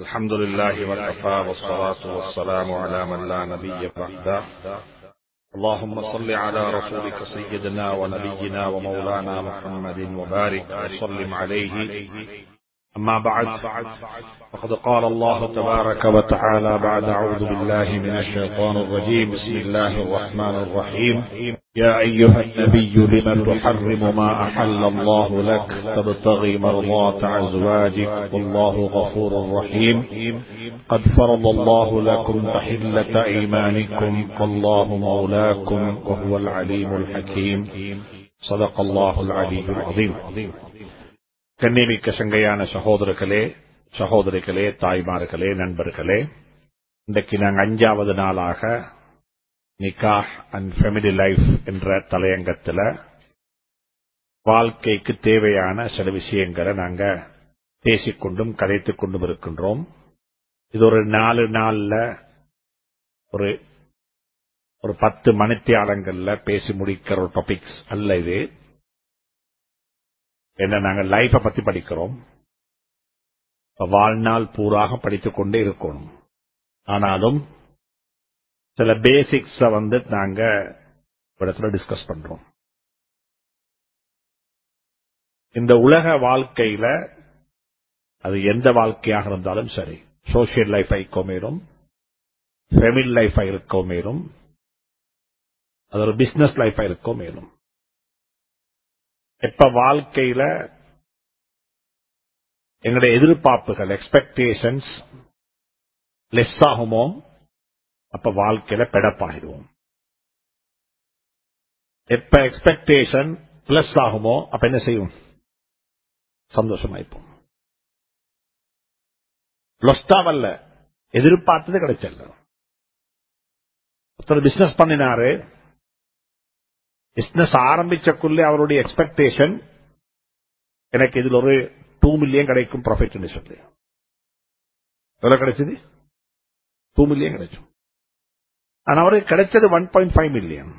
الحمد لله وكفى والصلاة والسلام على من لا نبي بعده اللهم صل على رسولك سيدنا ونبينا ومولانا محمد وبارك وسلم عليه أما بعد فقد قال الله تبارك وتعالى بعد أعوذ بالله من الشيطان الرجيم بسم الله الرحمن الرحيم يا أيها النبي لم تحرم ما أحل الله لك تبتغي مرضات أزواجك والله غفور رحيم قد فرض الله لكم تحلة أيمانكم والله مولاكم وهو العليم الحكيم صدق الله العلي العظيم கண்ணியமிக்க சங்கையான சகோதரர்களே சகோதரிகளே தாய்மார்களே நண்பர்களே இன்றைக்கு நாங்கள் அஞ்சாவது நாளாக நிகாஹ் அண்ட் ஃபெமிலி லைஃப் என்ற தலையங்கத்தில் வாழ்க்கைக்கு தேவையான சில விஷயங்களை நாங்க பேசிக்கொண்டும் கதைத்துக் கொண்டும் இருக்கின்றோம் இது ஒரு நாலு நாள்ல ஒரு ஒரு பத்து மணித்தியாலங்கள்ல பேசி முடிக்கிற ஒரு டாபிக்ஸ் அல்ல இது என்ன நாங்கள் லைஃப பத்தி படிக்கிறோம் வாழ்நாள் பூராக படித்துக் கொண்டே இருக்கணும் ஆனாலும் சில பேசிக்ஸ வந்து நாங்க இடத்துல டிஸ்கஸ் பண்றோம் இந்த உலக வாழ்க்கையில அது எந்த வாழ்க்கையாக இருந்தாலும் சரி சோசியல் லைஃப் இருக்கோமேரும் ஃபெமிலி லைஃப் இருக்கோமேரும் அது ஒரு பிசினஸ் லைஃப் இருக்கோமேரும் எப்ப வாழ்க்கையில எங்களுடைய எதிர்பார்ப்புகள் எக்ஸ்பெக்டேஷன்ஸ் லெஸ் ஆகுமோ அப்ப வாழ்க்கையில பெடப்பாகிடுவோம் எப்ப எக்ஸ்பெக்டேஷன் பிளஸ் ஆகுமோ அப்ப என்ன செய்யும் சந்தோஷமாய்ப்போம் லொஸ்டாவல்ல எதிர்பார்த்தது கிடைச்சல ஒருத்தர் பிசினஸ் பண்ணினாரு பிசினஸ் ஆரம்பிச்சக்குள்ளே அவருடைய எக்ஸ்பெக்டேஷன் எனக்கு இதில் ஒரு டூ மில்லியன் கிடைக்கும் ப்ராஃபிட் சொல்லி எவ்வளவு கிடைச்சது டூ மில்லியன் கிடைச்சும் ஆனா அவருக்கு கிடைச்சது ஒன் பாயிண்ட் ஃபைவ் மில்லியன்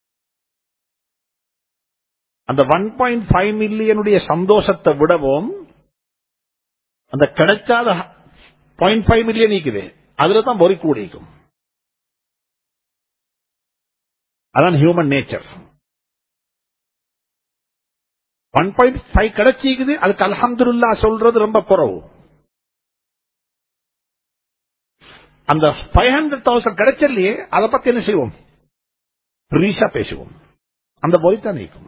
அந்த ஒன் பாயிண்ட் ஃபைவ் மில்லியனுடைய சந்தோஷத்தை விடவும் அந்த கிடைச்சாத பாயிண்ட் ஃபைவ் மில்லியன் நீக்குது அதுல தான் பொறி கூடிக்கும் அதான் human nature one point five கிடைச்சிக்குது அதுக்கு அலமதுல்லா சொல்றது ரொம்ப குறவு அந்த ஃபைவ் ஹண்ட்ரட் தௌசண்ட் கிடைச்சலையே அதை பத்தி என்ன செய்வோம் ரீஷா பேசுவோம் அந்த தான் நீக்கும்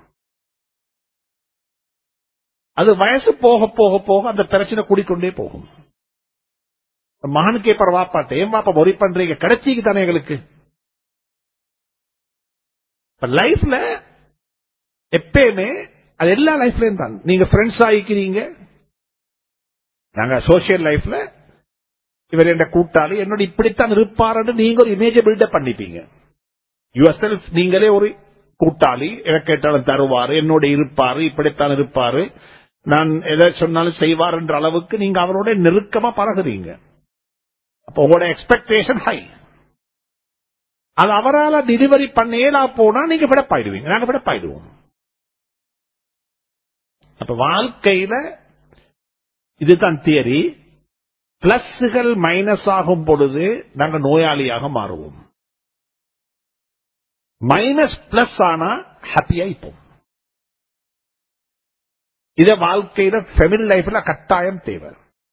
அது வயசு போக போக போக அந்த பிரச்சனை கூடிக்கொண்டே போகும் மகன் கேப்பர் வாப்பாட்ட ஏன் வாப்பா ஒரி பண்றீங்க கிடைச்சிக்கு தானே எங்களுக்கு லைஃப்ல எப்பயுமே அது எல்லா லைஃப்லயும் தான் நீங்க ஃப்ரெண்ட்ஸ் ஆகிக்கிறீங்க நாங்க சோசியல் லைஃப்ல இவர் என்ற கூட்டாளி என்னோட இப்படித்தான் இருப்பாரு நீங்க ஒரு இமேஜ் பில்டப் பண்ணிப்பீங்க யுவர் செல்ஃப் நீங்களே ஒரு கூட்டாளி எதை கேட்டாலும் தருவாரு என்னோட இருப்பாரு இப்படித்தான் இருப்பாரு நான் எதை சொன்னாலும் செய்வார் என்ற அளவுக்கு நீங்க அவரோட நெருக்கமா பழகுறீங்க அப்ப உங்களோட எக்ஸ்பெக்டேஷன் ஹை அது அவரால் டெலிவரி பண்ணேலா போனா நீங்க விடப்பாயிடுவீங்க நாங்க விடப்பாயிடுவோம் அப்ப வாழ்க்கையில இதுதான் தியரி பிளஸ்கள் மைனஸ் ஆகும் பொழுது நாங்கள் நோயாளியாக மாறுவோம் மைனஸ் பிளஸ் ஆனா ஹாப்பியா இருப்போம் இத வாழ்க்கையில ஃபெமிலி லைஃப்ல கட்டாயம் தேவை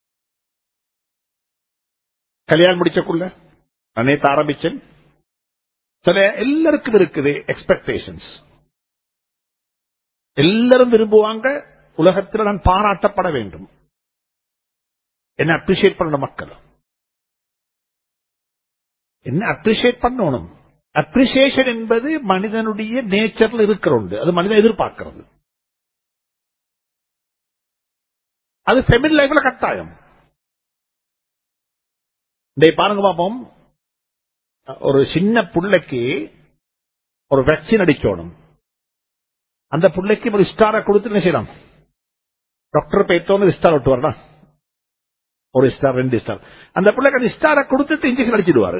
கல்யாணம் முடிச்சக்குள்ள நான் நேற்று ஆரம்பிச்சேன் சில எல்லாருக்கும் இருக்குது எக்ஸ்பெக்டேஷன்ஸ் எல்லாரும் விரும்புவாங்க உலகத்தில் நான் பாராட்டப்பட வேண்டும் என்ன அப்ரிசியேட் பண்ண மக்கள் என்ன அப்ரிசியேட் பண்ணணும் அப்ரிசியேஷன் என்பது மனிதனுடைய நேச்சர்ல இருக்கிற ஒன்று அது மனிதன் எதிர்பார்க்கிறது அது ஃபெமிலி லைஃப்ல கட்டாயம் பாருங்க பாப்போம் ஒரு சின்ன புள்ளைக்கு ஒரு வேக்சின் அடிக்கணும் அந்த பிள்ளைக்கு ஒரு ஸ்டாரை கொடுத்து என்ன செய்யலாம் டாக்டர் பேத்தோன்னு ஸ்டார் விட்டு வரலாம் ஒரு ஸ்டார் ரெண்டு ஸ்டார் அந்த பிள்ளைக்கு அந்த ஸ்டாரை கொடுத்துட்டு இன்ஜெக்ஷன் அடிச்சிடுவாரு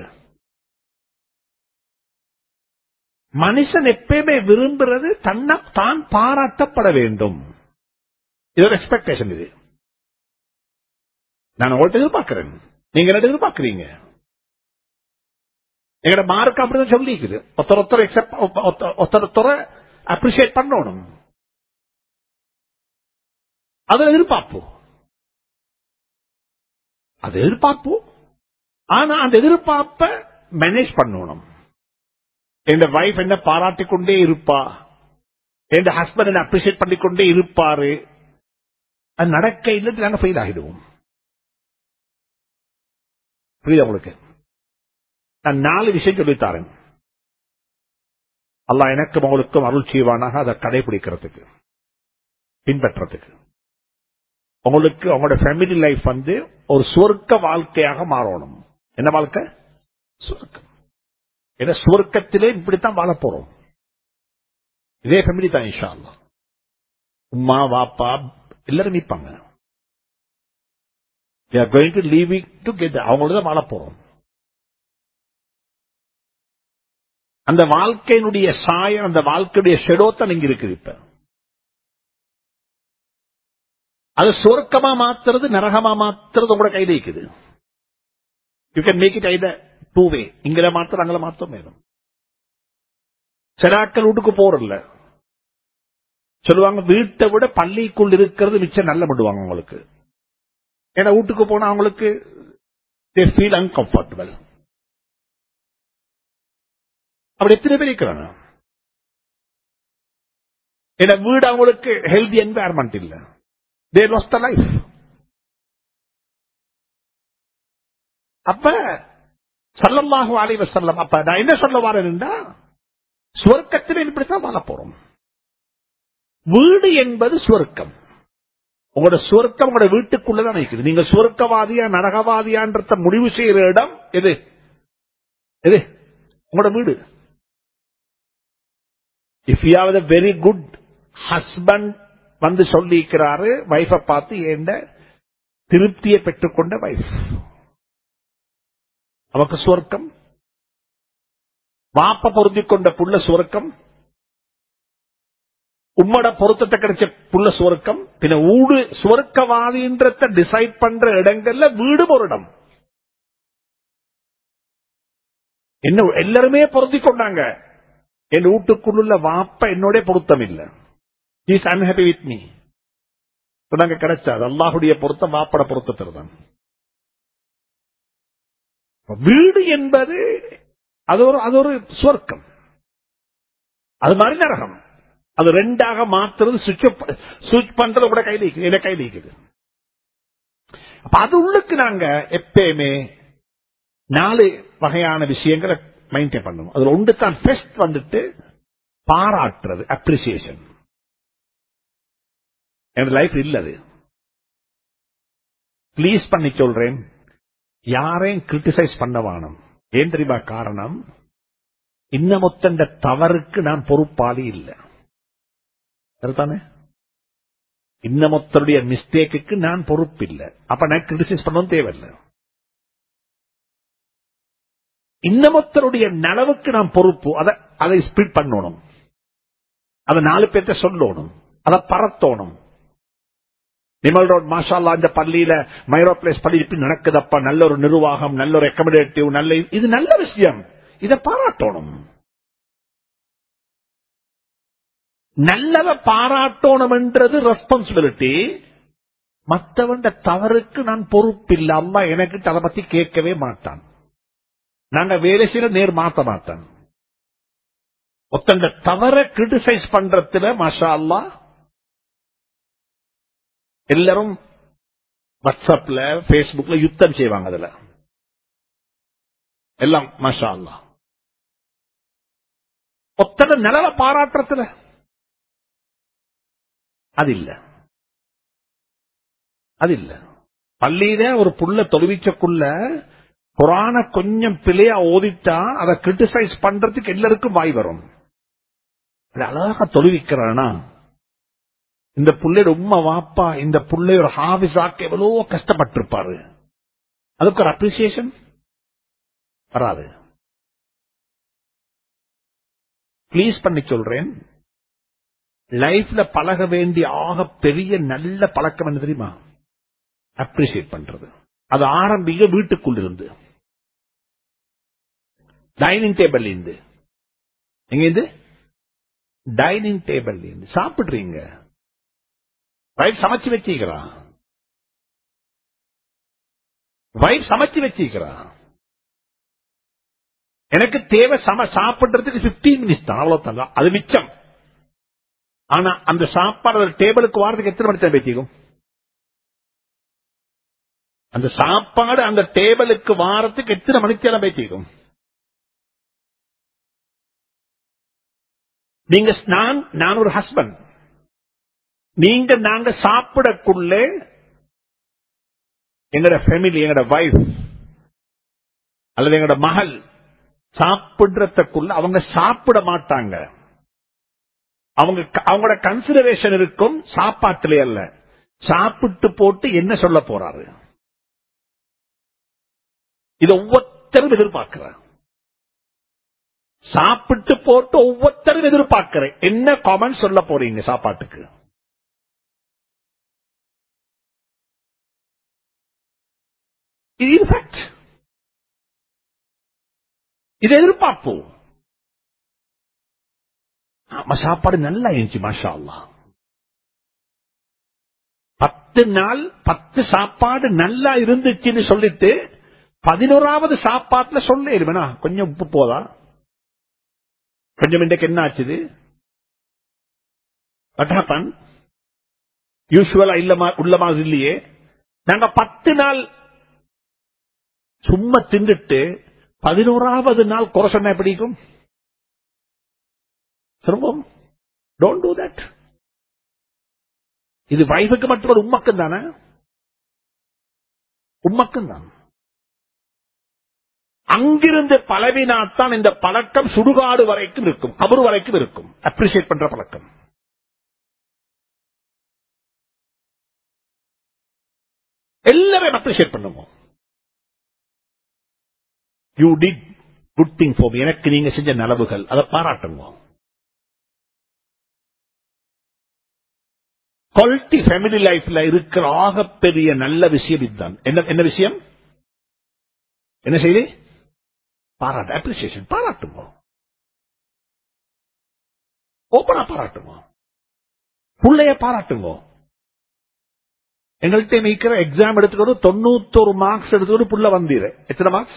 மனுஷன் எப்பயுமே விரும்புறது தன்னை தான் பாராட்டப்பட வேண்டும் இது ஒரு எக்ஸ்பெக்டேஷன் இது நான் உங்கள்ட்ட எதிர்பார்க்கிறேன் நீங்க என்ன எதிர்பார்க்கிறீங்க எங்கட மார்க் அப்படிதான் சொல்லிக்குது ஒருத்தர் ஒருத்தர் accept- ஒருத்தர் ஒருத்தர் ஒருத்தரை அப்ரிசியேட் பண்ணணும் அதை எதிர்பார்ப்போம் அதை எதிர்பார்ப்போம் ஆனா அந்த எதிர்பார்ப்ப மேனேஜ் பண்ணணும் என் வைஃப் என்ன பாராட்டிக் கொண்டே இருப்பா என் ஹஸ்பண்ட் என்ன அப்ரிசியேட் பண்ணிக்கொண்டே இருப்பாரு அது நடக்க இல்லைன்னு நாங்க ஃபெயில் ஆகிடுவோம் புரியுதா உங்களுக்கு நான் நாலு விஷயம் சொல்லித்தாரேன் அல்லாஹ் எனக்கும் உங்களுக்கும் அருள் செய்வானாக அதை கடைபிடிக்கிறதுக்கு பின்பற்றதுக்கு உங்களுக்கு உங்களோட ஃபேமிலி லைஃப் வந்து ஒரு சுவர்க்க வாழ்க்கையாக மாறணும் என்ன வாழ்க்கை சுவர்க்கம் ஏன்னா சுவர்க்கத்திலே இப்படித்தான் வாழ போறோம் இதே ஃபேமிலி தான் இன்ஷா அல்லாஹ் உம்மா வாப்பா எல்லாரும் நிற்பாங்க they are going to leave it together அவங்களோட தான் வாழ போறோம் அந்த வாழ்க்கையினுடைய சாயம் அந்த வாழ்க்கையுடைய ஷெடோத்தான் இங்க இருக்குது இப்ப அது சொர்க்கமா மாத்துறது நரகமா மாத்துறது உங்களோட கையில இருக்குது you can make it either to way இங்கல மாத்திரம் அங்கல மாத்தம் வேணும் சிலாக்கள் வீட்டுக்கு போறல சொல்லுவாங்க வீட்டை விட பள்ளிக்குள் இருக்கிறது மிச்சம் நல்ல விடுவாங்க உங்களுக்கு ஏன்னா வீட்டுக்கு போனா அவங்களுக்கு they feel uncomfortable அப்படி எத்தனை பேர் இருக்கிறாங்க ஏன்னா வீடு அவங்களுக்கு ஹெல்தி என்வாயர்மெண்ட் இல்ல தே லாஸ் த லைஃப் அப்ப சல்லல்லாஹு அலைஹி வஸல்லம் அப்ப நான் என்ன சொல்ல வரேன்னா சுவர்க்கத்தில் இப்படித்தான் வாழ போறோம் வீடு என்பது சுவர்க்கம் உங்களோட சுவர்க்கம் உங்களோட வீட்டுக்குள்ளதான் இருக்குது நீங்க சுவர்க்கவாதியா நரகவாதியான்றத முடிவு செய்யற இடம் எது எது உங்களோட வீடு if you have very good husband வந்து சொல்லிக்கிறாரு வைஃப பார்த்து ஏண்ட திருப்தியை பெற்றுக்கொண்ட வைஃப் அவக்கு சுவர்க்கம் வாப்ப பொருந்திக் கொண்ட புள்ள சுவர்க்கம் உம்மோட பொருத்தத்தை கிடைச்ச புள்ள சுவர்க்கம் பின்ன ஊடு சுவர்க்கவாதின்றத டிசைட் பண்ற இடங்கள்ல வீடு ஒரு இடம் என்ன எல்லாருமே பொருந்திக் கொண்டாங்க என் வீட்டுக்குள்ள வாப்ப என்னோட பொருத்தம் இல்ல இஸ் அன்ஹாப்பி வித் மீ சொன்னாங்க கிடைச்சாது அல்லாஹுடைய பொருத்தம் வாப்பட பொருத்தத்தில் தான் வீடு என்பது அது ஒரு அது ஒரு சுவர்க்கம் அது மாதிரி நரகம் அது ரெண்டாக மாத்துறது சுவிட்ச் பண்றது கூட கையில் இருக்குது என்ன கையில் இருக்குது அப்ப அது உள்ளுக்கு நாங்க எப்பயுமே நாலு வகையான விஷயங்களை மெயின்டைன் பண்ணணும் அதுல ஒன்று தான் ஃபெஸ்ட் வந்துட்டு பாராட்டுறது அப்ரிசியேஷன் என் லைஃப் இல்லது ப்ளீஸ் பண்ணி சொல்றேன் யாரையும் கிரிட்டிசைஸ் பண்ண வேணும் ஏன் தெரியுமா காரணம் இன்னமொத்தண்ட தவறுக்கு நான் பொறுப்பாளி இல்லை சரிதானே இன்னமொத்தருடைய மிஸ்டேக்கு நான் பொறுப்பு இல்லை அப்ப நான் கிரிட்டிசைஸ் பண்ணவும் தேவையில்லை இன்னமொத்தருடைய நலவுக்கு நான் பொறுப்பு அதை அதை ஸ்பிரிட் பண்ணணும் அதை நாலு பேர்த்த சொல்லணும் அதை பரத்தோணும் நிமல் ரோட் மாஷால்லா இந்த பள்ளியில மைரோ பிளேஸ் பள்ளி இப்படி நடக்குதப்பா நல்ல ஒரு நிர்வாகம் நல்ல ஒரு ரெக்கமெண்டேட்டிவ் நல்ல இது நல்ல விஷயம் இதை பாராட்டணும் நல்லத பாராட்டணும்ன்றது ரெஸ்பான்சிபிலிட்டி மற்றவன் தவறுக்கு நான் பொறுப்பில்லை அம்மா எனக்கு அதை பத்தி கேட்கவே மாட்டான் நாங்க வேலை செய்யற நேர் மாத்த மாட்டான் ஒத்தங்க தவற கிரிட்டிசைஸ் பண்றதுல மாஷா அல்லா எல்லாரும் வாட்ஸ்அப்ல பேஸ்புக்ல யுத்தம் செய்வாங்க அதுல எல்லாம் மாஷா அல்லா ஒத்தனை நிலவ பாராட்டுறதுல அது இல்ல அது இல்ல பள்ளியில ஒரு புள்ள தொழுவிச்சக்குள்ள குரான கொஞ்சம் பிழையா ஓதிட்டா அதை கிரிட்டிசைஸ் பண்றதுக்கு எல்லாருக்கும் வாய் வரும் அழகா தொழுவிக்கிறானா இந்த புள்ளையோட உண்மை வாப்பா இந்த புள்ளையோட ஹாபிஸாக்க எவ்வளவோ கஷ்டப்பட்டிருப்பாரு அதுக்கு ஒரு அப்ரிசியேஷன் வராது பிளீஸ் பண்ணி சொல்றேன் லைஃப்ல பழக வேண்டிய ஆக பெரிய நல்ல பழக்கம் என்ன தெரியுமா அப்ரிசியேட் பண்றது அது ஆரம்பிங்க வீட்டுக்குள் இருந்து டைனிங் டேபிள் இருந்து எங்க இருந்து டைனிங் டேபிள் இருந்து சாப்பிடுறீங்க வைஃப் சமைச்சு வச்சிக்கிறான் வைஃப் சமைச்சு வச்சிக்கிறான் எனக்கு தேவை சம சாப்பிடுறதுக்கு 15 மினிட்ஸ் தான் அவ்வளவுதான் அது மிச்சம் ஆனா அந்த சாப்பாடு டேபிளுக்கு வாரத்துக்கு எத்தனை மணி நேரம் பேசிக்கும் அந்த சாப்பாடு அந்த டேபிளுக்கு வாரத்துக்கு எத்தனை மணி நேரம் பேசிக்கும் நீங்க நான் நான் ஒரு ஹஸ்பண்ட் நீங்க நாங்க சாப்பிடக்குள்ளே எங்கட ஃபேமிலி எங்கட வைஃப் அல்லது எங்கட மகள் சாப்பிடுறதுக்குள்ள அவங்க சாப்பிட மாட்டாங்க அவங்க அவங்களோட கன்சிடரேஷன் இருக்கும் சாப்பாட்டிலே அல்ல சாப்பிட்டு போட்டு என்ன சொல்ல போறாரு இதை ஒவ்வொருத்தரும் எதிர்பார்க்கிறார் சாப்பிட்டு போட்டு ஒவ்வொருத்தரும் எதிர்பார்க்கிறேன் என்ன காமெண்ட் சொல்ல போறீங்க சாப்பாட்டுக்கு இது fact. இது எதிர்பார்ப்போம் ஆமா, சாப்பாடு நல்லா இருந்துச்சு மாஷா அல்லாஹ். பத்து நாள் பத்து சாப்பாடு நல்லா இருந்துச்சுன்னு சொல்லிட்டு பதினோராவது சாப்பாட்டுல சொல்ல வேணா கொஞ்சம் உப்பு போதா கொஞ்சம் இன்றைக்கு என்ன ஆச்சுது பட்டாப்பன் யூஸ்வலா இல்ல மா- உள்ள மாதிரி இல்லையே நாங்க பத்து நாள் சும்மா தின்னுட்டு பதினோராவது நாள் குறை சொன்னா எப்படி இருக்கும் திரும்பவும் டோன்ட் டூ தட் இது வைஃபுக்கு மட்டும் ஒரு உம்மக்கம் தானே உம்மக்கம் தான் அங்கிருந்து பழவினாத்தான் இந்த பழக்கம் சுடுகாடு வரைக்கும் இருக்கும் கபரு வரைக்கும் இருக்கும் அப்ரிசியேட் பண்ற பழக்கம் எல்லாரும் அப்ரிசியேட் பண்ணுவோம் you did good thing for எனக்கு நீங்க செஞ்ச நலவுகள் அதை பாராட்டுங்க குவாலிட்டி ஃபேமிலி லைஃப்ல இருக்கிற ஆகப்பெரிய நல்ல விஷயம் இதுதான் என்ன என்ன விஷயம் என்ன செய்தி பாராட்டு அப்ரிசியேஷன் பாராட்டுங்க ஓப்பனா பாராட்டுங்க புள்ளைய பாராட்டுங்க எங்கள்கிட்ட நிக்கிற எக்ஸாம் எடுத்துக்கிட்டு தொண்ணூத்தொரு மார்க்ஸ் எடுத்துக்கிட்டு புள்ள வந்தீரு எத்தனை மார்க்ஸ்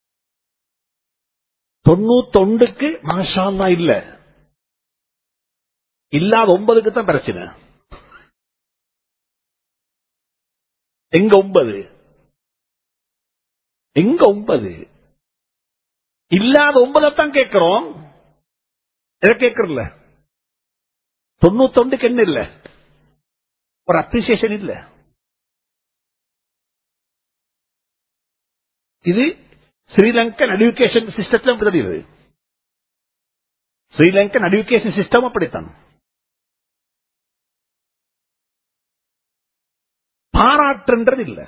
தொண்ணூத்தொண்டுக்கு மாஷால்லா இல்ல இல்லாத ஒன்பதுக்கு தான் பிரச்சனை எங்க ஒன்பது எங்க ஒன்பது இல்லாத ஒன்பதைத்தான் கேட்கிறோம் எதை கேட்கறல தொண்ணூத்தொண்டுக்கு என்ன இல்ல ஒரு அப்ரிசியேஷன் இல்ல இது ஸ்ரீலங்கன் எடுகேஷன் சிஸ்டத்தில் அப்படி தெரியுது ஸ்ரீலங்கன் எடுகேஷன் சிஸ்டம் அப்படித்தான் பாராட்டுன்றது இல்ல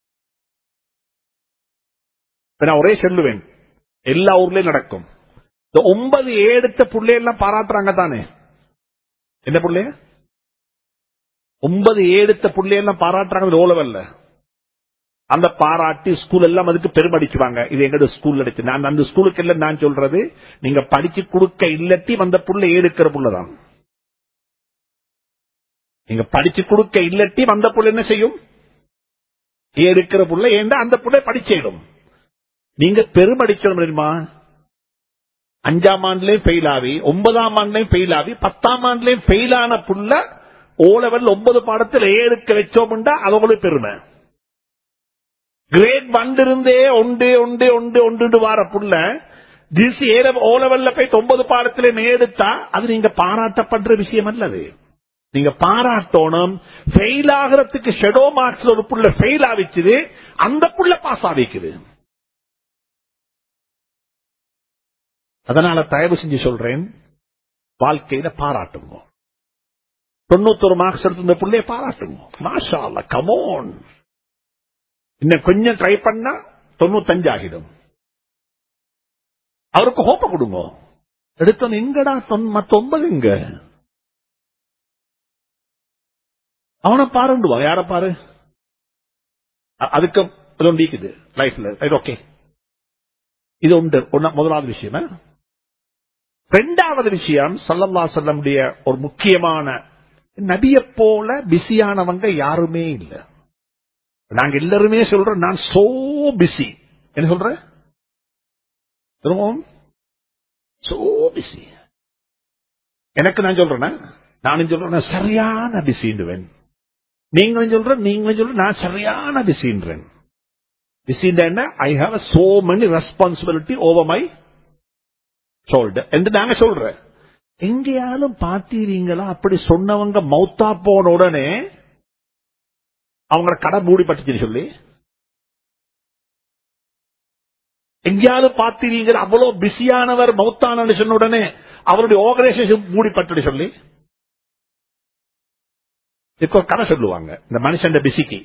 இப்ப நான் ஒரே சொல்லுவேன் எல்லா ஊர்லயும் நடக்கும் இந்த ஒன்பது ஏடுத்த புள்ளையெல்லாம் பாராட்டுறாங்க தானே என்ன புள்ளைய ஒன்பது ஏடுத்த புள்ளையெல்லாம் பாராட்டுறாங்க ஓலவல்ல அந்த பாராட்டி ஸ்கூல் எல்லாம் அதுக்கு பெருமடிச்சுவாங்க இது எங்கட ஸ்கூல் எடுத்து நான் அந்த ஸ்கூலுக்கு எல்லாம் நான் சொல்றது நீங்க படிச்சு கொடுக்க இல்லட்டி வந்த புள்ள எடுக்கிற புள்ளதான் நீங்க படிச்சு கொடுக்க இல்லட்டி வந்த புள்ள என்ன செய்யும் எடுக்கிற புள்ள ஏண்டா அந்த புள்ள படிச்சிடும் நீங்க பெருமடிச்சிடும் தெரியுமா அஞ்சாம் ஆண்டுலயும் ஃபெயில் ஆகி ஒன்பதாம் ஆண்டுலயும் ஃபெயில் ஆகி பத்தாம் ஆண்டுலயும் ஃபெயில் ஆன புள்ள ஓ லெவல் ஒன்பது பாடத்தில் ஏழுக்க வச்சோம்டா அவங்களுக்கு பெருமை கிரேட் ஒன் இருந்தே ஒன்று ஒன்று ஒன்று ஒன்று வார புள்ள திஸ் ஏ ஓ லெவல்ல போய் ஒன்பது பாடத்துல எடுத்தா அது நீங்க பாராட்டப்படுற விஷயம் அல்லது நீங்க பாராட்டணும் ஃபெயில் ஆகிறதுக்கு ஷெடோ மார்க்ஸ் ஒரு புள்ள ஃபெயில் ஆவிச்சுது அந்த புள்ள பாஸ் ஆவிக்குது அதனால தயவு செஞ்சு சொல்றேன் வாழ்க்கையில பாராட்டுங்க தொண்ணூத்தொரு மார்க்ஸ் எடுத்து இந்த புள்ளைய பாராட்டுங்க மாஷா அல்ல கமோன் இன்னும் கொஞ்சம் ட்ரை பண்ணா தொண்ணூத்தஞ்சு ஆகிடும் அவருக்கு ஹோப்ப கொடுங்க எடுத்தோம் எங்கடா மத்த ஒன்பது எங்க அவனை பாருண்டுவான் யார பாரு அ- அதுக்கு அது ஒன்று இருக்குது லைஃப்ல இது ஓகே இது உண்டு ஒண்ணா- முதலாவது விஷயம் ரெண்டாவது விஷயம் சல்லல்லா சொல்லமுடைய ஒரு முக்கியமான நபிய போல பிஸியானவங்க யாருமே இல்ல நாங்க எல்லாருமே சொல்றோம் நான் சோ பிஸி என்ன சொல்ற திரும்பவும் சோ பிஸி எனக்கு நான் சொல்றேன் நானும் சொல்றேன் நான் சரியான பிஸின்டுவேன் நீங்களும் சொல்ற நீங்களும் சொல்ற நான் சரியான பிஸின்றேன் பிஸின்ற I have so many responsibility over my shoulder என்று நாங்க சொல்றேன் எங்கேயாலும் பாத்தீங்களா அப்படி சொன்னவங்க மௌத்தா போன உடனே அவங்கள கடை மூடிப்பட்டுச்சுன்னு சொல்லி எங்கேயாலும் பாத்தீங்களா அவ்வளவு பிஸியானவர் மௌத்தானு சொன்ன உடனே அவருடைய ஆர்கனைசேஷன் மூடிப்பட்டு சொல்லி இப்போ கதை சொல்லுவாங்க இந்த மனுஷன் பிஸிக்கு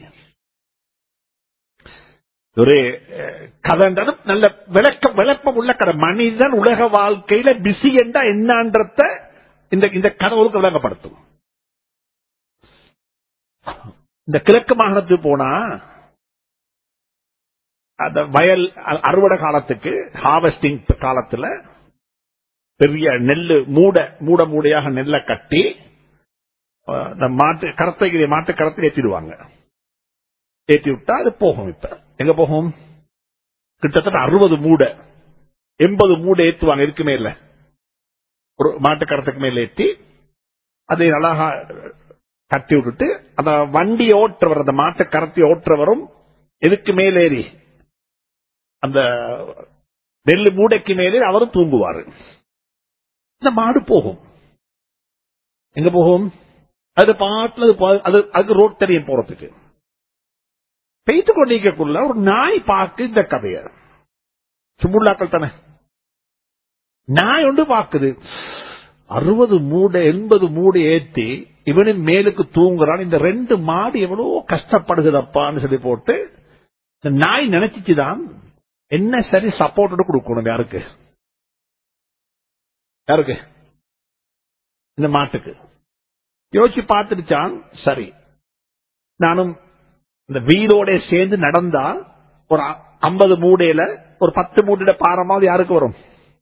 ஒரு அஹ், கதைன்றது நல்ல விளக்கம் விளப்பம் உள்ள கதை மனிதன் உலக வாழ்க்கையில பிஸி என்றா என்னன்றத இந்த இந்த கதவுக்கு விளங்கப்படுத்தும் இந்த கிழக்கு மாகாணத்துக்கு போனா அந்த வயல் அ- அறுவடை காலத்துக்கு ஹார்வெஸ்டிங் காலத்துல பெரிய நெல்லு மூட மூட மூடையாக நெல்லை கட்டி அஹ், இந்த மாட்டு கரத்தை மாட்டு கரத்தை ஏற்றிடுவாங்க ஏற்றி விட்டா அது போகும் இப்ப எங்க போகும் கிட்டத்தட்ட அறுபது மூடை எண்பது மூடை ஏத்துவாங்க இதுக்கு மேல ஒரு மாட்டு கரத்துக்கு மேல ஏற்றி அதை அழகா கட்டி விட்டுட்டு அந்த வண்டி ஓட்டுறவர் அந்த மாட்டு கரத்தை ஓட்டுறவரும் எதுக்கு மேலேறி அந்த நெல்லு மூடைக்கு மேலே அவரும் தூங்குவாரு இந்த மாடு போகும் எங்க போகும் அது பாட்டுல அது போ- அது அதுக்கு ரோட் தெரியும் போறதுக்கு பெய்து கொண்டிருக்கக்குள்ள ஒரு நாய் பார்க்கு இந்த கதைய சுமுல்லாக்கள் தானே நாய் ஒன்று பார்க்குது அறுபது மூடை எண்பது மூடை ஏத்தி இவனின் மேலுக்கு தூங்குறான் இந்த ரெண்டு மாடு எவ்வளவு கஷ்டப்படுகுதப்பான்னு சொல்லி போட்டு இந்த நாய் நினைச்சிச்சுதான் என்ன சரி சப்போர்ட் கொடுக்கணும் யாருக்கு யாருக்கு இந்த மாட்டுக்கு யோசிச்சு பார்த்துடுச்சான் சரி நானும் இந்த வீடோட சேர்ந்து நடந்தா ஒரு ஐம்பது மூடையில ஒரு பத்து மூடையில பாரமாவது யாருக்கு வரும்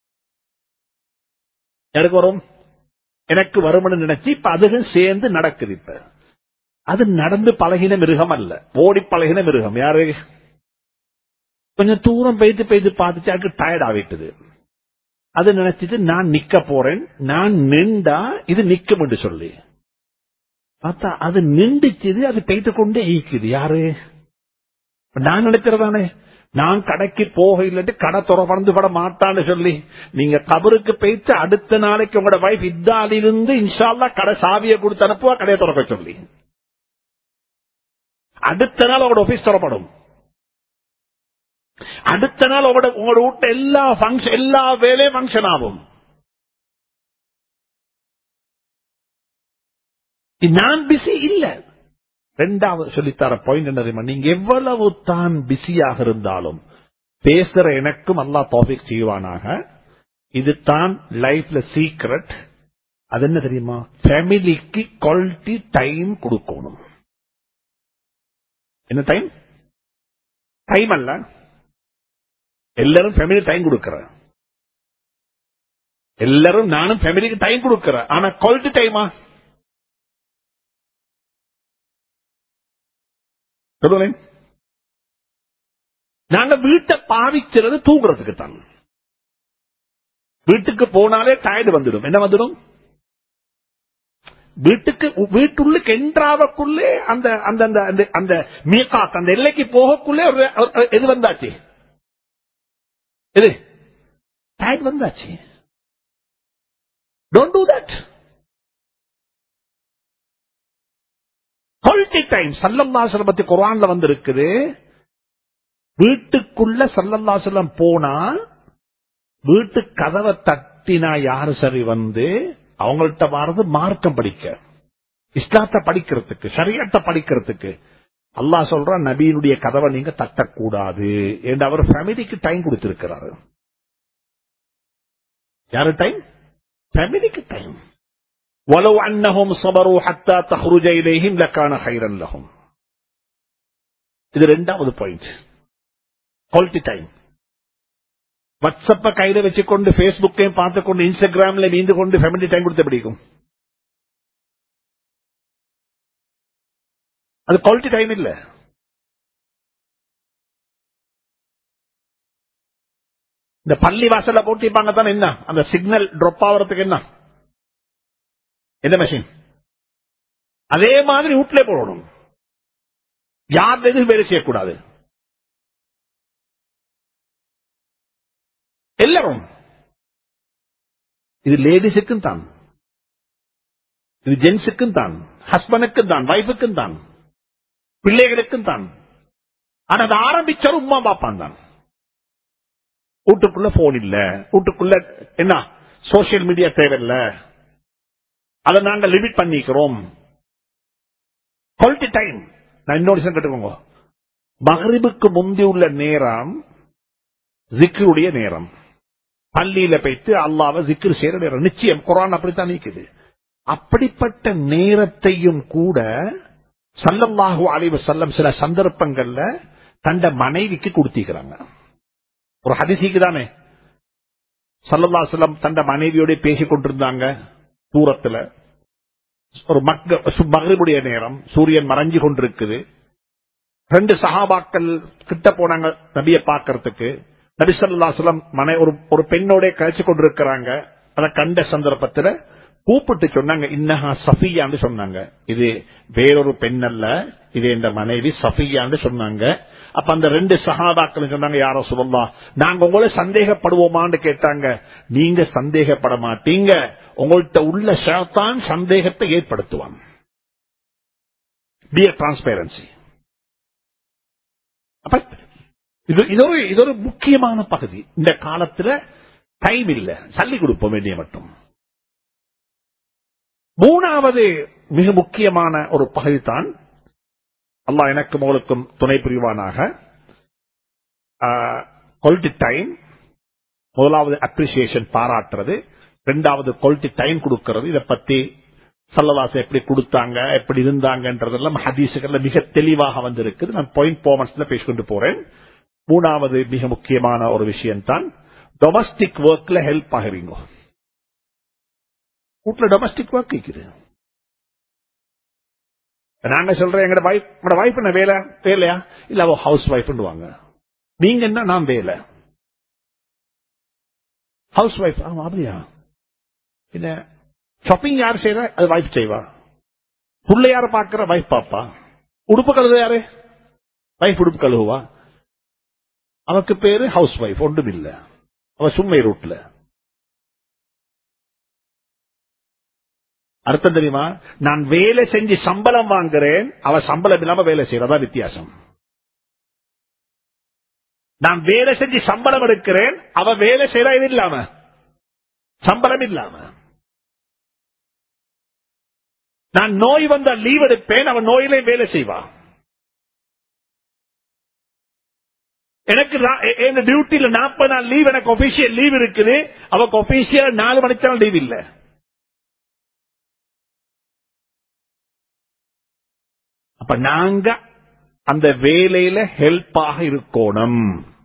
யாருக்கு வரும் எனக்கு வரும்னு நினைச்சு இப்ப அதுவும் சேர்ந்து நடக்குது இப்ப அது நடந்து பழகின மிருகம் அல்ல ஓடி பழகின மிருகம் யாரு கொஞ்சம் தூரம் பெய்து பெய்து பார்த்துச்சு அதுக்கு டயர்ட் ஆகிட்டுது அது நினைச்சிட்டு நான் நிக்க போறேன் நான் நின்றா இது நிக்கும் என்று சொல்லி பார்த்தா அது நின்றுச்சுது அது பெய்து கொண்டே ஈக்குது யாரு இப்ப நான் நினைக்கிறதானே நான் கடைக்கு போக இல்லாட்டி கடை துறந்து பட மாட்டான்னு சொல்லி நீங்க கபருக்கு போயிட்டு அடுத்த நாளைக்கு உங்களோட வைஃப் இருந்து இன்ஷால்லா கடை சாவியை கொடுத்து அனுப்புவா கடையை திறக்க சொல்லி அடுத்த நாள் உங்களோட ஆபீஸ் திறப்படும் அடுத்த நாள் உங்களோட உங்களோட வீட்டு எல்லா ஃபங்க்ஷன் எல்லா வேலையும் ஃபங்க்ஷன் ஆகும் நான் பிஸி இல்ல ரெண்டாவது சொல்லித்தர பாயிண்ட் என்ன தெரியுமா நீங்க எவ்வளவு தான் பிஸியாக இருந்தாலும் பேசுற எனக்கும் அல்லா டாபிக் செய்வானாக இது தான் லைஃப்ல சீக்ரெட் அது என்ன தெரியுமா ஃபேமிலிக்கு குவாலிட்டி டைம் கொடுக்கணும் என்ன டைம் டைம் அல்ல எல்லாரும் ஃபேமிலி டைம் கொடுக்கற எல்லாரும் நானும் ஃபேமிலிக்கு டைம் கொடுக்கறேன் ஆனா குவாலிட்டி டைமா சொல்லுங்களேன் நாங்க வீட்டை பாவிக்கிறது தூங்குறதுக்கு தான் வீட்டுக்கு போனாலே டயர்டு வந்துடும் என்ன வந்துடும் வீட்டுக்கு வீட்டுள்ளுக்கு என்றாவக்குள்ளே அந்த அந்த அந்த அந்த அந்த மீகாத் அந்த எல்லைக்கு போகக்குள்ளே ஒரு ஒரு- எது வந்தாச்சு எது டயர்ட் வந்தாச்சு don't do that quality time சல்லல்லாசலம் பத்தி குரான்ல வந்து இருக்குது வீட்டுக்குள்ள சல்லல்லாசலம் போனா வீட்டு கதவை தட்டினா யாரு சரி வந்து அவங்கள்ட்ட வர்றது மார்க்கம் படிக்க இஸ்லாத்தை படிக்கிறதுக்கு சரியத்தை படிக்கிறதுக்கு அல்லாஹ் சொல்றான் நபியினுடைய கதவை நீங்க தட்டக்கூடாது என்று அவர் ஃபேமிலிக்கு டைம் கொடுத்திருக்கிறாரு யாரு டைம் ஃபேமிலிக்கு டைம் ولو أنهم صبروا حتى تخرج إليهم لكان خيرا لهم இது ரெண்டாவது பாயிண்ட் குவாலிட்டி டைம் வாட்ஸ்அப்ப கையில வச்சுக்கொண்டு பேஸ்புக்கையும் பார்த்துக்கொண்டு இன்ஸ்டாகிராம்ல மீந்து கொண்டு ஃபேமிலி டைம் கொடுத்த பிடிக்கும் அது குவாலிட்டி டைம் இல்ல இந்த பள்ளி வாசல்ல போட்டிருப்பாங்க தானே என்ன அந்த சிக்னல் ட்ராப் ஆகிறதுக்கு என்ன எந்த மெஷின் அதே மாதிரி வீட்டிலே போடணும் யார் எதுவும் வேலை செய்யக்கூடாது எல்லாரும் இது லேடிஸுக்கும் தான் இது ஜென்ஸுக்கும் தான் ஹஸ்பண்டுக்கும் தான் வைஃபுக்கும் தான் பிள்ளைகளுக்கும் தான் ஆனா அதை ஆரம்பிச்சாலும் உமா பாப்பான் தான் வீட்டுக்குள்ள போன் இல்ல வீட்டுக்குள்ள என்ன சோசியல் மீடியா தேவையில்ல அதை நாங்க லிமிட் பண்ணிக்கிறோம் குவாலிட்டி டைம் நான் இன்னொரு விஷயம் கேட்டுக்கோங்க மகரிபுக்கு முந்தி உள்ள நேரம் ஜிக்கருடைய நேரம் பள்ளியில போயிட்டு அல்லாவ ஜிக்ரு செய்யற நேரம் நிச்சயம் குரான் அப்படித்தான் நீக்குது அப்படிப்பட்ட நேரத்தையும் கூட சல்லல்லாஹு அலைவ செல்லம் சில சந்தர்ப்பங்கள்ல தண்ட மனைவிக்கு கொடுத்திருக்கிறாங்க ஒரு ஹதிசிக்கு தானே சல்லல்லா செல்லம் தண்ட மனைவியோட பேசிக் கொண்டிருந்தாங்க தூரத்துல ஒரு மகரிபுடைய நேரம் சூரியன் மறைஞ்சு கொண்டிருக்குது ரெண்டு சகாபாக்கள் கிட்ட போனாங்க நபிய பாக்கிறதுக்கு நபிசல்லாஸ்லம் மனை ஒரு ஒரு பெண்ணோட கழிச்சு கொண்டிருக்கிறாங்க அதை கண்ட சந்தர்ப்பத்துல கூப்பிட்டு சொன்னாங்க இன்னஹா சஃபியான்னு சொன்னாங்க இது வேறொரு பெண் அல்ல இது என்ற மனைவி சஃபியான்னு சொன்னாங்க அப்ப அந்த ரெண்டு சகாபாக்கள் சொன்னாங்க யாரோ சொல்லலாம் நாங்க உங்களை சந்தேகப்படுவோமான்னு கேட்டாங்க நீங்க சந்தேகப்பட மாட்டீங்க உங்கள்கிட்ட உள்ள ஷாத்தான் சந்தேகத்தை ஏற்படுத்துவான் பியர் டிரான்ஸ்பேரன்சி அப்ப இது இது ஒரு இது ஒரு முக்கியமான பகுதி இந்த காலத்துல டைம் இல்ல சல்லி கொடுப்போம் வேண்டிய மட்டும் மூணாவது மிக முக்கியமான ஒரு பகுதி தான் அல்லா எனக்கும் உங்களுக்கும் துணை புரிவானாக குவாலிட்டி டைம் முதலாவது அப்ரிசியேஷன் பாராட்டுறது ரெண்டாவது குவாலிட்டி டைம் கொடுக்கிறது இதை பத்தி சல்லவாச எப்படி கொடுத்தாங்க எப்படி இருந்தாங்கன்றதெல்லாம் ஹதீசுகள்ல மிக தெளிவாக வந்திருக்குது நான் பாயிண்ட் போமன்ஸ்ல பேசிக்கொண்டு போறேன் மூணாவது மிக முக்கியமான ஒரு விஷயம் தான் டொமஸ்டிக் ஒர்க்ல ஹெல்ப் ஆகுறீங்க வீட்டுல டொமஸ்டிக் ஒர்க் இருக்குது நாங்க சொல்றேன் எங்கட வைஃப் எங்கட வைஃப் என்ன வேலை வேலையா இல்ல அவ ஹவுஸ் ஒய்ஃப்னுவாங்க நீங்க என்ன நான் வேலை ஹவுஸ் ஒய்ஃப் ஆமா அப்படியா என்ன ஷாப்பிங் யார் செய்யற அது வைஃப் செய்வா புள்ள யார பாக்குற வைஃப் பாப்பா உடுப்பு கழுவு யாரு வைஃப் உடுப்பு கழுவுவா அவக்கு பேரு ஹவுஸ் ஒய்ஃப் ஒன்றும் இல்ல அவ சும்மை ரூட்ல அர்த்தம் தெரியுமா நான் வேலை செஞ்சு சம்பளம் வாங்குறேன் அவ சம்பளம் இல்லாம வேலை செய்யறதா வித்தியாசம் நான் வேலை செஞ்சு சம்பளம் எடுக்கிறேன் அவ வேலை செய்யற இது இல்லாம சம்பளம் இல்லாம நான் நோய் வந்த லீவ் எடுப்பேன் அவன் நோயிலே வேலை செய்வா எனக்கு எங்க டியூட்டியில நாற்பது நாள் லீவ் எனக்கு ஒபிஷியல் லீவ் இருக்குது அவக்கு ஒபிஷியல் நாலு மணிக்கு லீவ் இல்ல அப்ப நாங்க அந்த வேலையில ஹெல்ப்பாக இருக்கணும்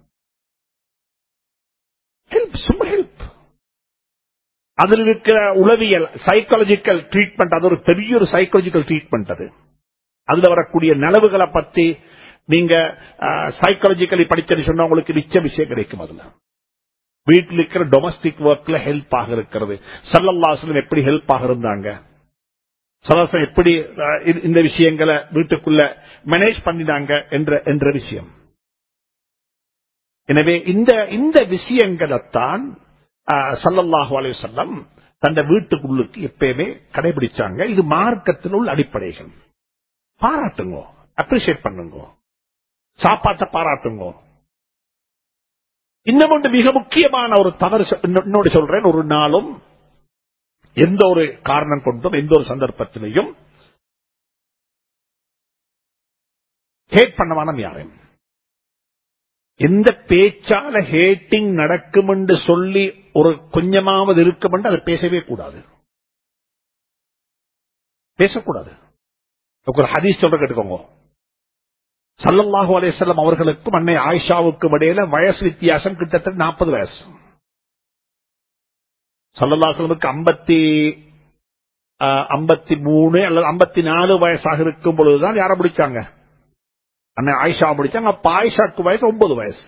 ஹெல்ப் சும்மா ஹெல்ப் அதில் இருக்கிற உளவியல் சைக்காலஜிக்கல் ட்ரீட்மெண்ட் அது ஒரு பெரிய ஒரு சைக்காலஜிக்கல் ட்ரீட்மெண்ட் அது அதுல வரக்கூடிய நலவுகளை பத்தி நீங்க சைக்காலஜிக்கலி படிச்சது சொன்னா உங்களுக்கு நிச்சய விஷயம் கிடைக்கும் அதுல வீட்டில் இருக்கிற டொமஸ்டிக் ஒர்க்ல ஹெல்ப் ஆக இருக்கிறது சல்லல்லாஸ்லம் எப்படி ஹெல்ப் ஆக இருந்தாங்க சலாசம் எப்படி இந்த விஷயங்களை வீட்டுக்குள்ள மேனேஜ் பண்ணினாங்க என்ற என்ற விஷயம் எனவே இந்த இந்த விஷயங்களைத்தான் சல்லல்லாஹு அலைய சொல்லம் தந்த வீட்டுக்குள்ளுக்கு எப்பயுமே கடைபிடிச்சாங்க இது மார்க்கத்தில் உள்ள அடிப்படைகள் பாராட்டுங்க அப்ரிசியேட் பண்ணுங்க சாப்பாட்டை பாராட்டுங்க இன்னும் ஒன்று மிக முக்கியமான ஒரு தவறு இன்னொரு சொல்றேன் ஒரு நாளும் எந்த ஒரு காரணம் கொண்டும் எந்த ஒரு சந்தர்ப்பத்திலையும் ஹேட் பண்ணவானம் யாரையும் எந்த பேச்சால ஹேட்டிங் நடக்கும் என்று சொல்லி ஒரு கொஞ்சமாவது இருக்கும் என்று அதை பேசவே கூடாது பேசக்கூடாது ஒரு ஹதீஸ் சொல்ற கேட்டுக்கோங்க சல்லல்லாஹு அலையம் அவர்களுக்கும் அன்னை ஆயிஷாவுக்கும் இடையில வயசு வித்தியாசம் கிட்டத்தட்ட நாற்பது வயசு சல்லல்லாஹுக்கு ஐம்பத்தி ஐம்பத்தி மூணு அல்லது ஐம்பத்தி நாலு வயசாக இருக்கும் பொழுதுதான் யாரை பிடிச்சாங்க அன்னை ஆயிஷா பிடிச்சாங்க அப்ப ஆயிஷாக்கு வயசு ஒன்பது வயசு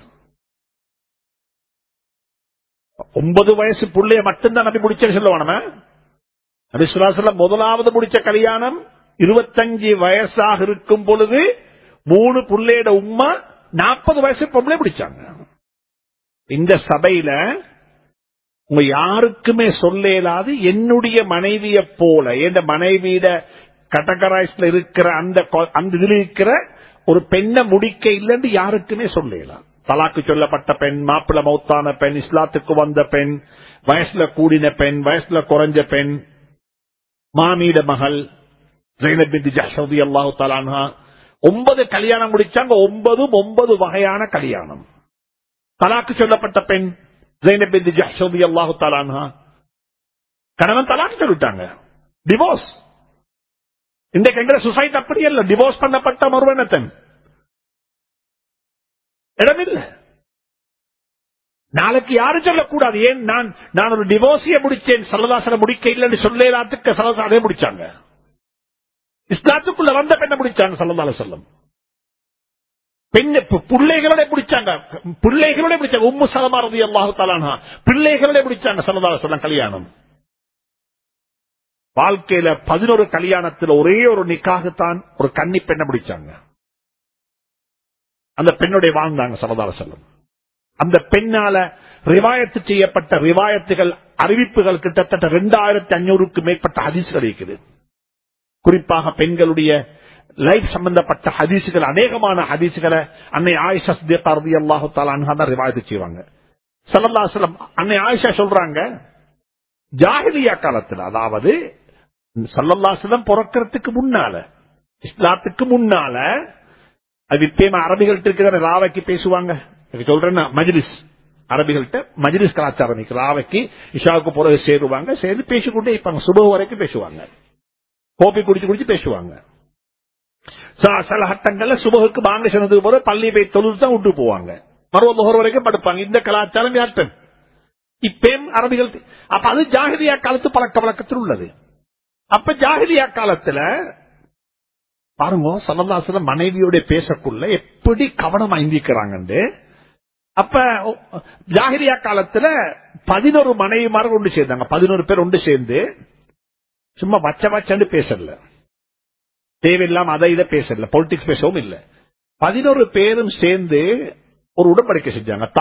ஒன்பது வயசு புள்ளைய மட்டும்தான் நம்பி முடிச்சேன்னு சொல்லுவானம நபிசுலாசல முதலாவது முடிச்ச கல்யாணம் இருபத்தஞ்சு வயசாக இருக்கும் பொழுது மூணு புள்ளையோட உமா நாற்பது வயசு பொம்பளை பிடிச்சாங்க இந்த சபையில உங்க யாருக்குமே சொல்ல இயலாது என்னுடைய மனைவிய போல என் மனைவியிட கட்டகராய்ஸ்ல இருக்கிற அந்த அந்த இதுல இருக்கிற ஒரு பெண்ணை முடிக்க இல்லைன்னு யாருக்குமே சொல்ல இயலாது தலாக்கு சொல்லப்பட்ட பெண் மாப்பிள மௌத்தான பெண் இஸ்லாத்துக்கு வந்த பெண் வயசுல கூடின பெண் வயசுல குறைஞ்ச பெண் மாமீட மகள் ஜெயினபிந்தி ஜஹதி அல்லாஹு தலான்ஹா ஒன்பது கல்யாணம் முடிச்சாங்க ஒன்பதும் ஒன்பது வகையான கல்யாணம் தலாக்கு சொல்லப்பட்ட பெண் ஜெயினபிந்தி ஜஹதி அல்லாஹு தலான்ஹா கணவன் தலாக்கு சொல்லிட்டாங்க டிவோர்ஸ் இன்றைக்கு எங்க சொசைட்டி அப்படி அல்ல டிவோர்ஸ் பண்ணப்பட்ட மறுவனத்தன் இடமில்லை நாளைக்கு யாரும் சொல்லக்கூடாது ஏன் நான் நான் ஒரு டிவோர்ஸிய முடிச்சேன் சல்லதாசன முடிக்க இல்லைன்னு சொல்லலாத்துக்கு சல்லதாசன் அதே முடிச்சாங்க இஸ்லாத்துக்குள்ள வந்த பெண்ணை முடிச்சாங்க சல்லதால சொல்லம் பெண் பிள்ளைகளோட பிடிச்சாங்க பிள்ளைகளோட பிடிச்சாங்க உம்மு சலமாரதி அல்லாஹு தலானா பிள்ளைகளோட பிடிச்சாங்க சல்லதால சொல்லம் கல்யாணம் வாழ்க்கையில பதினோரு கல்யாணத்தில் ஒரே ஒரு நிக்காகத்தான் ஒரு கன்னி பெண்ணை பிடிச்சாங்க அந்த பெண்ணுடைய வாழ்ந்தாங்க சல்லதால சொல்லம் அந்த பெண்ணால ரிவாயத்து செய்யப்பட்ட ரிவாயத்துகள் அறிவிப்புகள் கிட்டத்தட்ட இரண்டாயிரத்தி ஐநூறுக்கு மேற்பட்ட ஹதீஸ்கள் இருக்குது குறிப்பாக பெண்களுடைய லைஃப் சம்பந்தப்பட்ட ஹதீசுகள் அநேகமான ஹதீசுகளை அன்னை ஆயிஷா சித்தியி அல்லாஹு தாலான் ரிவாயத்து செய்வாங்க சல்லல்லாசலம் அன்னை ஆயிஷா சொல்றாங்க ஜாகிலியா காலத்தில் அதாவது சல்லல்லாசலம் பிறக்கிறதுக்கு முன்னால இஸ்லாத்துக்கு முன்னால அது இப்பயும் அரபிகள்ட்ட இருக்கிற ராவைக்கு பேசுவாங்க சொல்றேன் மஜ்லிஸ் அரபிகள்கிட்ட மஜ்லிஸ் கலாச்சாரம் ராவைக்கு இஷாவுக்கு பிறகு சேருவாங்க சேர்ந்து பேசிக்கொண்டே இருப்பாங்க சுப வரைக்கும் பேசுவாங்க கோப்பி குடிச்சு குடிச்சு பேசுவாங்க சில ஹட்டங்கள்ல சுபகுக்கு பாங்க சொன்னதுக்கு போது பள்ளி போய் தொழுது தான் விட்டு போவாங்க மறுவ முகர் வரைக்கும் படுப்பாங்க இந்த கலாச்சாரம் யார்டன் இப்பயும் அரபிகள் அப்ப அது ஜாகிரியா காலத்து பழக்க வழக்கத்தில் உள்ளது அப்ப ஜாகிரியா காலத்துல பாருங்க சல்லல்லாசுல மனைவியோட பேசக்குள்ள எப்படி கவனம் ஐந்திக்கிறாங்க அப்ப ஜாகிரியா காலத்துல பதினோரு மனைவிமார்கள் ஒன்று சேர்ந்தாங்க பதினோரு பேர் ஒன்று சேர்ந்து சும்மா வச்ச வச்சன்னு பேசல தேவையில்லாம அதை இதை பேசல பொலிட்டிக்ஸ் பேசவும் இல்ல பதினோரு பேரும் சேர்ந்து ஒரு உடன்படிக்கை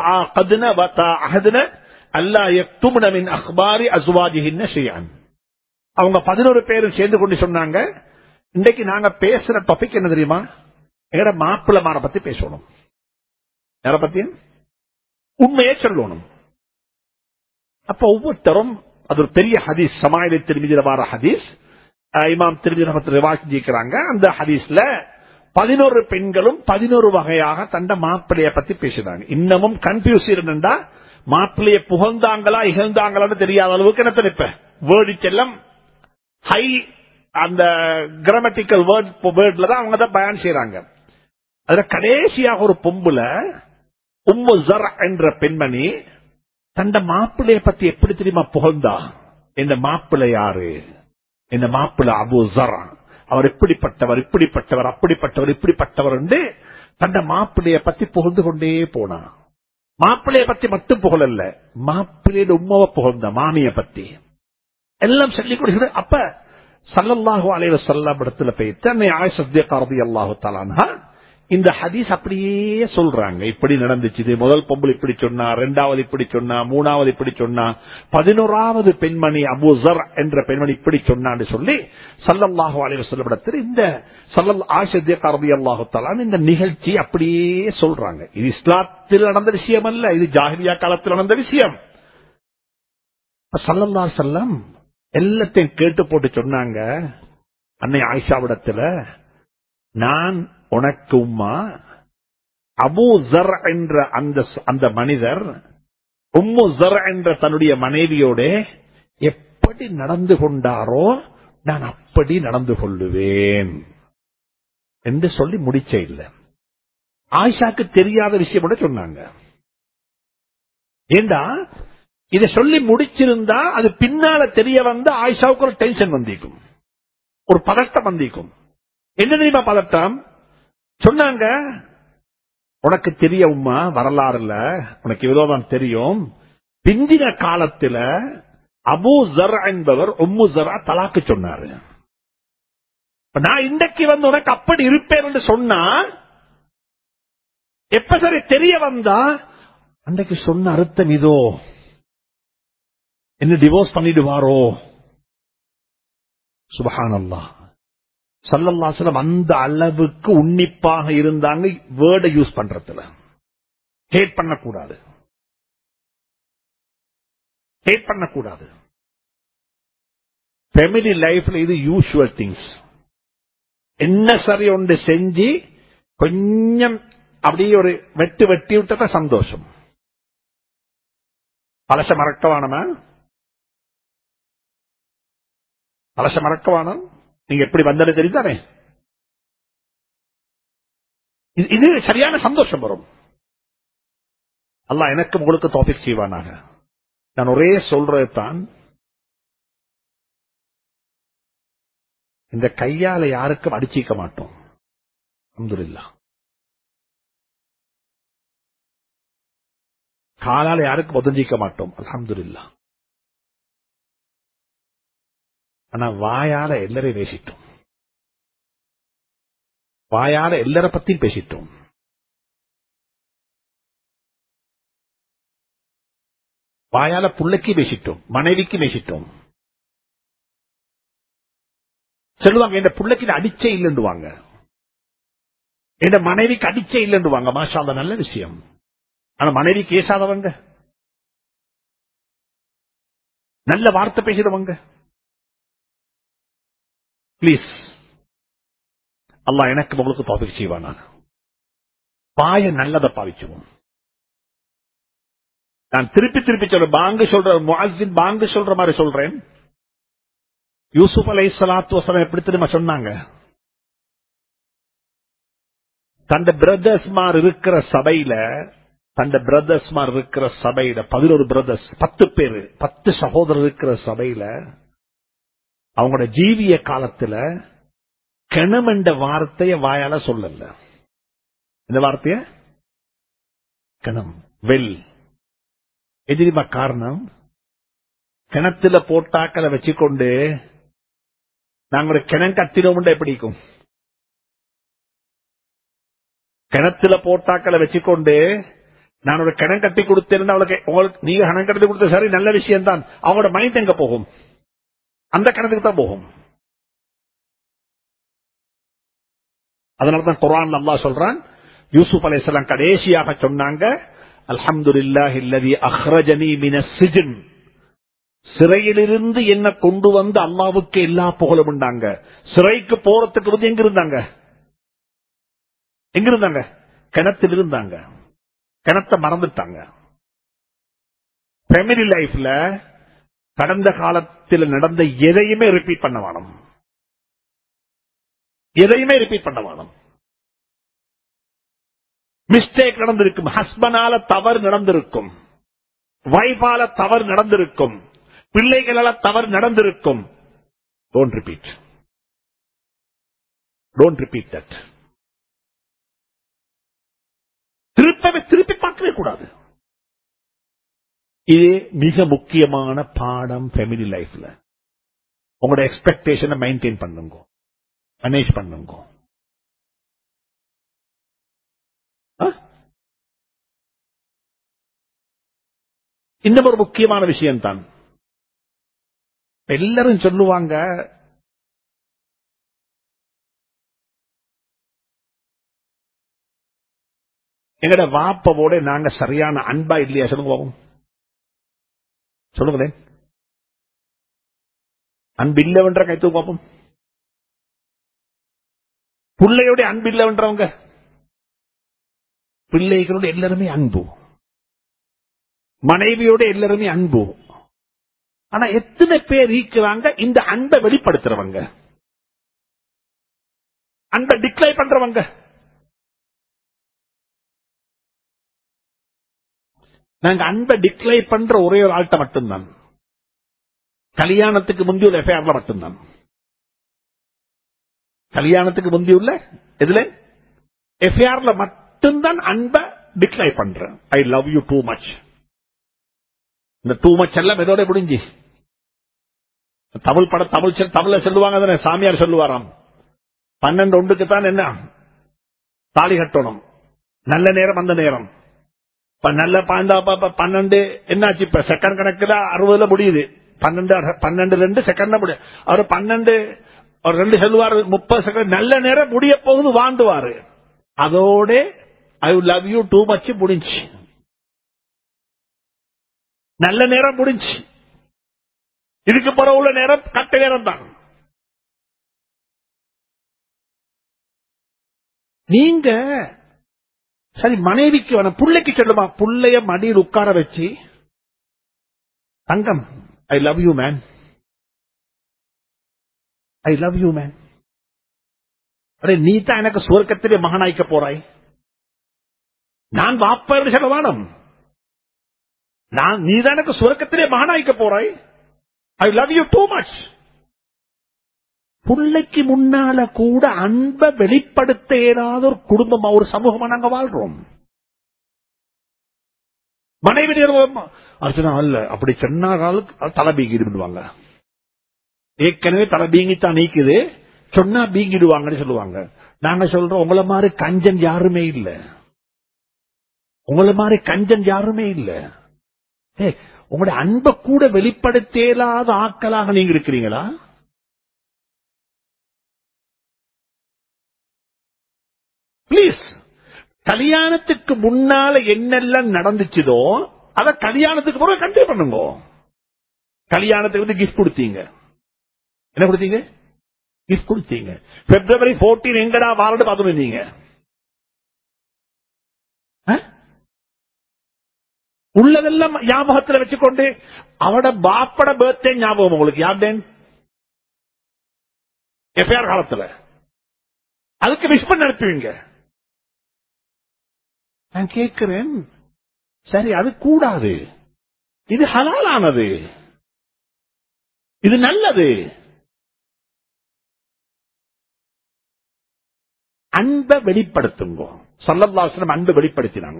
செஞ்சாங்க அல்லா எக்துமின் அக்பாரி அசுவாஜிகின்னு செய்யான் அவங்க பதினோரு பேரும் சேர்ந்து கொண்டு சொன்னாங்க இன்னைக்கு நாங்க பேசுற டாபிக் என்ன தெரியுமா எங்கட மாப்பிளமான பத்தி பேசணும் யார பத்தி உண்மையே சொல்லணும் அப்ப ஒவ்வொருத்தரும் அது ஒரு பெரிய ஹதீஸ் சமாயிலை திரும்பிதில வார ஹதீஸ் இமாம் திரும்பி ரிவாசிக்கிறாங்க அந்த ஹதீஸ்ல பதினோரு பெண்களும் பதினோரு வகையாக தண்ட மாப்பிளைய பத்தி பேசுறாங்க இன்னமும் கன்ஃபியூஸ் இருந்தா மாப்பிளைய புகழ்ந்தாங்களா இகழ்ந்தாங்களான்னு தெரியாத அளவுக்கு என்ன இப்ப வேர்டு எல்லாம் ஹை அந்த கிராமட்டிக்கல் வேர்ட் வேர்ட்ல தான் அவங்க தான் பயன் செய்யறாங்க அதுல கடைசியாக ஒரு பொம்புல உம்மு ஜர் என்ற பெண்மணி தண்ட மாப்பிள்ளைய பத்தி எப்படி தெரியுமா புகழ்ந்தா இந்த மாப்பிள்ளை யாரு இந்த மாப்பிள்ளை அபு ஜர் அவர் இப்படிப்பட்டவர் இப்படிப்பட்டவர் அப்படிப்பட்டவர் இப்படிப்பட்டவர் என்று தண்ட மாப்பிள்ளைய பத்தி புகழ்ந்து கொண்டே போனா மாப்பிள்ளைய பத்தி மட்டும் புகழல்ல மாப்பிள்ளையோட உண்மாவை புகழ்ந்த மாமிய பத்தி எல்லாம் சொல்லிக் கொடுக்கிறது அப்ப சல்லல்லாஹு அலைவ சொல்லம் இடத்துல போய் தன்னை ஆயுசத்தியக்காரதி அல்லாஹு தலான்ஹா இந்த ஹதீஸ் அப்படியே சொல்றாங்க இப்படி நடந்துச்சு முதல் பொம்பள் இப்படி சொன்னா ரெண்டாவது இப்படி சொன்னா மூணாவது இப்படி சொன்னா பதினோராவது பெண்மணி அபூசர் என்ற பெண்மணி இப்படி சொன்னான்னு சொல்லி சல்லல்லாஹு அலைவ சொல்லப்படத்தில் இந்த சல்லல் ஆசியக்காரதி அல்லாஹு தலான் இந்த நிகழ்ச்சி அப்படியே சொல்றாங்க இது இஸ்லாத்தில் நடந்த விஷயம் அல்ல இது ஜாகிரியா காலத்தில் நடந்த விஷயம் சல்லல்லா செல்லம் எல்லாத்தையும் கேட்டு போட்டு சொன்னாங்க அன்னை ஆயிஷாவிடத்துல நான் உனக்கு உம்மா அபு ஜர் என்ற அந்த அந்த மனிதர் உம்மு ஜர் என்ற தன்னுடைய மனைவியோட எப்படி நடந்து கொண்டாரோ நான் அப்படி நடந்து கொள்ளுவேன் என்று சொல்லி முடிச்ச இல்லை ஆயிஷாக்கு தெரியாத விஷயம் கூட சொன்னாங்க ஏண்டா இதை சொல்லி முடிச்சிருந்தா அது பின்னால தெரிய வந்த ஆயிஷாவுக்கு ஒரு டென்ஷன் வந்திருக்கும் ஒரு பதட்டம் வந்திருக்கும் என்ன தெரியுமா பதட்டம் சொன்னாங்க உனக்கு தெரிய உமா வரலாறுல உனக்கு இவ்வளவுதான் தெரியும் பிந்தின காலத்துல அபு ஜர் என்பவர் உம்மு ஜரா தலாக்கு சொன்னாரு இப்ப நான் இன்றைக்கு வந்து உனக்கு அப்படி இருப்பேன் என்று சொன்னா எப்ப சரி தெரிய வந்தா அன்றைக்கு சொன்ன அர்த்தம் இதோ என்ன டிவோர்ஸ் பண்ணிடுவாரோ சுபஹானல்லா சல்லல்லாசலம் அந்த அளவுக்கு உன்னிப்பாக இருந்தாங்க வேர்டை யூஸ் பண்றதுல ஹேட் பண்ணக்கூடாது ஹேட் பண்ணக்கூடாது ஃபேமிலி லைஃப்ல இது யூஸ்வல் திங்ஸ் என்ன சரி ஒன்று செஞ்சு கொஞ்சம் அப்படியே ஒரு வெட்டு வெட்டி விட்டத சந்தோஷம் பழச மறக்கவானமா பழச மறக்கவானம் நீங்க எப்படி வந்தது தெரிந்தானே இது- இது சரியான சந்தோஷம் வரும் அல்லாஹ் எனக்கு உங்களுக்கு டாபிக் செய்வானாக நான் ஒரே சொல்றது தான் இந்த கையால யாருக்கும் அடிச்சிக்க மாட்டோம் அல்ஹம்துலில்லாஹ் காலால யாருக்கும் உதஞ்சிக்க மாட்டோம் அல்ஹம்துலில்லாஹ் ஆனா வாயால எல்லாரையும் பேசிட்டோம் வாயால எல்லார பத்தியும் பேசிட்டோம் வாயால புள்ளைக்கு பேசிட்டோம் மனைவிக்கு பேசிட்டோம் சொல்லுவாங்க இந்த புள்ளைக்கு நான் அடிச்சே இல்லைன்னுவாங்க இந்த மனைவிக்கு அடிச்சே இல்லைன்னுவாங்க மாஷா அல்லாஹ், நல்ல விஷயம் ஆனா மனைவி கேசாதவங்க நல்ல வார்த்தை பேசுறவங்க பிளீஸ் அல்லாஹ் எனக்கு உங்களுக்கு டாபிக் செய்வானா பாய நல்லதை பாவிச்சுவோம் நான் திருப்பி திருப்பி சொல்றேன் பாங்கு சொல்ற முஅஸ்ஸின் பாங்கு சொல்ற மாதிரி சொல்றேன் யூசுப் அலை சலாத்து வசனம் எப்படி தெரியுமா சொன்னாங்க தந்த பிரதர்ஸ் மார் இருக்கிற சபையில தந்த பிரதர்ஸ் மார் இருக்கிற சபையில பதினோரு பிரதர்ஸ் பத்து பேரு பத்து சகோதரர் இருக்கிற சபையில அவங்களோட ஜீவிய காலத்துல கிணம் என்ற வார்த்தைய வாயால சொல்லல இந்த வார்த்தைய கிணம் வெல் எதிரிமா காரணம் கிணத்துல போட்டாக்களை வச்சுக்கொண்டு நாங்க ஒரு கிணம் கத்தினோம்னா எப்படி இருக்கும் கிணத்துல போட்டாக்களை வச்சுக்கொண்டு நான் ஒரு கிணம் கட்டி கொடுத்தேன் அவளுக்கு உங்களுக்கு நீங்க கணம் கட்டி கொடுத்த சரி நல்ல விஷயம் தான் அவங்களோட மைண்ட் எங்க போகும் அந்த கிணத்துக்கு தான் போகும் அதனாலதான் குரான் அல்லாஹ் சொல்றான் யூசுப் அலைஹிஸ்ஸலாம் கடைசியாக சொன்னாங்க அல்ஹம்துலில்லாஹி அல்லதி அஹ்ரஜனி மினஸ் சிஜன் சிறையிலிருந்து என்ன கொண்டு வந்து அல்லாவுக்கு எல்லா புகழும் உண்டாங்க சிறைக்கு போறதுக்கு வந்து எங்க இருந்தாங்க எங்க இருந்தாங்க கிணத்தில் இருந்தாங்க கிணத்தை மறந்துட்டாங்க ஃபேமிலி லைஃப்ல கடந்த காலத்தில் நடந்த எதையுமே ரிப்பீட் பண்ண வேணும் எதையுமே ரிப்பீட் பண்ண வேணும் மிஸ்டேக் நடந்திருக்கும் ஹஸ்பண்டால தவறு நடந்திருக்கும் வைஃபால தவறு நடந்திருக்கும் பிள்ளைகளால தவறு நடந்திருக்கும் don't repeat don't repeat that திருப்பவே திருப்பி பார்க்கவே கூடாது இது மிக முக்கியமான பாடம் ஃபேமிலி லைஃப்ல உங்களோட எக்ஸ்பெக்டேஷனை மெயின்டைன் பண்ணுங்க மேனேஜ் பண்ணுங்க ஆ? இன்னும் ஒரு முக்கியமான விஷயம் தான் எல்லாரும் சொல்லுவாங்க எங்கட வாப்பவோட நாங்க சரியான அன்பா இல்லையா சொல்லுங்க பாப்போம் சொல்லுங்களேன் அன்பு இல்லவென்ற கைத்து பார்ப்போம் பிள்ளையோட அன்பு இல்லவென்றவங்க பிள்ளைகளோட எல்லாருமே அன்பு மனைவியோட எல்லாருமே அன்பு ஆனா எத்தனை பேர் இருக்கிறாங்க இந்த அன்பை வெளிப்படுத்துறவங்க அன்பை டிக்ளை பண்றவங்க நாங்க அன்பை டிக்ளைர் பண்ற ஒரே ஒரு ஆள்கிட்ட மட்டும்தான் கல்யாணத்துக்கு முந்தியுள்ள எஃப்ஐஆர்ல மட்டும்தான் கல்யாணத்துக்கு முந்தியுள்ள எதுல எஃப்ஐஆர்ல மட்டும்தான் அன்பை டிக்ளைர் பண்றேன் I love you too much இந்த டூ மச் எல்லாம் எதோட முடிஞ்சு தமிழ் பட தமிழ் சொல்- தமிழ்ல சொல்லுவாங்க தானே சாமியார் சொல்லுவாராம் பன்னெண்டு ஒன்றுக்கு தான் என்ன தாலி கட்டணும் நல்ல நேரம் அந்த நேரம் இப்ப நல்ல பாண்டா ப- ப- பன்னெண்டு என்னாச்சு இப்ப செகண்ட் கணக்குல அறுபதுல முடியுது பன்னெண்டு அர- பன்னெண்டு ரெண்டு செகண்ட்ல முடியும் அவர் பன்னெண்டு அவர் ரெண்டு சொல்லுவாரு முப்பது செகண்ட் நல்ல நேரம் முடிய போகுது வாண்டுவாரு அதோட I love you too much முடிஞ்சு நல்ல நேரம் முடிஞ்சு இதுக்கு பிறகு உள்ள நேரம் கட்ட நேரம் தான் நீங்க சரி மனைவிக்கு வேணும் புள்ளைக்கு சொல்லுமா புள்ளைய மடியில் உட்கார வச்சு தங்கம் I love you man I love you man அடே நீ தான் எனக்கு சுவர்க்கத்திலே மகனாய்க்க போறாய் நான் வாப்பா என்று சொல்ல வேணும் நான் நீ தான் எனக்கு சுவர்க்கத்திலே மகனாய்க்க போறாய் I love you too much பிள்ளைக்கு முன்னால கூட அன்பை வெளிப்படுத்த இயலாத ஒரு குடும்பமா ஒரு சமூகமா நாங்க வாழ்றோம் மனைவி நிறுவனம் அர்ச்சனா அல்ல அப்படி சொன்னாலும் தலை பீங்கிடுவாங்க ஏற்கனவே தலை பீங்கித்தான் நீக்குது சொன்னா பீங்கிடுவாங்கன்னு சொல்லுவாங்க நாங்க சொல்றோம் உங்களை மாதிரி கஞ்சன் யாருமே இல்ல உங்களை மாதிரி கஞ்சன் யாருமே இல்ல ஏய், உங்களுடைய அன்பை கூட வெளிப்படுத்த இயலாத ஆக்களாக நீங்க இருக்கிறீங்களா பிளீஸ் கல்யாணத்துக்கு முன்னால என்னெல்லாம் நடந்துச்சுதோ அத கல்யாணத்துக்கு பிறகு கண்டினியூ பண்ணுங்க கல்யாணத்துக்கு வந்து கிஃப்ட் கொடுத்தீங்க என்ன கொடுத்தீங்க கிஃப்ட் கொடுத்தீங்க பிப்ரவரி 14 எங்கடா வாரடு பார்த்து வந்தீங்க ஆ? உள்ளதெல்லாம் ஞாபகத்துல வச்சுக்கொண்டு அவட பாப்பட பர்த்டே ஞாபகம் உங்களுக்கு யார்டேன் எஃப்ஐஆர் காலத்துல அதுக்கு விஷ் பண்ண அனுப்புவீங்க நான் கேட்கிறேன் சரி அது கூடாது இது ஹலாலானது இது நல்லது அன்பை வெளிப்படுத்துங்க சல்லல்லாஸ்லம் அன்பை வெளிப்படுத்தினாங்க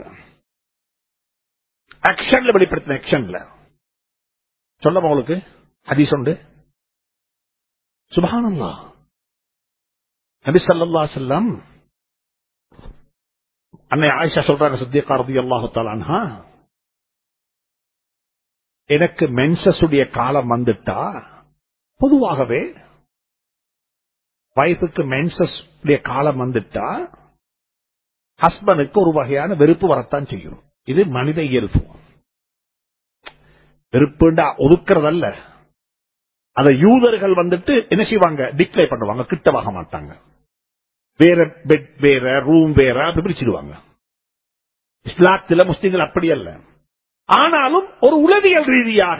ஆக்ஷன்ல வெளிப்படுத்தின ஆக்ஷன்ல சொல்ல உங்களுக்கு ஹதீஸ் உண்டு சுபஹானல்லா நபி ஸல்லல்லாஹு அலைஹி வஸல்லம் அன்னை ஆயிஷா சொல்றாங்க சித்திகா ரலியல்லாஹு தஆலா அன்ஹா எனக்கு மென்சஸ் உடைய காலம் வந்துட்டா பொதுவாகவே வைஃபுக்கு மென்சஸ் உடைய காலம் வந்துட்டா ஹஸ்பண்டுக்கு ஒரு வகையான வெறுப்பு வரத்தான் செய்யும் இது மனித இயல்பு வெறுப்புண்டா ஒதுக்குறதல்ல அத யூதர்கள் வந்துட்டு என்ன செய்வாங்க டிக்ளே பண்ணுவாங்க கிட்ட வாங்க மாட்டாங்க வேற பெட் வேற ரூம் வேற அப்படி பிரிச்சிடுவாங்க இஸ்லாத்துல முஸ்லிம்கள் அப்படி அல்ல ஆனாலும் ஒரு உளவியல் ரீதியாக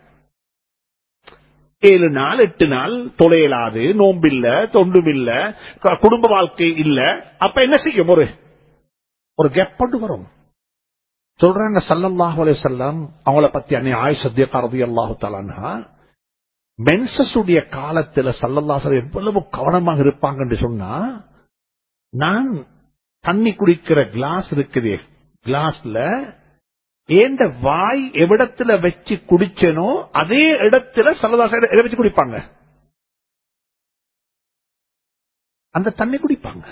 ஏழு நாள் எட்டு நாள் தொலையலாது நோம்பில்ல தொண்டுமில்ல க- குடும்ப வாழ்க்கை இல்ல அப்ப என்ன செய்யும் ஒரு ஒரு கேப் கொண்டு வரும் சொல்றாங்க சல்லல்லாஹு அலைஹி வஸல்லம் அவங்கள பத்தி அன்னை ஆயிஷா ரலியல்லாஹு தஆலா மென்சஸ் உடைய காலத்துல சல்லல்லாஹு எவ்வளவு கவனமாக இருப்பாங்கன்னு சொன்னா நான் தண்ணி குடிக்கிற கிளாஸ் இருக்குது கிளாஸ்ல ஏண்ட வாய் எவ்விடத்துல வச்சு குடிச்சனோ அதே இடத்துல சல்லல்லாஹு எதை வச்சு குடிப்பாங்க அந்த தண்ணி குடிப்பாங்க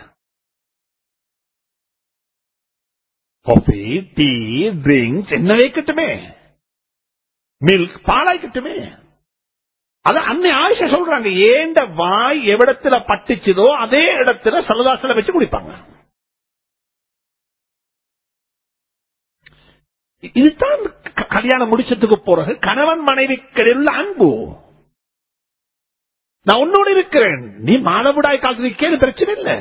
காஃபி டீ ட்ரிங்க்ஸ் என்ன வைக்கட்டுமே மில்க் பாலாய்க்கட்டுமே அது அன்னை ஆயிஷா சொல்றாங்க ஏண்ட வாய் எவ்விடத்துல பட்டுச்சுதோ அதே இடத்துல சல்லதாசல வச்சு குடிப்பாங்க இதுதான் க- கல்யாணம் முடிச்சதுக்கு பிறகு கணவன் மனைவிக்கிடையில் உள்ள அன்பு நான் உன்னோடு இருக்கிறேன் நீ மாதவிடாய் காலத்தில் கேடு பிரச்சனை இல்லை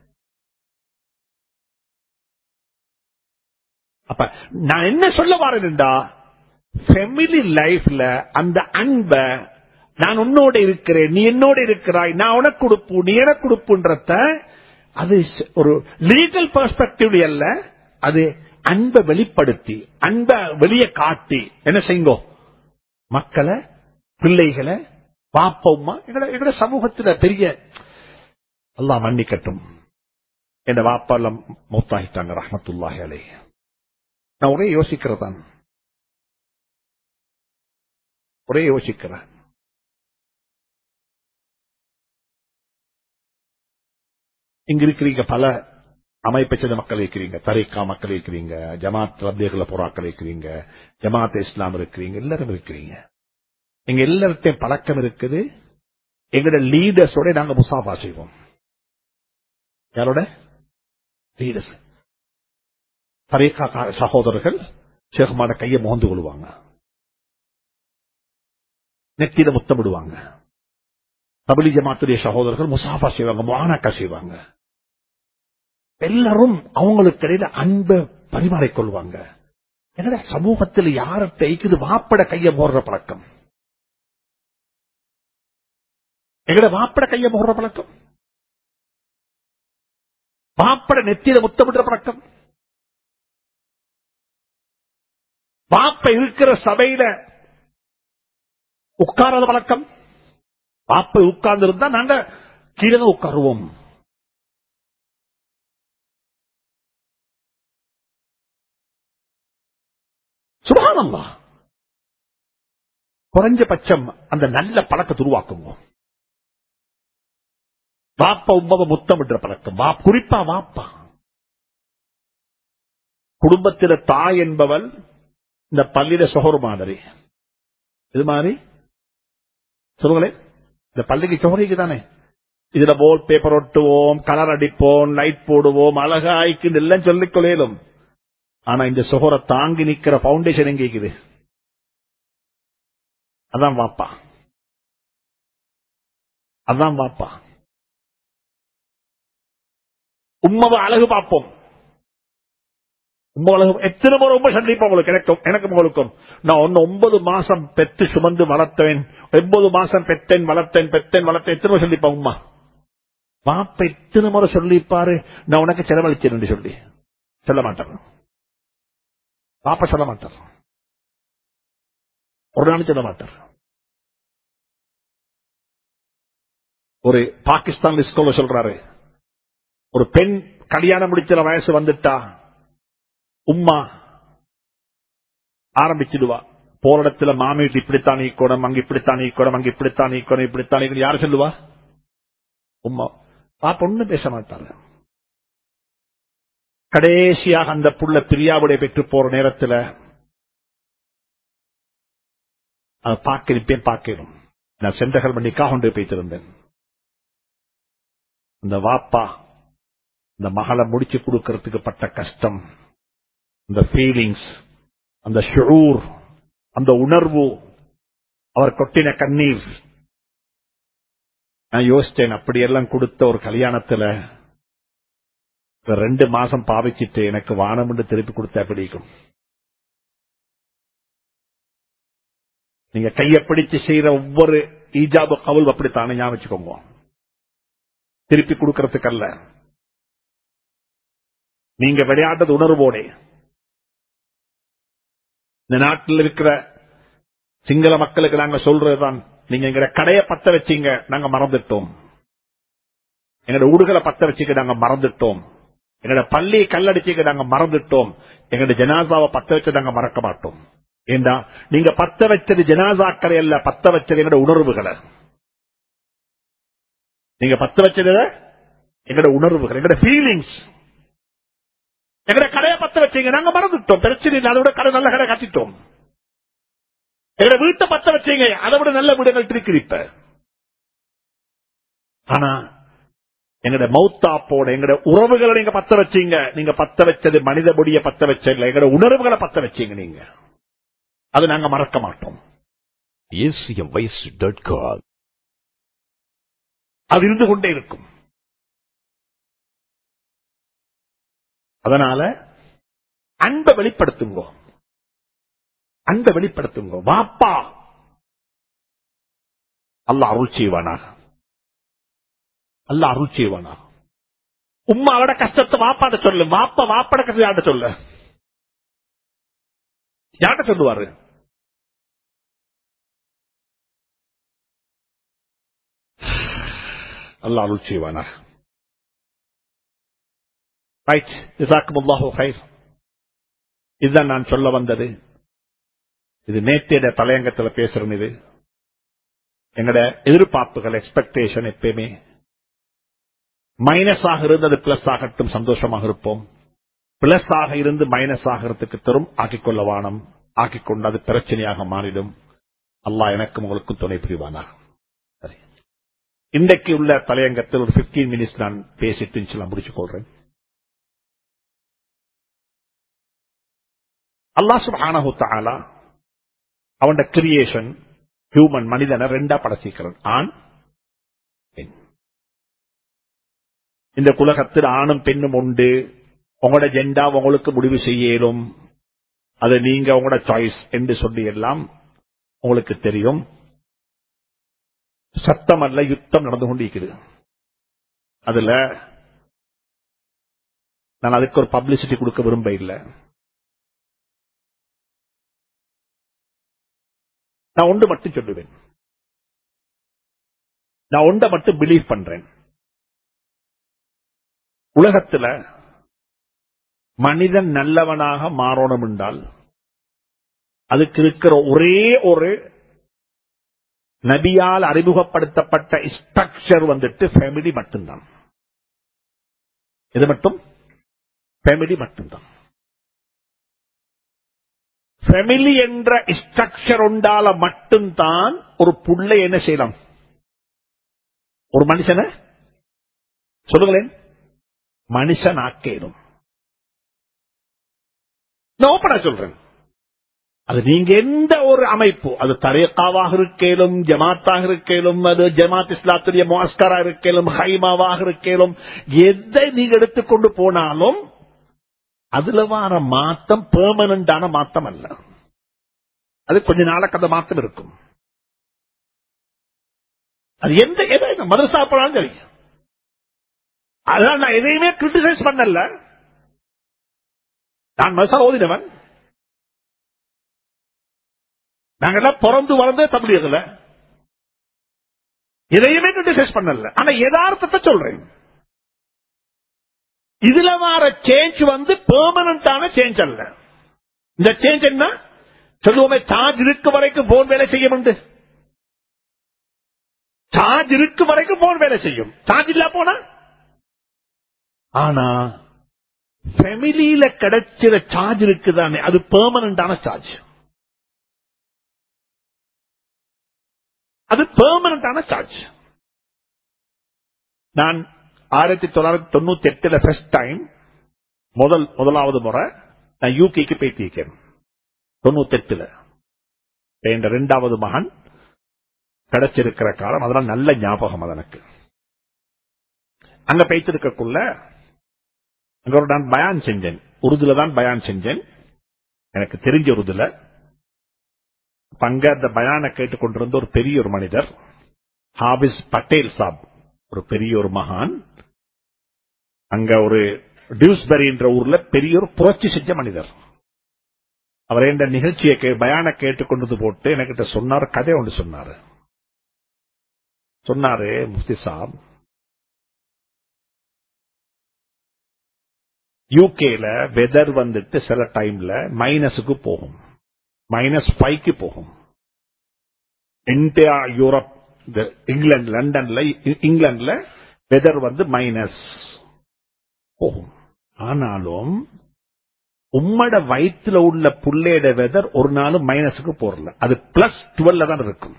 அப்ப நான் என்ன சொல்ல வரேன்டா ஃபெமிலி லைஃப்ல அந்த அன்ப நான் உன்னோட இருக்கிறேன் நீ என்னோட இருக்கிறாய் நான் உனக்கு கொடுப்பு நீ எனக்கு கொடுப்புன்றத அது ஸ்- ஒரு லீகல் பெர்ஸ்பெக்டிவ் அல்ல அது அன்பை வெளிப்படுத்தி அன்பை வெளியே காட்டி என்ன செய்யுங்கோ மக்களை பிள்ளைகளை பாப்பம்மா எங்கட எங்கட சமூகத்துல பெரிய அல்லாஹ் மன்னிக்கட்டும் என் வாப்பா எல்லாம் மௌத்தாகிட்டாங்க ரஹமத்துல்லாஹி அலை நான் ஒரே யோசிக்கிறதான் ஒரே யோசிக்கிறேன் இங்க இருக்கிறீங்க பல அமைப்பை சேர்ந்த மக்கள் இருக்கிறீங்க தரீக்கா மக்கள் இருக்கிறீங்க ஜமாத் ரபியகுல புறாக்கள் இருக்கிறீங்க ஜமாத் இஸ்லாம் இருக்கிறீங்க எல்லாரும் இருக்கிறீங்க எங்க எல்லார்ட்டையும் பழக்கம் இருக்குது எங்களோட லீடர்ஸோட நாங்க முசாஃபா செய்வோம் யாரோட லீடர்ஸ் தரீக்கா சகோதரர்கள் ஷேகுமான கையை மோந்து கொள்வாங்க நெத்தியில முத்தமிடுவாங்க தபிலி ஜமாத்துடைய சகோதரர்கள் முசாஃபா செய்வாங்க முவானாக்கா செய்வாங்க எல்லாரும் அவங்களுக்கு இடையில அன்பை பரிமாறிக் கொள்வாங்க என்னடா சமூகத்தில் யார்கிட்ட இருக்குது வாப்பட கைய மோடுற பழக்கம் எங்கட வாப்பட கைய மோடுற பழக்கம் வாப்பட நெத்தியில முத்தமிடுற பழக்கம் வாப்ப இருக்கிற சபையில உட்காராத பழக்கம் வாப்ப உட்கார்ந்து இருந்தா நாங்க கீழே உட்காருவோம் சுபானம்மா குறைஞ்சபட்சம் அந்த நல்ல பழக்கத்தை உருவாக்குங்க வாப்பா உமாவை முத்தமிடுற பழக்கம் வா குறிப்பா வாப்பா குடும்பத்தில தாய் என்பவள் இந்த பள்ளியில சொகர் மாதிரி இது மாதிரி சொல்லுங்களேன் இந்த பள்ளிக்கு சொகரிக்கு தானே இதுல போல் பேப்பர் ஒட்டுவோம் கலர் அடிப்போம் லைட் போடுவோம் அழகாய்க்கு எல்லாம் சொல்லிக் கொள்ளையிலும் ஆனா இந்த சுகரை தாங்கி நிக்கிற பவுண்டேஷன் எங்க இருக்குது அதான் வாப்பா அதான் வாப்பா உண்மவை அழகு பார்ப்போம் உண்மை அழகு எத்தனை முறை ரொம்ப சந்திப்பா உங்களுக்கு எனக்கும் எனக்கும் உங்களுக்கும் நான் ஒன்னு ஒன்பது மாசம் பெற்று சுமந்து வளர்த்தேன் ஒன்பது மாசம் பெற்றேன் வளர்த்தேன் பெற்றேன் வளர்த்தேன் எத்தனை முறை சொல்லிப்பா உமா பாப்ப எத்தனை முறை சொல்லிப்பாரு நான் உனக்கு செலவழிச்சேன் சொல்லி சொல்ல மாட்டேன் பாப்பா சொல்ல மாட்டார் ஒரு நாள் சொல்ல மாட்டார் ஒரு பாகிஸ்தான் ஸ்கூல்ல சொல்றாரு ஒரு பெண் கல்யாணம் முடிக்கிற வயசு வந்துட்டா உம்மா ஆரம்பிச்சிடுவா போற இடத்துல மாமிட்டு இப்படித்தான் நீக்கணும் அங்க இப்படித்தான் நீக்கணும் அங்க இப்படித்தான் நீக்கணும் இப்படித்தான் நீக்கணும் யாரு சொல்லுவா உம்மா பாப்பா ஒண்ணும் பேச மாட்டாங்க கடைசியாக அந்த புள்ள பிரியாவுடைய பெற்று போற நேரத்தில் பார்க்க நிற்பேன் பார்க்கணும் நான் சென்றகல் மணிக்காக கொண்டு போய்த்திருந்தேன் இந்த வாப்பா இந்த மகளை முடிச்சு கொடுக்கறதுக்கு பட்ட கஷ்டம் அந்த ஃபீலிங்ஸ் அந்த ஷூர் அந்த உணர்வு அவர் கொட்டின கண்ணீர் நான் யோசித்தேன் அப்படியெல்லாம் கொடுத்த ஒரு கல்யாணத்துல ரெண்டு மாசம் பாவிச்சிட்டு எனக்கு வானம் என்று திருப்பி கொடுத்தா பிடிக்கும் நீங்க கைய பிடிச்சு செய்யற ஒவ்வொரு ஈஜாபு கவுல் அப்படித்தானே ஞாபகம் வச்சுக்கோங்க திருப்பி கொடுக்கறதுக்கு அல்ல நீங்க விளையாடுறது உணர்வோடே இந்த நாட்டில் இருக்கிற சிங்கள மக்களுக்கு நாங்க சொல்றதுதான் நீங்க எங்க கடையை பத்த வச்சீங்க நாங்க மறந்துட்டோம் எங்களோட ஊடுகளை பத்த வச்சுக்க நாங்க மறந்துட்டோம் எங்களோட பள்ளியை கல்லடிச்சுக்க நாங்க மறந்துட்டோம் எங்களோட ஜனாசாவை பத்த வச்சு நாங்க மறக்க மாட்டோம் ஏண்டா நீங்க பத்த வச்சது ஜனாசாக்களை அல்ல பத்த வச்சது எங்களோட உணர்வுகளை நீங்க பத்த வச்சது எங்களோட உணர்வுகள் எங்களோட ஃபீலிங்ஸ் எங்களோட கடையை பத்த வச்சீங்க நாங்க மறந்துட்டோம் பிரச்சனை இல்லை அதை விட கடை நல்ல கடை கட்டிட்டோம் எங்களோட வீட்டை பத்த வச்சீங்க அதை விட நல்ல வீடுகள் திருக்கிறீப்ப ஆனா எங்கட மௌத்தாப்போட எங்கட உறவுகளை நீங்க பத்த வச்சீங்க நீங்க பத்த வச்சது மனித பொடிய பத்த வச்ச இல்ல எங்கட உணர்வுகளை பத்த வச்சீங்க நீங்க அது நாங்க மறக்க மாட்டோம் acmvoice.com அது இருந்து கொண்டே இருக்கும் அதனால அன்பை வெளிப்படுத்துங்க அன்பை வெளிப்படுத்துங்க வாப்பா அல்லாஹ் அருள் செய்வானாக அல்லாஹ் அருள் செய்வானா உம்மாவோட கஷ்டத்தை வாப்பாட சொல்லு வாப்பா வாப்பட கஷ்டத்தை சொல்லு யார்கிட்ட சொல்லுவாரு அல்லாஹ் அருள் செய்வானா ரைட் ஜிசாக்குமுல்லாஹு ஹைர் இதுதான் நான் சொல்ல வந்தது இது நேற்றைய தலையங்கத்தில் பேசுறேன் இது எங்களோட எதிர்பார்ப்புகள் எக்ஸ்பெக்டேஷன் எப்பயுமே மைனஸ் ஆக இருந்து அது பிளஸ் ஆகட்டும் சந்தோஷமாக இருப்போம் பிளஸ் ஆக இருந்து மைனஸ் ஆகிறதுக்கு தரும் ஆக்கிக்கொள்ள வானம் ஆக்கிக்கொண்டு அது பிரச்சனையாக மாறிடும் அல்லாஹ் எனக்கும் உங்களுக்கும் துணை புரிவானா சரி இன்றைக்கு உள்ள தலையங்கத்தில் ஒரு 15 மினிட்ஸ் நான் பேசிட்டு இன்ஷால்லா முடிச்சு கொள்றேன் அல்லாஹ் சுப்ஹானஹு தஆலா அவன் கிரியேஷன் ஹியூமன் மனிதனை ரெண்டா படைச்சிக்கிறான் ஆண் பெண் இந்த குலகத்தில் ஆணும் பெண்ணும் உண்டு உங்களோட ஜெண்டா உங்களுக்கு முடிவு செய்யலும் அது நீங்க உங்களோட சாய்ஸ் என்று சொல்லி எல்லாம் உங்களுக்கு தெரியும் சத்தம் அல்ல யுத்தம் நடந்து கொண்டிருக்குது அதுல நான் அதுக்கு ஒரு பப்ளிசிட்டி கொடுக்க விரும்ப இல்லை நான் ஒன்று மட்டும் சொல்லுவேன் நான் ஒன்றை மட்டும் பிலீவ் பண்றேன் உலகத்துல மனிதன் நல்லவனாக மாறணும் என்றால் அதுக்கு இருக்கிற ஒரே ஒரு நபியால் அறிமுகப்படுத்தப்பட்ட ஸ்ட்ரக்சர் வந்துட்டு ஃபேமிலி மட்டும்தான் இது மட்டும் ஃபேமிலி மட்டும்தான் ஃபேமிலி என்ற ஸ்ட்ரக்சர் உண்டால மட்டும்தான் ஒரு புள்ளை என்ன செய்யலாம் ஒரு மனுஷனை சொல்லுங்களேன் மனுஷன் ஆக்கேடும் நான் ஓப்பனா சொல்றேன் அது நீங்க எந்த ஒரு அமைப்பு அது தரேக்காவாக இருக்கேலும் ஜமாத்தாக இருக்கேலும் அது ஜமாத் இஸ்லாத்துடைய மாஸ்கரா இருக்கேலும் ஹைமாவாக இருக்கேலும் எதை நீங்க எடுத்துக்கொண்டு போனாலும் அதுல வர மாத்தம் பெர்மனண்டான மாத்தம் அல்ல அது கொஞ்ச நாளைக்கு அந்த மாத்தம் இருக்கும் அது எந்த எதை மதரசா போனாலும் சரி அதனால நான் எதையுமே கிரிட்டிசைஸ் பண்ணல நான் மதரசா ஓதினவன் நாங்கெல்லாம் பிறந்து வளர்ந்த தமிழர்கள எதையுமே கிரிட்டிசைஸ் பண்ணல ஆனா யதார்த்தத்தை சொல்றேன் இதுல வர சேஞ்ச் வந்து பெர்மனண்டான சேஞ்ச் அல்ல இந்த சேஞ்ச் என்ன சொல்லுவோமே சார்ஜ் இருக்கு வரைக்கும் போன் வேலை செய்யும் உண்டு சார்ஜ் இருக்கு வரைக்கும் போன் வேலை செய்யும் சார்ஜ் இல்ல போனா ஆனா ஃபெமிலியில கிடைச்சிற சார்ஜ் இருக்குதானே அது பெர்மனண்டான சார்ஜ் அது பெர்மனண்டான சார்ஜ் நான் ஆயிரத்தி தொள்ளாயிரத்தி தொண்ணூத்தி எட்டுல ஃபர்ஸ்ட் டைம் முதல் முதலாவது முறை நான் யூகேக்கு போயிட்டிருக்கேன் தொண்ணூத்தி எட்டுல என் ரெண்டாவது மகன் கிடைச்சிருக்கிற காலம் அதெல்லாம் நல்ல ஞாபகம் அது எனக்கு அங்க போய்த்திருக்கக்குள்ள அங்க ஒரு நான் பயான் செஞ்சேன் உருதுல தான் பயான் செஞ்சேன் எனக்கு தெரிஞ்ச உருதுல அங்க அந்த பயான கேட்டுக்கொண்டிருந்த ஒரு பெரிய ஒரு மனிதர் ஹாபிஸ் பட்டேல் சாப் ஒரு பெரிய ஒரு மகான் அங்க ஒரு டியூஸ்பரி என்ற ஊர்ல பெரிய ஒரு புரட்சி செஞ்ச மனிதர் அவர் இந்த நிகழ்ச்சியை கே- பயான கேட்டுக்கொண்டது போட்டு எனக்கிட்ட சொன்னார் கதை ஒன்று சொன்னாரு சொன்னாரு முஃப்தி சாப் யூகேல வெதர் வந்துட்டு சில டைம்ல மைனஸுக்கு போகும் மைனஸ் ஃபைவ்க்கு போகும் இந்தியா யூரோப் இந்த இங்கிலாந்து லண்டன்ல இ- இங்கிலாந்துல வெதர் வந்து மைனஸ் போகும் ஆனாலும் உம்மட வயிற்றுல உள்ள புள்ளையோட வெதர் ஒரு நாளும் மைனஸுக்கு போறல அது பிளஸ் டுவெல்ல தான் இருக்கும்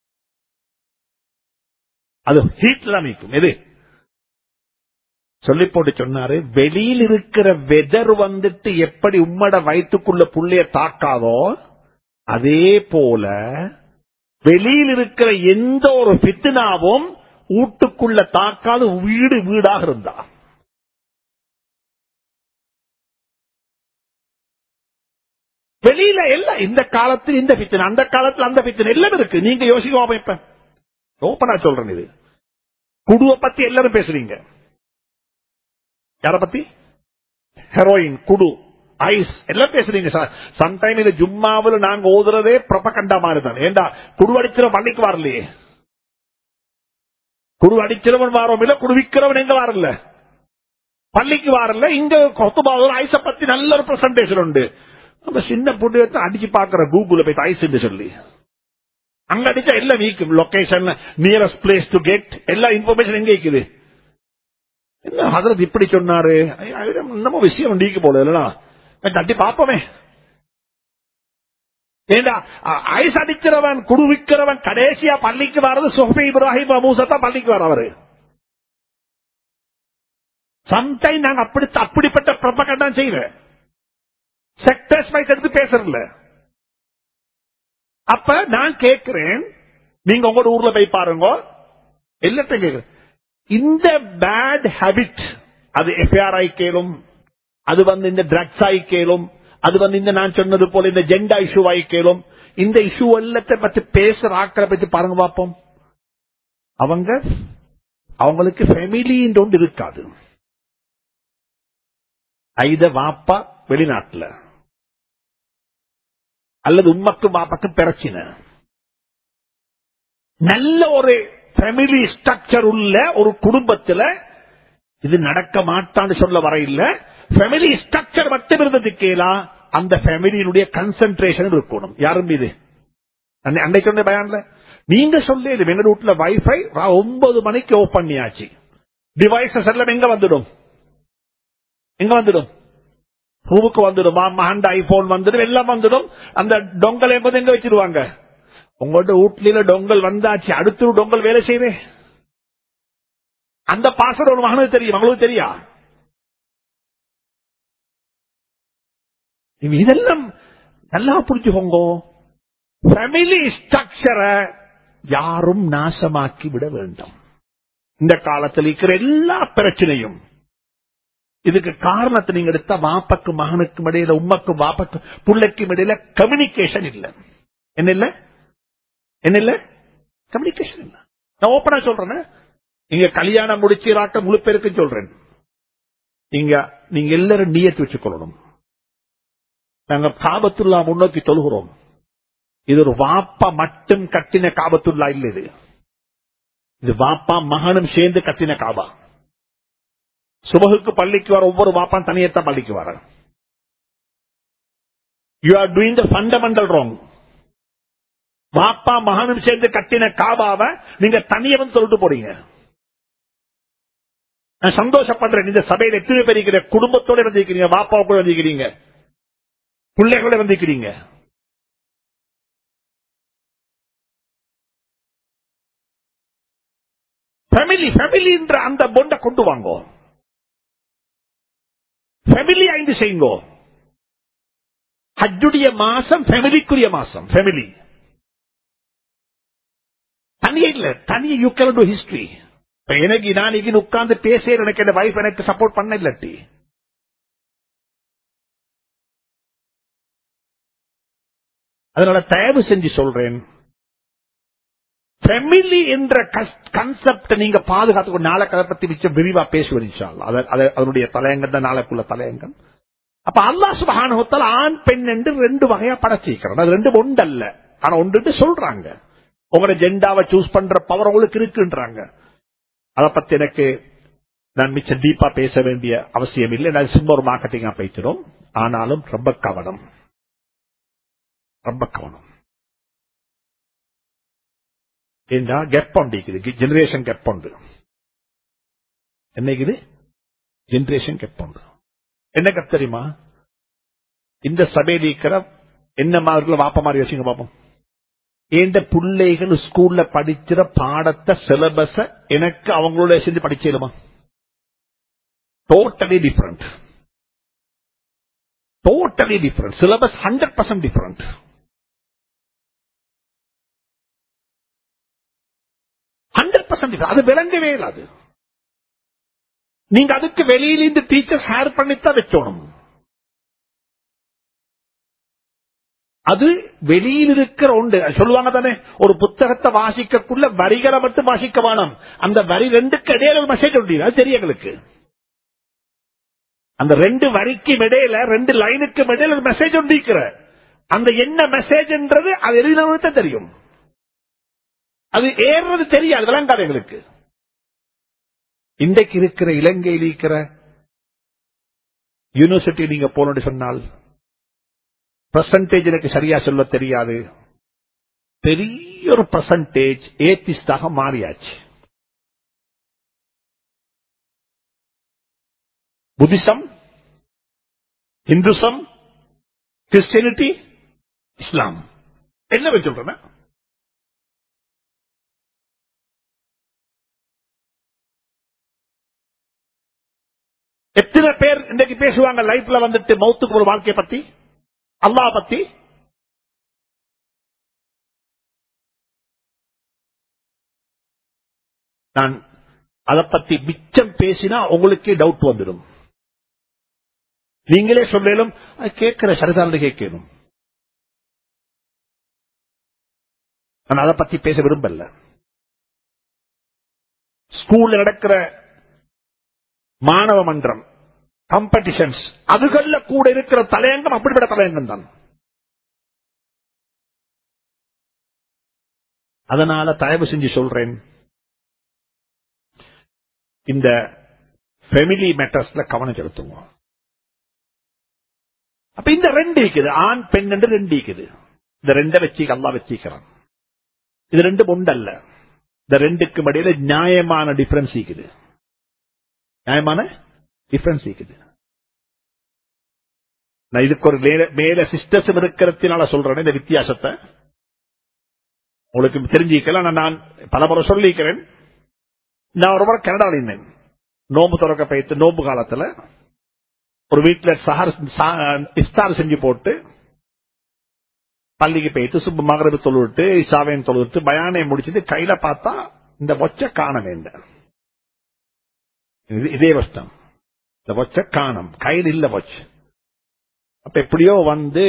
அது ஹீட்ல தான் நிற்கும் எது சொல்லி போட்டு சொன்னாரு வெளியில் இருக்கிற வெதர் வந்துட்டு எப்படி உம்மட வயிற்றுக்குள்ள புள்ளைய தாக்காதோ அதே போல வெளியில் இருக்கிற எந்த ஒரு பித்னாவும் வீட்டுக்குள்ள தாக்காது வீடு வீடாக இருந்தா வெளியில எல்லாம் இந்த காலத்தில் இந்த பித்தனை அந்த காலத்தில் அந்த பித்தனை எல்லாம் இருக்கு நீங்க யோசிக்க இப்ப ஓப்பனா சொல்றேன் இது குடுவை பத்தி எல்லாரும் பேசுறீங்க யார பத்தி ஹெரோயின் குடு ஐஸ் எல்லாம் பேசுறீங்க சார் சம்டைம் இது ஜும்மாவில் நாங்க ஓதுறதே பிரபகண்டா மாதிரி தான் ஏண்டா குருவடிச்சிட பள்ளிக்கு வரலையே குரு அடிக்கிறவன் வாரோம் இல்ல குருவிக்கிறவன் எங்க வரல பள்ளிக்கு வரல இங்க கொத்துபாவில் ஐஸ பத்தி நல்ல ஒரு பிரசன்டேஷன் உண்டு நம்ம சின்ன புட்டு எடுத்து அடிச்சு பாக்குற கூகுள்ல போய் ஐஸ் சொல்லி அங்க அடிச்சா எல்லாம் வீக்கும் location nearest place to get எல்லா இன்ஃபர்மேஷன் எங்க இருக்குது என்ன ஹதரத் இப்படி சொன்னாரு நம்ம விஷயம் நீக்க போல இல்லனா தட்டி பாப்போமே ஏண்டா ஐஸ் அடிக்கிறவன் குடுவிக்கிறவன் கடைசியா பள்ளிக்கு வர்றது சொஹபி இப்ராஹிம் மூசத்தா பள்ளிக்கு வரவரு சம்டைம் நாங்க அப்படி அப்படிப்பட்ட பிரபகண்டம் செய்யறேன் செக்டர்ஸ் வைஸ் எடுத்து பேசுறதில்ல அப்ப நான் கேட்கிறேன் நீங்க உங்களோட ஊர்ல போய் பாருங்க எல்லாத்தையும் கேட்கிறேன் இந்த பேட் ஹேபிட் அது எஃப்ஐஆர் ஆயிக்கேலும் அது வந்து இந்த ட்ரக்ஸ் ஆயிக்கேலும் அது வந்து இந்த நான் சொன்னது போல இந்த ஜெண்டா இஷ்யூ ஆயிக்கேலும் இந்த இஷ்யூ எல்லாத்தை பத்தி பேசுற ஆக்களை பத்தி பாருங்க பார்ப்போம் அவங்க அவங்களுக்கு ஃபேமிலி ஒன்று இருக்காது ஐத வாப்பா வெளிநாட்டுல அல்லது உம்மக்கும் வாப்பாக்கும் பிரச்சனை நல்ல ஒரு ஃபேமிலி ஸ்ட்ரக்சர் உள்ள ஒரு குடும்பத்துல இது நடக்க மாட்டான்னு சொல்ல வர இல்ல ஃபேமிலி ஸ்ட்ரக்சர் மட்டும் இருந்ததுக்கேலா அந்த ஃபேமிலியினுடைய கன்சென்ட்ரேஷன் இருக்கணும் யாரும் மீது அன்னைக்கு சொன்ன பயான்ல நீங்க சொல்லி எங்க வீட்டுல வைஃபை ஒன்பது மணிக்கு ஓப் பண்ணியாச்சு டிவைசஸ் எல்லாம் எங்க வந்துடும் எங்க வந்துடும் ரூமுக்கு வந்துடும் மகண்ட ஐபோன் வந்துடும் எல்லாம் வந்துடும் அந்த டொங்கல் என்பது எங்க வச்சிருவாங்க உங்களோட வீட்ல டொங்கல் வந்தாச்சு அடுத்த டொங்கல் வேலை செய்வே அந்த பாஸ்வேர்டு ஒரு மகனுக்கு தெரியும் அவங்களுக்கு தெரியா இதெல்லாம் நல்லா புரிஞ்சுக்கோங்க ஃபேமிலி ஸ்ட்ரக்சரை யாரும் நாசமாக்கி விட வேண்டும் இந்த காலத்தில் இருக்கிற எல்லா பிரச்சனையும் இதுக்கு காரணத்தை நீங்க எடுத்தா வாப்பக்கு மகனுக்கும் இடையில உம்மக்கும் வாப்பக்கு பிள்ளைக்கும் இடையில கம்யூனிகேஷன் இல்ல என்ன இல்ல என்ன இல்ல கம்யூனிகேஷன் இல்ல நான் ஓப்பனா சொல்றேன் நீங்க கல்யாணம் முடிச்சிராட்ட முழு பேருக்கு சொல்றேன் நீங்க நீங்க எல்லாரும் நீயத்து வச்சுக்கொள்ளணும் நாங்க காபத்துல்லா முன்னோக்கி தொழுகிறோம் இது ஒரு வாப்பா மட்டும் கட்டின காபத்துல்லா இல்ல இது இது வாப்பா மகனும் சேர்ந்து கட்டின காபா சுபகுக்கு பள்ளிக்கு வர ஒவ்வொரு வாப்பான் தனியத்தான் பள்ளிக்கு வர you are doing the fundamental wrong வாப்பா மகனும் சேர்ந்து கட்டின காபாவை நீங்க தனிய வந்து சொல்லிட்டு போறீங்க நான் சந்தோஷப்படுறேன் இந்த சபையில் எத்தனை பேர் இருக்கிற குடும்பத்தோட வந்திருக்கிறீங்க வாப்பாவை கூட வந்திருக்கிறீங்க பிள்ளைகளோட வந்திருக்கிறீங்க ஃபேமிலி ஃபேமிலின்ற அந்த பொண்டை கொண்டு வாங்க ஃபேமிலி ஐந்து செய்யுங்க ஹஜ்ஜுடைய மாசம் ஃபேமிலிக்குரிய மாசம் ஃபேமிலி தனியே இல்ல தனியே யூ கேன் டூ ஹிஸ்டரி எனக்கு நான் இங்க உட்கார்ந்து பேச எனக்கு என் வைஃப் எனக்கு சப்போர்ட் பண்ண இல்லாட்டி அதனால தயவு செஞ்சு சொல்றேன் ஃபெமிலி என்ற கன்செப்ட் நீங்க பாதுகாத்து நாளை கதை பத்தி மிச்சம் விரிவா பேசுவது அதனுடைய தலையங்கம் தான் நாளைக்குள்ள தலையங்கம் அப்ப அல்லா சுபகானுகத்தால் ஆண் பெண் என்று ரெண்டு வகையா படைச்சிருக்கிறோம் அது ரெண்டு ஒன்று அல்ல ஆனா ஒன்று சொல்றாங்க உங்களோட ஜெண்டாவை சூஸ் பண்ற பவர் உங்களுக்கு இருக்குன்றாங்க அதை பத்தி எனக்கு நான் மிச்சம் டீப்பா பேச வேண்டிய அவசியம் இல்லை நான் சும்மா ஒரு மார்க்கெட்டிங்கா பேசிடும் ஆனாலும் ரொம்ப கவனம் ரொம்ப கவனம் ஏண்டா கெப் உண்டு ஜெனரேஷன் கெப் உண்டு என்னைக்குது ஜெனரேஷன் கெப் உண்டு என்ன கப் தெரியுமா இந்த சபையில் இருக்கிற என்ன மாதிரி வாப்ப மாதிரி வச்சுங்க பாப்போம் எந்த பிள்ளைகள் ஸ்கூல்ல படிக்கிற பாடத்தை சிலபஸ எனக்கு அவங்களோட சேர்ந்து படிச்சிடுமா totally different totally different syllabus hundred percent different hundred percent அது விளங்கவே இல்லாது நீங்க அதுக்கு வெளியிலிருந்து டீச்சர் ஹேர் பண்ணித்தான் வச்சோணும் அது வெளியில் இருக்கிற உண்டு சொல்லுவாங்க தானே ஒரு புத்தகத்தை வாசிக்கக்குள்ள வரிகளை மட்டும் வாசிக்க வேணும் அந்த வரி ரெண்டுக்கு இடையில ஒரு மெசேஜ் உண்டு அது தெரியும் எங்களுக்கு அந்த ரெண்டு வரிக்கு இடையில ரெண்டு லைனுக்கு இடையில ஒரு மெசேஜ் ஒன்று இருக்கிற அந்த என்ன மெசேஜ்ன்றது அது எழுதினவங்களுக்கு தான் தெரியும் அது ஏறுறது தெரியாது விளங்காது எங்களுக்கு இன்றைக்கு இருக்கிற இலங்கையில் இருக்கிற யூனிவர்சிட்டி நீங்க போனோம்னு சொன்னால் பர்சன்டேஜ் எனக்கு சரியா சொல்ல தெரியாது பெரிய ஒரு பர்சன்டேஜ் ஏத்திஸ்டாக மாறியாச்சு புத்திசம் இந்துசம் கிறிஸ்டியனிட்டி இஸ்லாம் என்ன வச்சு சொல்றேன் எத்தனை பேர் இன்னைக்கு பேசுவாங்க லைஃப்ல வந்துட்டு மௌத்துக்கு ஒரு வாழ்க்கையை பத்தி அல்லாஹ் பத்தி நான் அதை பத்தி மிச்சம் பேசினா உங்களுக்கே டவுட் வந்துடும் நீங்களே சொல்லலும் கேட்கிற சரிதான் கேட்கணும் நான் அதை பத்தி பேச விரும்பல ஸ்கூல்ல நடக்கிற மாணவ மன்றம் காம்படிஷன்ஸ் அதுகள்ல கூட இருக்கிற தலையங்கம் அப்படிப்பட்ட தலையங்கம் தான் அதனால தயவு செஞ்சு சொல்றேன் இந்த ஃபெமிலி மேட்டர்ஸ்ல கவனம் செலுத்துவோம் அப்ப இந்த ரெண்டு இருக்குது ஆண் பெண் என்று ரெண்டு இருக்குது இந்த ரெண்ட வச்சு அல்லா வச்சிக்கிறான் இது ரெண்டு ஒன்றல்ல இந்த ரெண்டுக்கும் இடையில நியாயமான டிஃபரன்ஸ் இருக்குது நியாயமான டிஃபரன்ஸ் இருக்குது நான் இதுக்கு ஒரு மேல மேல சிஸ்டர்ஸ் இருக்கிறதுனால சொல்றேன் இந்த வித்தியாசத்தை உங்களுக்கு தெரிஞ்சிக்கலாம் நான் பல முறை சொல்லிக்கிறேன் நான் ஒரு முறை கனடாவில் இருந்தேன் நோம்பு திறக்க பயிற்று நோம்பு காலத்துல ஒரு வீட்டுல சஹர் இஸ்தார் செஞ்சு போட்டு பள்ளிக்கு போயிட்டு சுப்பு மகரது தொழுவிட்டு இசாவையும் தொழுவிட்டு பயானை முடிச்சுட்டு கையில பார்த்தா இந்த ஒச்ச காண வேண்டாம் இதே கஷ்டம் இந்த ஒச்ச காணம் கையில் இல்ல ஒச்ச அப்ப எப்படியோ வந்து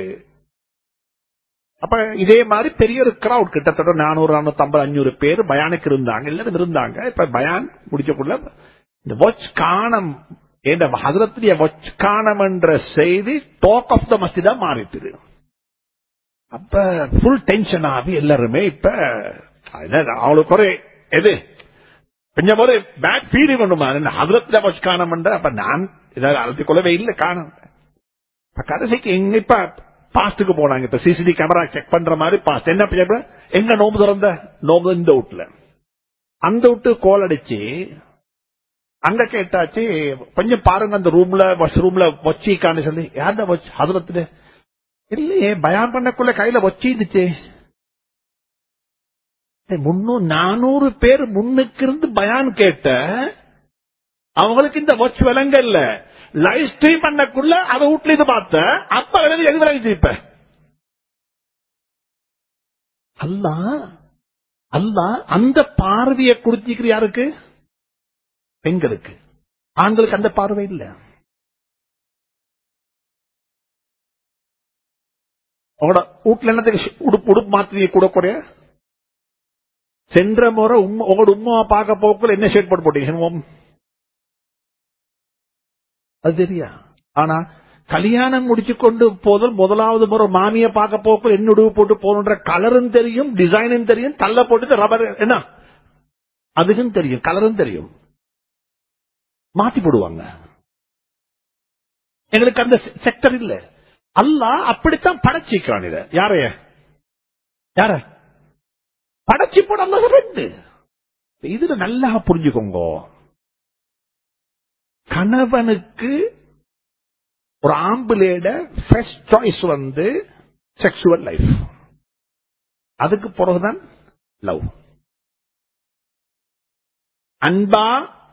அப்ப இதே மாதிரி பெரிய ஒரு கிரௌட் கிட்டத்தட்ட நானூறு நானூத்தி ஐம்பது அஞ்சூறு பேர் பயானுக்கு இருந்தாங்க எல்லாரும் இருந்தாங்க இப்ப பயான் முடிச்சக்குள்ள இந்த வாட்ச் காணம் என்ற ஹதரத்துடைய வாட்ச் காணம் என்ற செய்தி டாக் ஆஃப் த மஸ்திதா மாறிட்டுது அப்ப ஃபுல் டென்ஷன் ஆகி எல்லாருமே இப்ப அவளுக்கு ஒரு எது கொஞ்சம் ஒரு பேட் ஃபீலிங் ஒண்ணுமா ஹதரத்துல வாட்ச் காணம் அப்ப நான் இதாவது அழுத்திக் கொள்ளவே இல்லை காணும் கடைசிக்கு எங்க இப்ப பாஸ்டுக்கு போனாங்க இப்ப சிசிடி கேமரா செக் பண்ற மாதிரி பாஸ்ட் என்ன செய்ய எங்க நோம்பு திறந்த நோம்பு இந்த வீட்டுல அந்த விட்டு கோல் அடிச்சு அங்க கேட்டாச்சு கொஞ்சம் பாருங்க அந்த ரூம்ல வாஷ் ரூம்ல வச்சிக்கான்னு சொல்லி யார்டா வச்சு அதுலத்துல இல்லையே பயான் பண்ணக்குள்ள கையில வச்சிருந்துச்சு முன்னூறு நானூறு பேர் முன்னுக்கு இருந்து பயான் கேட்ட அவங்களுக்கு இந்த வாட்ச் விலங்க இல்ல லைவ் ஸ்ட்ரீம் பண்ணக்குள்ள அதை வீட்டுல இருந்து பார்த்த அப்ப எழுதி எது விளங்கிச்சு இப்ப அல்ல அல்ல அந்த பார்வையை கொடுத்திருக்கிற யாருக்கு பெண்களுக்கு ஆண்களுக்கு அந்த பார்வை இல்ல உங்களோட வீட்டுல என்னத்துக்கு உடுப்பு உடுப்பு மாத்திரியை கூட குறைய சென்ற முறை உங்களோட உமா பார்க்க போக்குள்ள என்ன ஷேட் போட்டு போட்டீங்க அது தெரியா ஆனா கல்யாணம் முடிச்சு கொண்டு போதல் முதலாவது முறை மாமிய பார்க்க போக்குள் என்ன உடுவு போட்டு போகணுன்ற கலரும் தெரியும் டிசைனும் தெரியும் தள்ள போட்டு ரப்பர் என்ன அதுக்கும் தெரியும் கலரும் தெரியும் மாத்தி போடுவாங்க எங்களுக்கு அந்த செக்டர் இல்ல அல்ல அப்படித்தான் படைச்சிக்கிறான் இத யாரைய யார படைச்சி போட ரெண்டு இதுல நல்லா புரிஞ்சுக்கோங்க கணவனுக்கு ஒரு ஆம்பிளேட ஃபர்ஸ்ட் சாய்ஸ் வந்து செக்ஷுவல் லைஃப் அதுக்கு பிறகுதான் லவ் அன்பா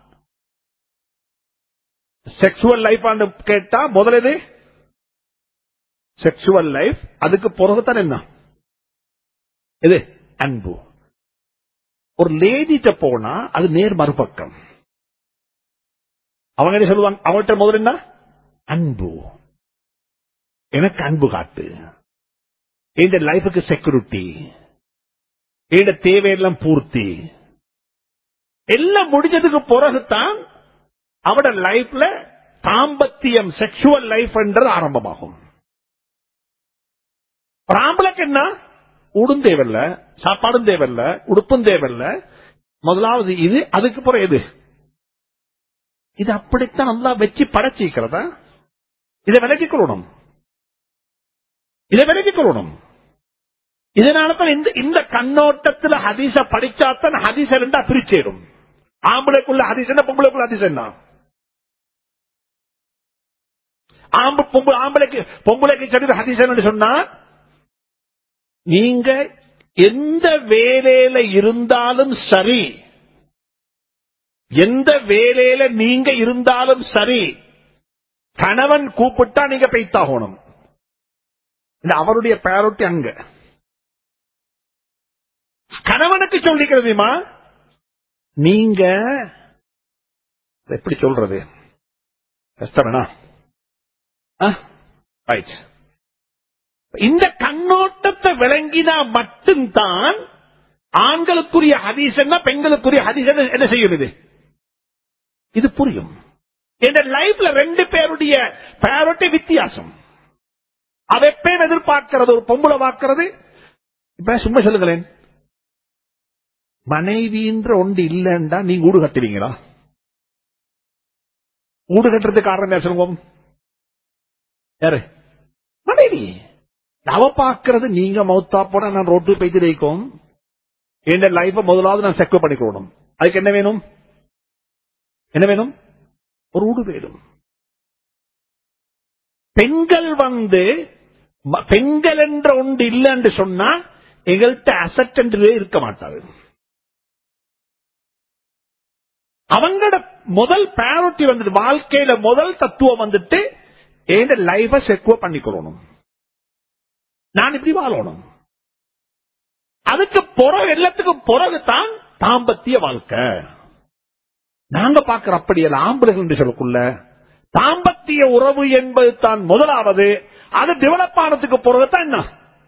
செக்ஷுவல் லைஃப் கேட்டா முதலது செக்ஷுவல் லைஃப் அதுக்கு பிறகுதான் என்ன இது அன்பு ஒரு லேடிட்ட போனா அது நேர் மறுபக்கம் அவங்க என்ன சொல்லுவாங்க அவங்கள்ட்ட முதல்ல என்ன அன்பு எனக்கு அன்பு காட்டு இந்த லைஃபுக்கு செக்யூரிட்டி இந்த தேவையெல்லாம் பூர்த்தி எல்லாம் முடிஞ்சதுக்கு பிறகுதான் அவட லைஃப்ல தாம்பத்தியம் செக்ஷுவல் லைஃப் என்றது ஆரம்பமாகும் ஒரு ஆம்பளைக்கு என்ன உடும் தேவையில்ல சாப்பாடும் தேவையில்ல உடுப்பும் தேவையில்ல முதலாவது இது அதுக்கு பிறகு எது இது அப்படித்தான் நல்லா வச்சு படைச்சிக்கிறதா இதை விலகிக் கொள்ளணும் இதை விலகிக் கொள்ளணும் இதனாலதான் இந்த இந்த கண்ணோட்டத்தில் ஹதீச படிச்சாத்தான் ஹதீச ரெண்டா பிரிச்சேடும் ஆம்பளைக்குள்ள ஹதீஸ் என்ன பொம்பளைக்குள்ள ஹதீஸ் என்ன ஆம்பு பொம்பு ஆம்பளைக்கு பொம்பளைக்கு சரி ஹதீஸ் என்னன்னு சொன்னா நீங்க எந்த வேலையில இருந்தாலும் சரி எந்த வேலையில நீங்க இருந்தாலும் சரி கணவன் கூப்பிட்டா நீங்க பெய்த்தாகணும் இது அவருடைய பேரொட்டி அங்க கணவனுக்கு சொல்லிக்கிறதுமா நீங்க எப்படி சொல்றது கஷ்டமேனா ரைட் இந்த கண்ணோட்டத்தை விளங்கினா மட்டும்தான் ஆண்களுக்குரிய ஹதீஸ் என்ன பெண்களுக்குரிய ஹதீஸ் என்ன என்ன செய்யும் இது இது புரியும் என் லைஃப்ல ரெண்டு பேருடைய பேரோட்டி வித்தியாசம் அவ எப்பயும் எதிர்பார்க்கிறது ஒரு பொம்பளை பார்க்கிறது இப்ப சும்மா சொல்லுங்களேன் மனைவின்ற ஒன்று இல்லைண்டா நீங்க ஊடு கட்டுவீங்களா ஊடு கட்டுறதுக்கு காரணம் என்ன சொல்லுவோம் யாரு மனைவி அவ பாக்குறது நீங்க மௌத்தா போட நான் ரோட்டு போயிட்டு வைக்கும் என் லைஃப முதலாவது நான் செக்வ பண்ணிக்கணும் அதுக்கு என்ன வேணும் என்ன வேணும் ஒரு ஊடு வேணும் பெண்கள் வந்து ம- பெண்கள் என்ற ஒன்று இல்லைன்னு சொன்னா எங்கள்கிட்ட அசட் என்று இருக்க மாட்டாது அவங்களோட முதல் பேரோட்டி வந்துட்டு வாழ்க்கையில முதல் தத்துவம் வந்துட்டு என் லைஃப செக்வ பண்ணிக்கொள்ளணும் நான் இப்படி வாழணும் அதுக்கு பிறகு எல்லாத்துக்கும் பிறகுதான் தாம்பத்திய வாழ்க்கை நாங்க பார்க்கிற அப்படி அல்ல ஆம்பளைகள் என்று சொல்லக்குள்ள தாம்பத்திய உறவு என்பது தான் முதலாவது அது டெவலப் ஆனதுக்கு பிறகுதான் என்ன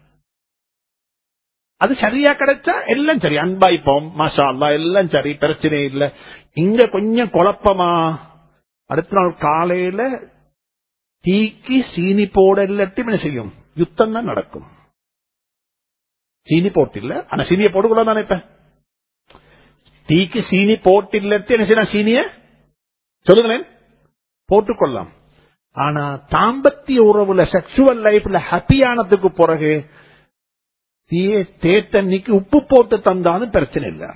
அது சரியா கிடைச்சா எல்லாம் சரி அன்பாய்ப்போம் மாஷா அல்லா எல்லாம் சரி பிரச்சனை இல்ல இங்க கொஞ்சம் குழப்பமா அடுத்த நாள் காலையில தீக்கு சீனி போட இல்லாட்டி என்ன செய்யும் யுத்தம் தான் நடக்கும் சீனி போட்டு இல்ல ஆனா சீனியை போட்டுக்கூடாது தானே இப்ப டீக்கு சீனி போட்டு இல்லாட்டி என்ன செய்யலாம் சீனிய சொல்லுங்களேன் போட்டுக்கொள்ளலாம் ஆனா தாம்பத்திய உறவுல செக்ஷுவல் லைஃப்ல ஹாப்பியானதுக்கு பிறகு தீய தேத்தன்னைக்கு உப்பு போட்டு தந்தாலும் பிரச்சனை இல்ல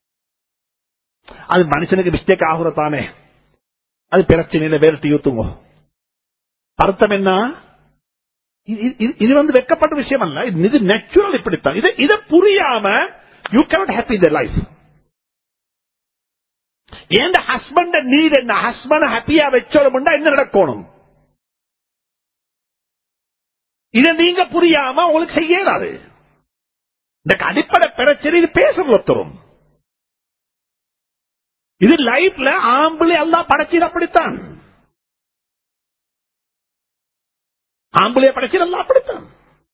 அது மனுஷனுக்கு மிஸ்டேக் ஆகுறதானே அது பிரச்சனை இல்லை வேற டீ ஊத்துங்க அர்த்தம் என்ன இது- இது- இது வந்து வெக்கப்பட்ட விஷயம் அல்ல இது- இது நேச்சுரல் இப்படித்தான் இதை இதை புரியாம you cannot happy the life ஏன் ஹஸ்பண்ட் நீர் என்ன ஹஸ்பண்ட் ஹாப்பியா வச்சோம்னா என்ன நடக்கணும் இதை நீங்க புரியாம உங்களுக்கு செய்ய இயலாது இந்த அடிப்படை பிரச்சனை இது பேசுறது ஒருத்தரும் இது லைஃப்ல ஆம்பளை எல்லாம் படைச்சது அப்படித்தான் ஆம்பளைய படைச்சது எல்லாம் அப்படித்தான்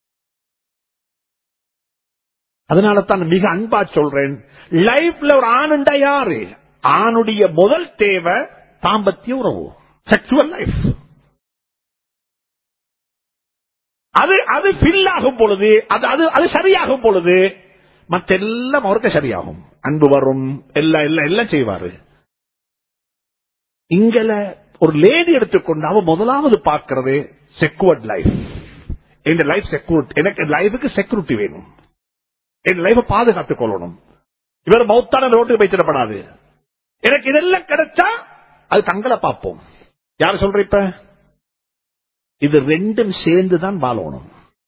அதனால தான் மிக அன்பா சொல்றேன் லைஃப்ல ஒரு ஆணுண்டா யாரு ஆணுடைய முதல் தேவை தாம்பத்திய உறவு செக்ஷுவல் லைஃப் அது அது ஃபில் ஆகும் பொழுது அது அது அது சரியாகும் பொழுது மத்தெல்லாம் அவருக்கு சரியாகும் அன்பு வரும் எல்லாம் எல்லாம் எல்லாம் செய்வாரு இங்கல ஒரு லேடி எடுத்துக்கொண்டு அவ முதலாவது பார்க்கிறது செக்யூர்ட் லைஃப் என் லைஃப் செக்யூரிட்டி எனக்கு லைஃபுக்கு செக்யூரிட்டி வேணும் என் லைஃபை பாதுகாத்துக் கொள்ளணும் இவர் மௌத்தான ரோட்டுக்கு வைத்திடப்படாது எனக்கு இதெல்லாம் கிடைச்சா அது தங்களை பார்ப்போம் யார் சொல்ற இப்ப இது ரெண்டும் சேர்ந்துதான் வாழணும்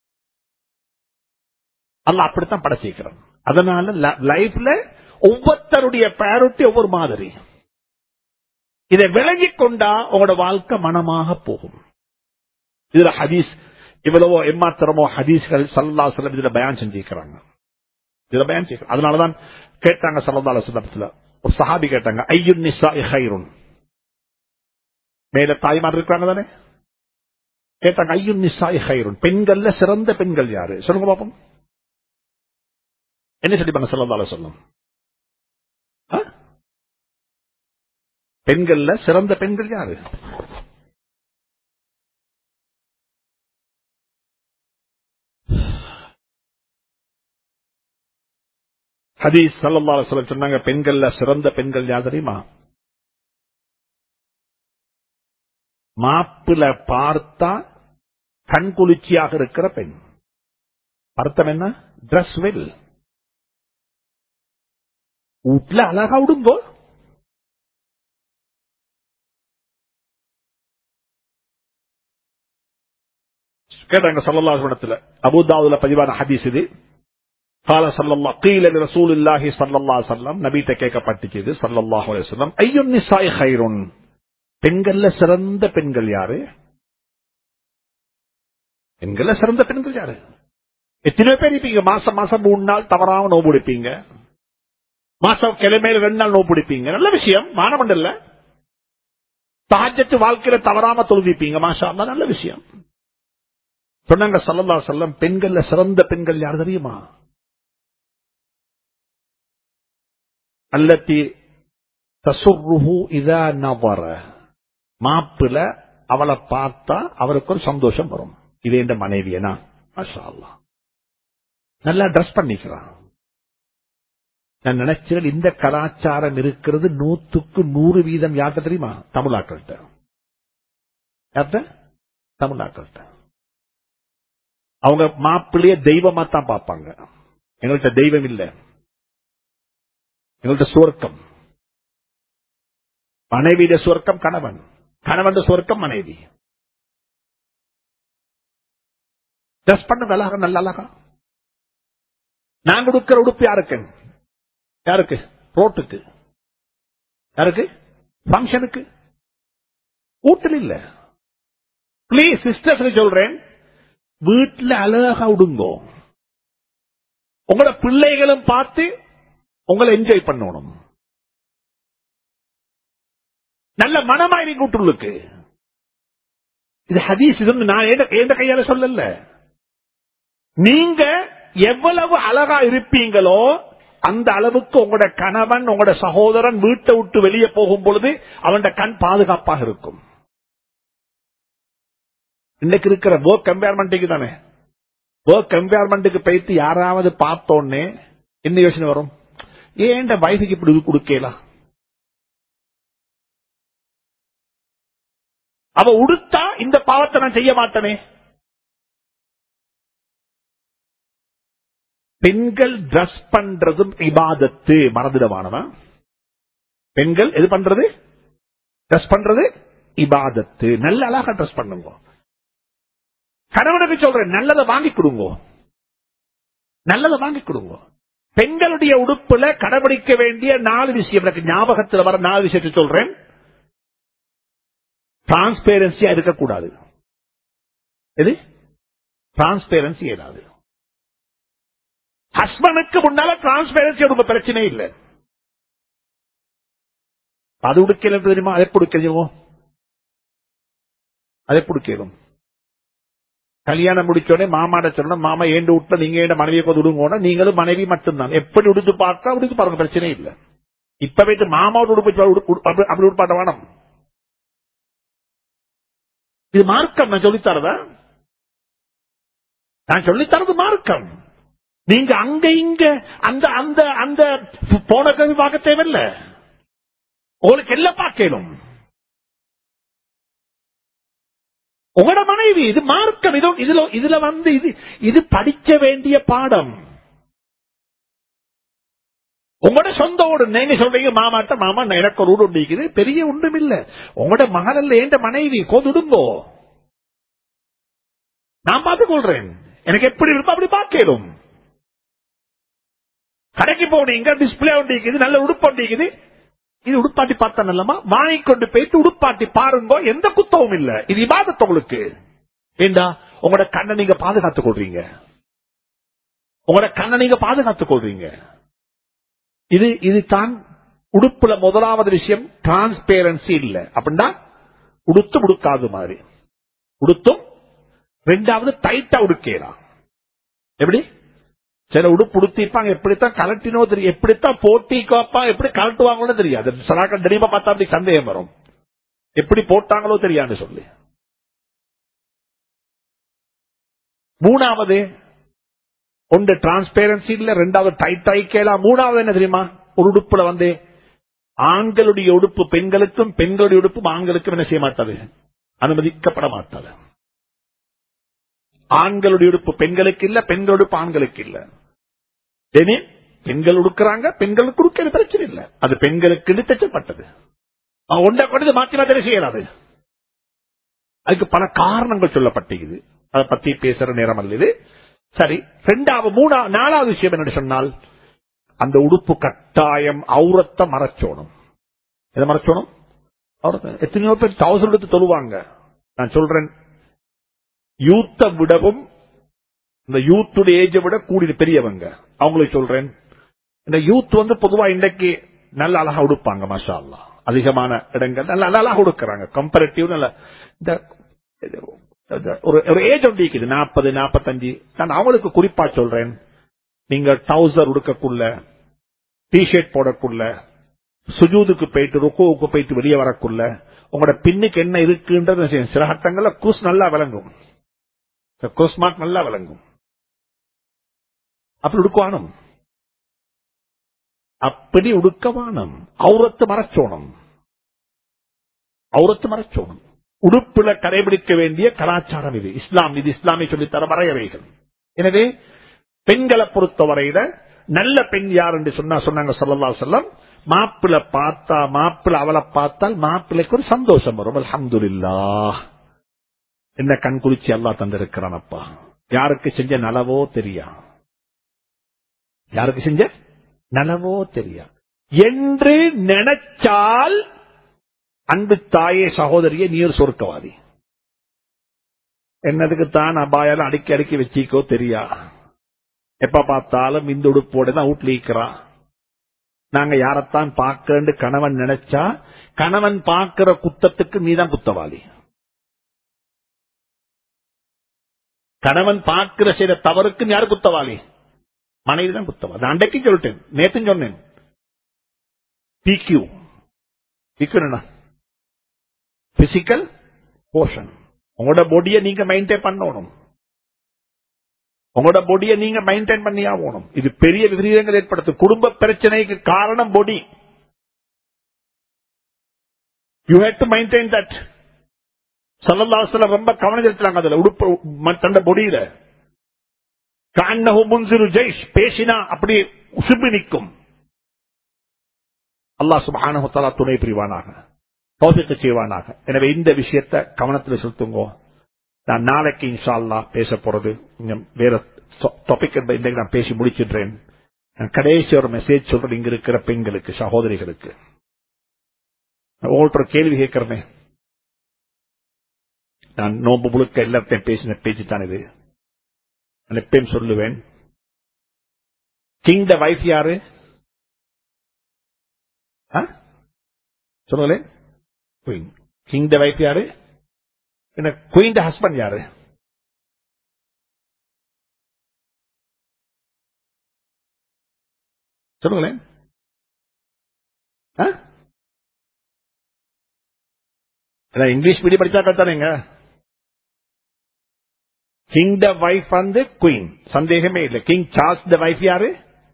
அல்ல அப்படித்தான் படைச்சிருக்கிறான் அதனால லைஃப்ல ஒவ்வொருத்தருடைய பேரொட்டி ஒவ்வொரு மாதிரி இதை விலகிக் கொண்டா உங்களோட வாழ்க்கை மனமாக போகும் இதுல ஹதீஸ் இவ்வளவோ எம்மாத்திரமோ ஹதீஸ்கள் சல்லா செல்லம் இதுல பயான் செஞ்சிருக்கிறாங்க இதுல பயான் செய்ய அதனாலதான் கேட்டாங்க சல்லா செல்லத்துல ஒரு சஹாபி கேட்டாங்க ஐயுன் நிசா ஹைருன் மேல தாய்மார் இருக்கிறாங்க தானே கேட்டாங்க ஐயுன் நிசா ஹைருன் பெண்கள்ல சிறந்த பெண்கள் யாரு சொல்லுங்க பாப்போம் என்ன சொல்லிப்பாங்க சல்லா சொல்லம் பெண்கள்ல சிறந்த பெண்கள் யாரு ஹதீஸ் சல்லல்லாஹு அலைஹி வஸல்லம் சொன்னாங்க பெண்கள்ல சிறந்த பெண்கள் யார் தெரியுமா மாப்பிள பார்த்தா கண்குளிர்ச்சியாக இருக்கிற பெண் அர்த்தம் என்ன ட்ரெஸ் வெல் வீட்டுல அழகா விடுங்கோ கேட்டாங்க சல்லல்லா இடத்துல அபுதாவுல பதிவான ஹதீஸ் இது قال صلى الله قيل لرسول الله صلى الله عليه وسلم நபிட்ட கேட்கப்பட்டுச்சு சல்லல்லாஹு அலைஹி வஸல்லம் ஐயுன் நிசாய் கைருன் பெண்கள்ல சிறந்த பெண்கள் யாரு பெண்கள்ல சிறந்த பெண்கள் யாரு எத்தனை பேர் இருப்பீங்க மாசம் மாசம் மூணு நாள் தவறாம நோவு பிடிப்பீங்க மாசம் கிழமையில ரெண்டு நாள் நோவு பிடிப்பீங்க நல்ல விஷயம் மானமண்ட இல்ல தாஜத்து வாழ்க்கையில தவறாம தொழுவிப்பீங்க மாஷா அல்லாஹ் நல்ல விஷயம் சொன்னாங்க சல்லல்லா செல்லம் பெண்கள்ல சிறந்த பெண்கள் யார் தெரியுமா அல்லத்தி தசுர்ருஹு இதா நவர மாப்பிள அவளை பார்த்தா அவருக்கு ஒரு சந்தோஷம் வரும் இது என்ற மனைவியனா மாஷா அல்லாஹ் நல்லா ட்ரெஸ் பண்ணிக்கிறான் நான் நினைச்சேன் இந்த கலாச்சாரம் இருக்கிறது நூத்துக்கு நூறு வீதம் யார்கிட்ட தெரியுமா தமிழாக்கள்கிட்ட யார்கிட்ட தமிழாக்கள்கிட்ட அவங்க மாப்பிள்ளைய தெய்வமா தான் பார்ப்பாங்க எங்கள்கிட்ட தெய்வம் இல்ல எங்கள்கிட்ட சுவர்க்கம் மனைவியிட சுவர்க்கம் கணவன் கணவன் சுவர்க்கம் மனைவி ட்ரெஸ் பண்ண அழகா நல்ல அழகா நான் கொடுக்கிற உடுப்பு யாருக்கு யாருக்கு ரோட்டுக்கு யாருக்கு பங்கனுக்கு வீட்டில் இல்ல பிளீஸ் சிஸ்டர்ஸ் சொல்றேன் வீட்டில் அழகா விடுங்கோ உங்களோட பிள்ளைகளும் பார்த்து உங்களை என்ஜாய் பண்ணணும் நல்ல மனமாயிரி கூட்டுள்ளுக்கு இது ஹதீஸ் இது நான் எந்த கையால சொல்லல நீங்க எவ்வளவு அழகா இருப்பீங்களோ அந்த அளவுக்கு உங்களோட கணவன் உங்களோட சகோதரன் வீட்டை விட்டு வெளியே போகும் பொழுது அவன் கண் பாதுகாப்பாக இருக்கும் இன்னைக்கு இருக்கிற ஒர்க் என்வாயர்மெண்ட்டுக்கு தானே ஒர்க் என்வாயர்மெண்ட்டுக்கு போயிட்டு யாராவது பார்த்தோன்னே என்ன யோசனை வரும் ஏன் வயசுக்கு இப்படி இது கொடுக்கலாம் அவ உடுத்தா இந்த பாவத்தை நான் செய்ய மாட்டேனே பெண்கள் ட்ரெஸ் பண்றதும் இபாதத்து மறந்துடமானவன் பெண்கள் எது பண்றது ட்ரெஸ் பண்றது இபாதத்து நல்ல அழகா ட்ரெஸ் பண்ணுங்க கணவனுக்கு சொல்றேன் நல்லதை வாங்கி கொடுங்க நல்லதை வாங்கி கொடுங்க பெண்களுடைய உடுப்புல கடைபிடிக்க வேண்டிய நாலு விஷயம் எனக்கு ஞாபகத்தில் வர நாலு விஷயத்தை சொல்றேன் டிரான்ஸ்பேரன்சியா இருக்கக்கூடாது எது டிரான்ஸ்பேரன்சி ஏதாவது ஹஸ்பண்டுக்கு முன்னால டிரான்ஸ்பேரன்சி உடுப்பு பிரச்சனை இல்லை அது உடுக்கல தெரியுமா அதை பிடிக்கிறோம் அதை பிடிக்கணும் கல்யாணம் முடிச்சோடனே மாமாட சொல்லணும் மாமா ஏண்டு விட்ட நீங்க ஏண்ட மனைவியை கொண்டு விடுங்கோனா நீங்களும் மனைவி மட்டும்தான் எப்படி உடுத்து பார்த்தா உடுத்து பாருங்க பிரச்சனை இல்லை இப்ப வைத்து மாமாவோட உடுப்பு அப்படி உடுப்பாட்ட வேணும் இது மார்க்கம் நான் சொல்லித்தரதா நான் சொல்லித்தரது மார்க்கம் நீங்க அங்க இங்க அந்த அந்த அந்த போன கவி பார்க்க தேவையில்லை உங்களுக்கு எல்லாம் பார்க்கணும் உங்களோட மனைவி இது மார்க்கம் இது இதுல இதுல வந்து இது இது படிக்க வேண்டிய பாடம் உங்களோட சொந்த ஊடு நீங்க சொல்றீங்க மாமாட்ட மாமா எனக்கு ஒரு ஊடு உண்டிக்குது பெரிய ஒன்றும் இல்ல உங்களோட மகளல்ல ஏண்ட மனைவி கொதுடுங்கோ நான் பார்த்துக் கொள்றேன் எனக்கு எப்படி இருப்பா அப்படி பார்க்கலும் கடைக்கு போனீங்க டிஸ்பிளே ஒண்டிக்குது நல்ல உடுப்பு ஒண்டிக்குது இது உடுப்பாட்டி பார்த்தா நல்லமா வாங்கி கொண்டு போயிட்டு உடுப்பாட்டி பாருங்க எந்த குத்தமும் இல்ல இது இபாதத்து உங்களுக்கு ஏண்டா உங்களோட கண்ணை நீங்க பாதுகாத்துக் கொள்றீங்க உங்களோட கண்ணை நீங்க பாதுகாத்துக் கொள்றீங்க இது இதுதான் உடுப்புல முதலாவது விஷயம் டிரான்ஸ்பேரன்சி இல்ல அப்படின்னா உடுத்து உடுக்காது மாதிரி உடுத்தும் ரெண்டாவது டைட்டா உடுக்கலாம் எப்படி சில உடுப்பு உடுத்திப்பாங்க எப்படித்தான் கலட்டினோ தெரியும் எப்படித்தான் போட்டி கோப்பா எப்படி கலட்டுவாங்களோ தெரியாது சலாக்க தெரியுமா பார்த்தா அப்படி சந்தேகம் வரும் எப்படி போட்டாங்களோ தெரியாது சொல்லி மூணாவது ஒன்று டிரான்ஸ்பேரன்சி இல்ல ரெண்டாவது டைட் டைக்கேலாம் மூணாவது என்ன தெரியுமா ஒரு உடுப்புல வந்து ஆண்களுடைய உடுப்பு பெண்களுக்கும் பெண்களுடைய உடுப்பும் ஆண்களுக்கும் என்ன செய்ய மாட்டாது அனுமதிக்கப்பட மாட்டாது ஆண்களுடைய உடுப்பு பெண்களுக்கு இல்ல பெண்கள் உடுப்பு ஆண்களுக்கு இல்ல ஏனே பெண்கள் உடுக்கிறாங்க பெண்களுக்கு உடுக்கிறது பிரச்சனை இல்ல அது பெண்களுக்கு தைச்சப்பட்டது ஒன்றை கொண்டு மாற்றி மாத்திரை செய்யலாது அதுக்கு பல காரணங்கள் சொல்லப்பட்டிருக்குது அதை பத்தி பேசுற நேரம் அல்ல இது சரி ரெண்டாவது மூணா நாலாவது விஷயம் என்ன சொன்னால் அந்த உடுப்பு கட்டாயம் அவுரத்தை மறைச்சோணும் எதை மறைச்சோணும் அவுரத்தை எத்தனையோ பேர் தௌசண்ட் எடுத்து தொழுவாங்க நான் சொல்றேன் யூத்தை விடவும் இந்த யூத்துடைய ஏஜை விட கூடிய பெரியவங்க அவங்களுக்கு சொல்றேன் இந்த யூத் வந்து பொதுவா இன்றைக்கு நல்ல அழகா உடுப்பாங்க மாஷா அல்லா அதிகமான இடங்கள் நல்ல நல்ல அழகா உடுக்கிறாங்க கம்பேரிட்டிவ் நல்ல இந்த ஒரு ஒரு ஏஜ் ஒன்று இருக்குது நாற்பது நாற்பத்தஞ்சு நான் அவங்களுக்கு குறிப்பா சொல்றேன் நீங்க டவுசர் உடுக்கக்குள்ள டிஷர்ட் போடக்குள்ள சுஜூதுக்கு போயிட்டு ருக்குவுக்கு போயிட்டு வெளியே வரக்குள்ள உங்களோட பின்னுக்கு என்ன இருக்குன்றது சில கட்டங்கள்ல குரூஸ் நல்லா விளங்கும் குரூஸ் மார்க் நல்லா விளங்கும் அப்படி உடுக்குவானும் அப்படி உடுக்கவானம் அவுரத்து மறைச்சோணும் அவுரத்து மறைச்சோணும் உடுப்புல கடைபிடிக்க வேண்டிய கலாச்சாரம் இது இஸ்லாம் இது இஸ்லாமிய சொல்லித்தர வரையறைகள் எனவே பெண்களை பொறுத்தவரையில நல்ல பெண் யார் என்று சொன்னா சொன்னாங்க சொல்லலா சொல்லம் மாப்பிள்ள பார்த்தா மாப்பிள்ள அவளை பார்த்தால் மாப்பிள்ளைக்கு ஒரு சந்தோஷம் வரும் அலமதுல்லா என்ன கண் குளிச்சு அல்லா தந்திருக்கிறானப்பா யாருக்கு செஞ்ச நலவோ தெரியா யாருக்கு செஞ்ச நலவோ தெரியா என்று நினைச்சால் அன்பு தாயே சகோதரியே நீர் சொர்க்கவாதி என்னதுக்கு தான் அபாயம் அடிக்கி அடிக்கி வச்சிக்கோ தெரியா எப்ப பார்த்தாலும் இந்த உடுப்போட தான் வீட்டுல இருக்கிறான் நாங்க யாரத்தான் பார்க்கன்னு கணவன் நினைச்சா கணவன் பார்க்கிற குத்தத்துக்கு நீதான் குத்தவாளி கணவன் பார்க்கிற செய்த தவறுக்கு யாரு குத்தவாளி மனைவி தான் குத்தவாளி நான் அன்றைக்கு சொல்லிட்டேன் நேத்து சொன்னேன் பிக்யூ பிக்யூ என்ன பிசிக்கல் போஷன் உங்களோட பொடியை நீங்க மெயின்டைன் பண்ணணும் உங்களோட பொடியை நீங்க மெயின்டைன் பண்ணி ஆகணும் இது பெரிய விபரீதங்கள் ஏற்படுத்தும் குடும்ப பிரச்சனைக்கு காரணம் பொடி you had to maintain that சல்லல்லாஸ்ல ரொம்ப கவனம் செலுத்துறாங்க அதுல உடுப்பு தண்ட பொடியில காண்ணகு முன்சிறு ஜெய்ஷ் பேசினா அப்படி உசும்பி நிற்கும் அல்லாஹ் சுபானு துணை புரிவானாக தோசிக்க செய்வானாக எனவே இந்த விஷயத்தை கவனத்தில் செலுத்துங்கோ நான் நாளைக்கு இன்ஷா அல்லா பேச போறது கொஞ்சம் வேற டாபிக் இன்றைக்கு நான் பேசி முடிச்சிடுறேன் நான் கடைசி ஒரு மெசேஜ் சொல்றேன் இங்க இருக்கிற பெண்களுக்கு சகோதரிகளுக்கு உங்கள்ட்ட ஒரு கேள்வி கேட்கிறேன் நான் நோம்பு முழுக்க எல்லாத்தையும் பேசின பேச்சு தான் இது நான் எப்பயும் சொல்லுவேன் கிங் த வைஃப் யாரு சொல்லுங்களேன் குயின் கிங் த வைஃப் யாரு என்ன குயின் த ஹஸ்பண்ட் யாரு சொல்லுங்களேன் இங்கிலீஷ் மீடியம் படிச்சா கத்தானேங்க கிங் த வைஃப் வந்து குயின் சந்தேகமே இல்லை கிங் சார்ஸ் த வைஃப் யாரு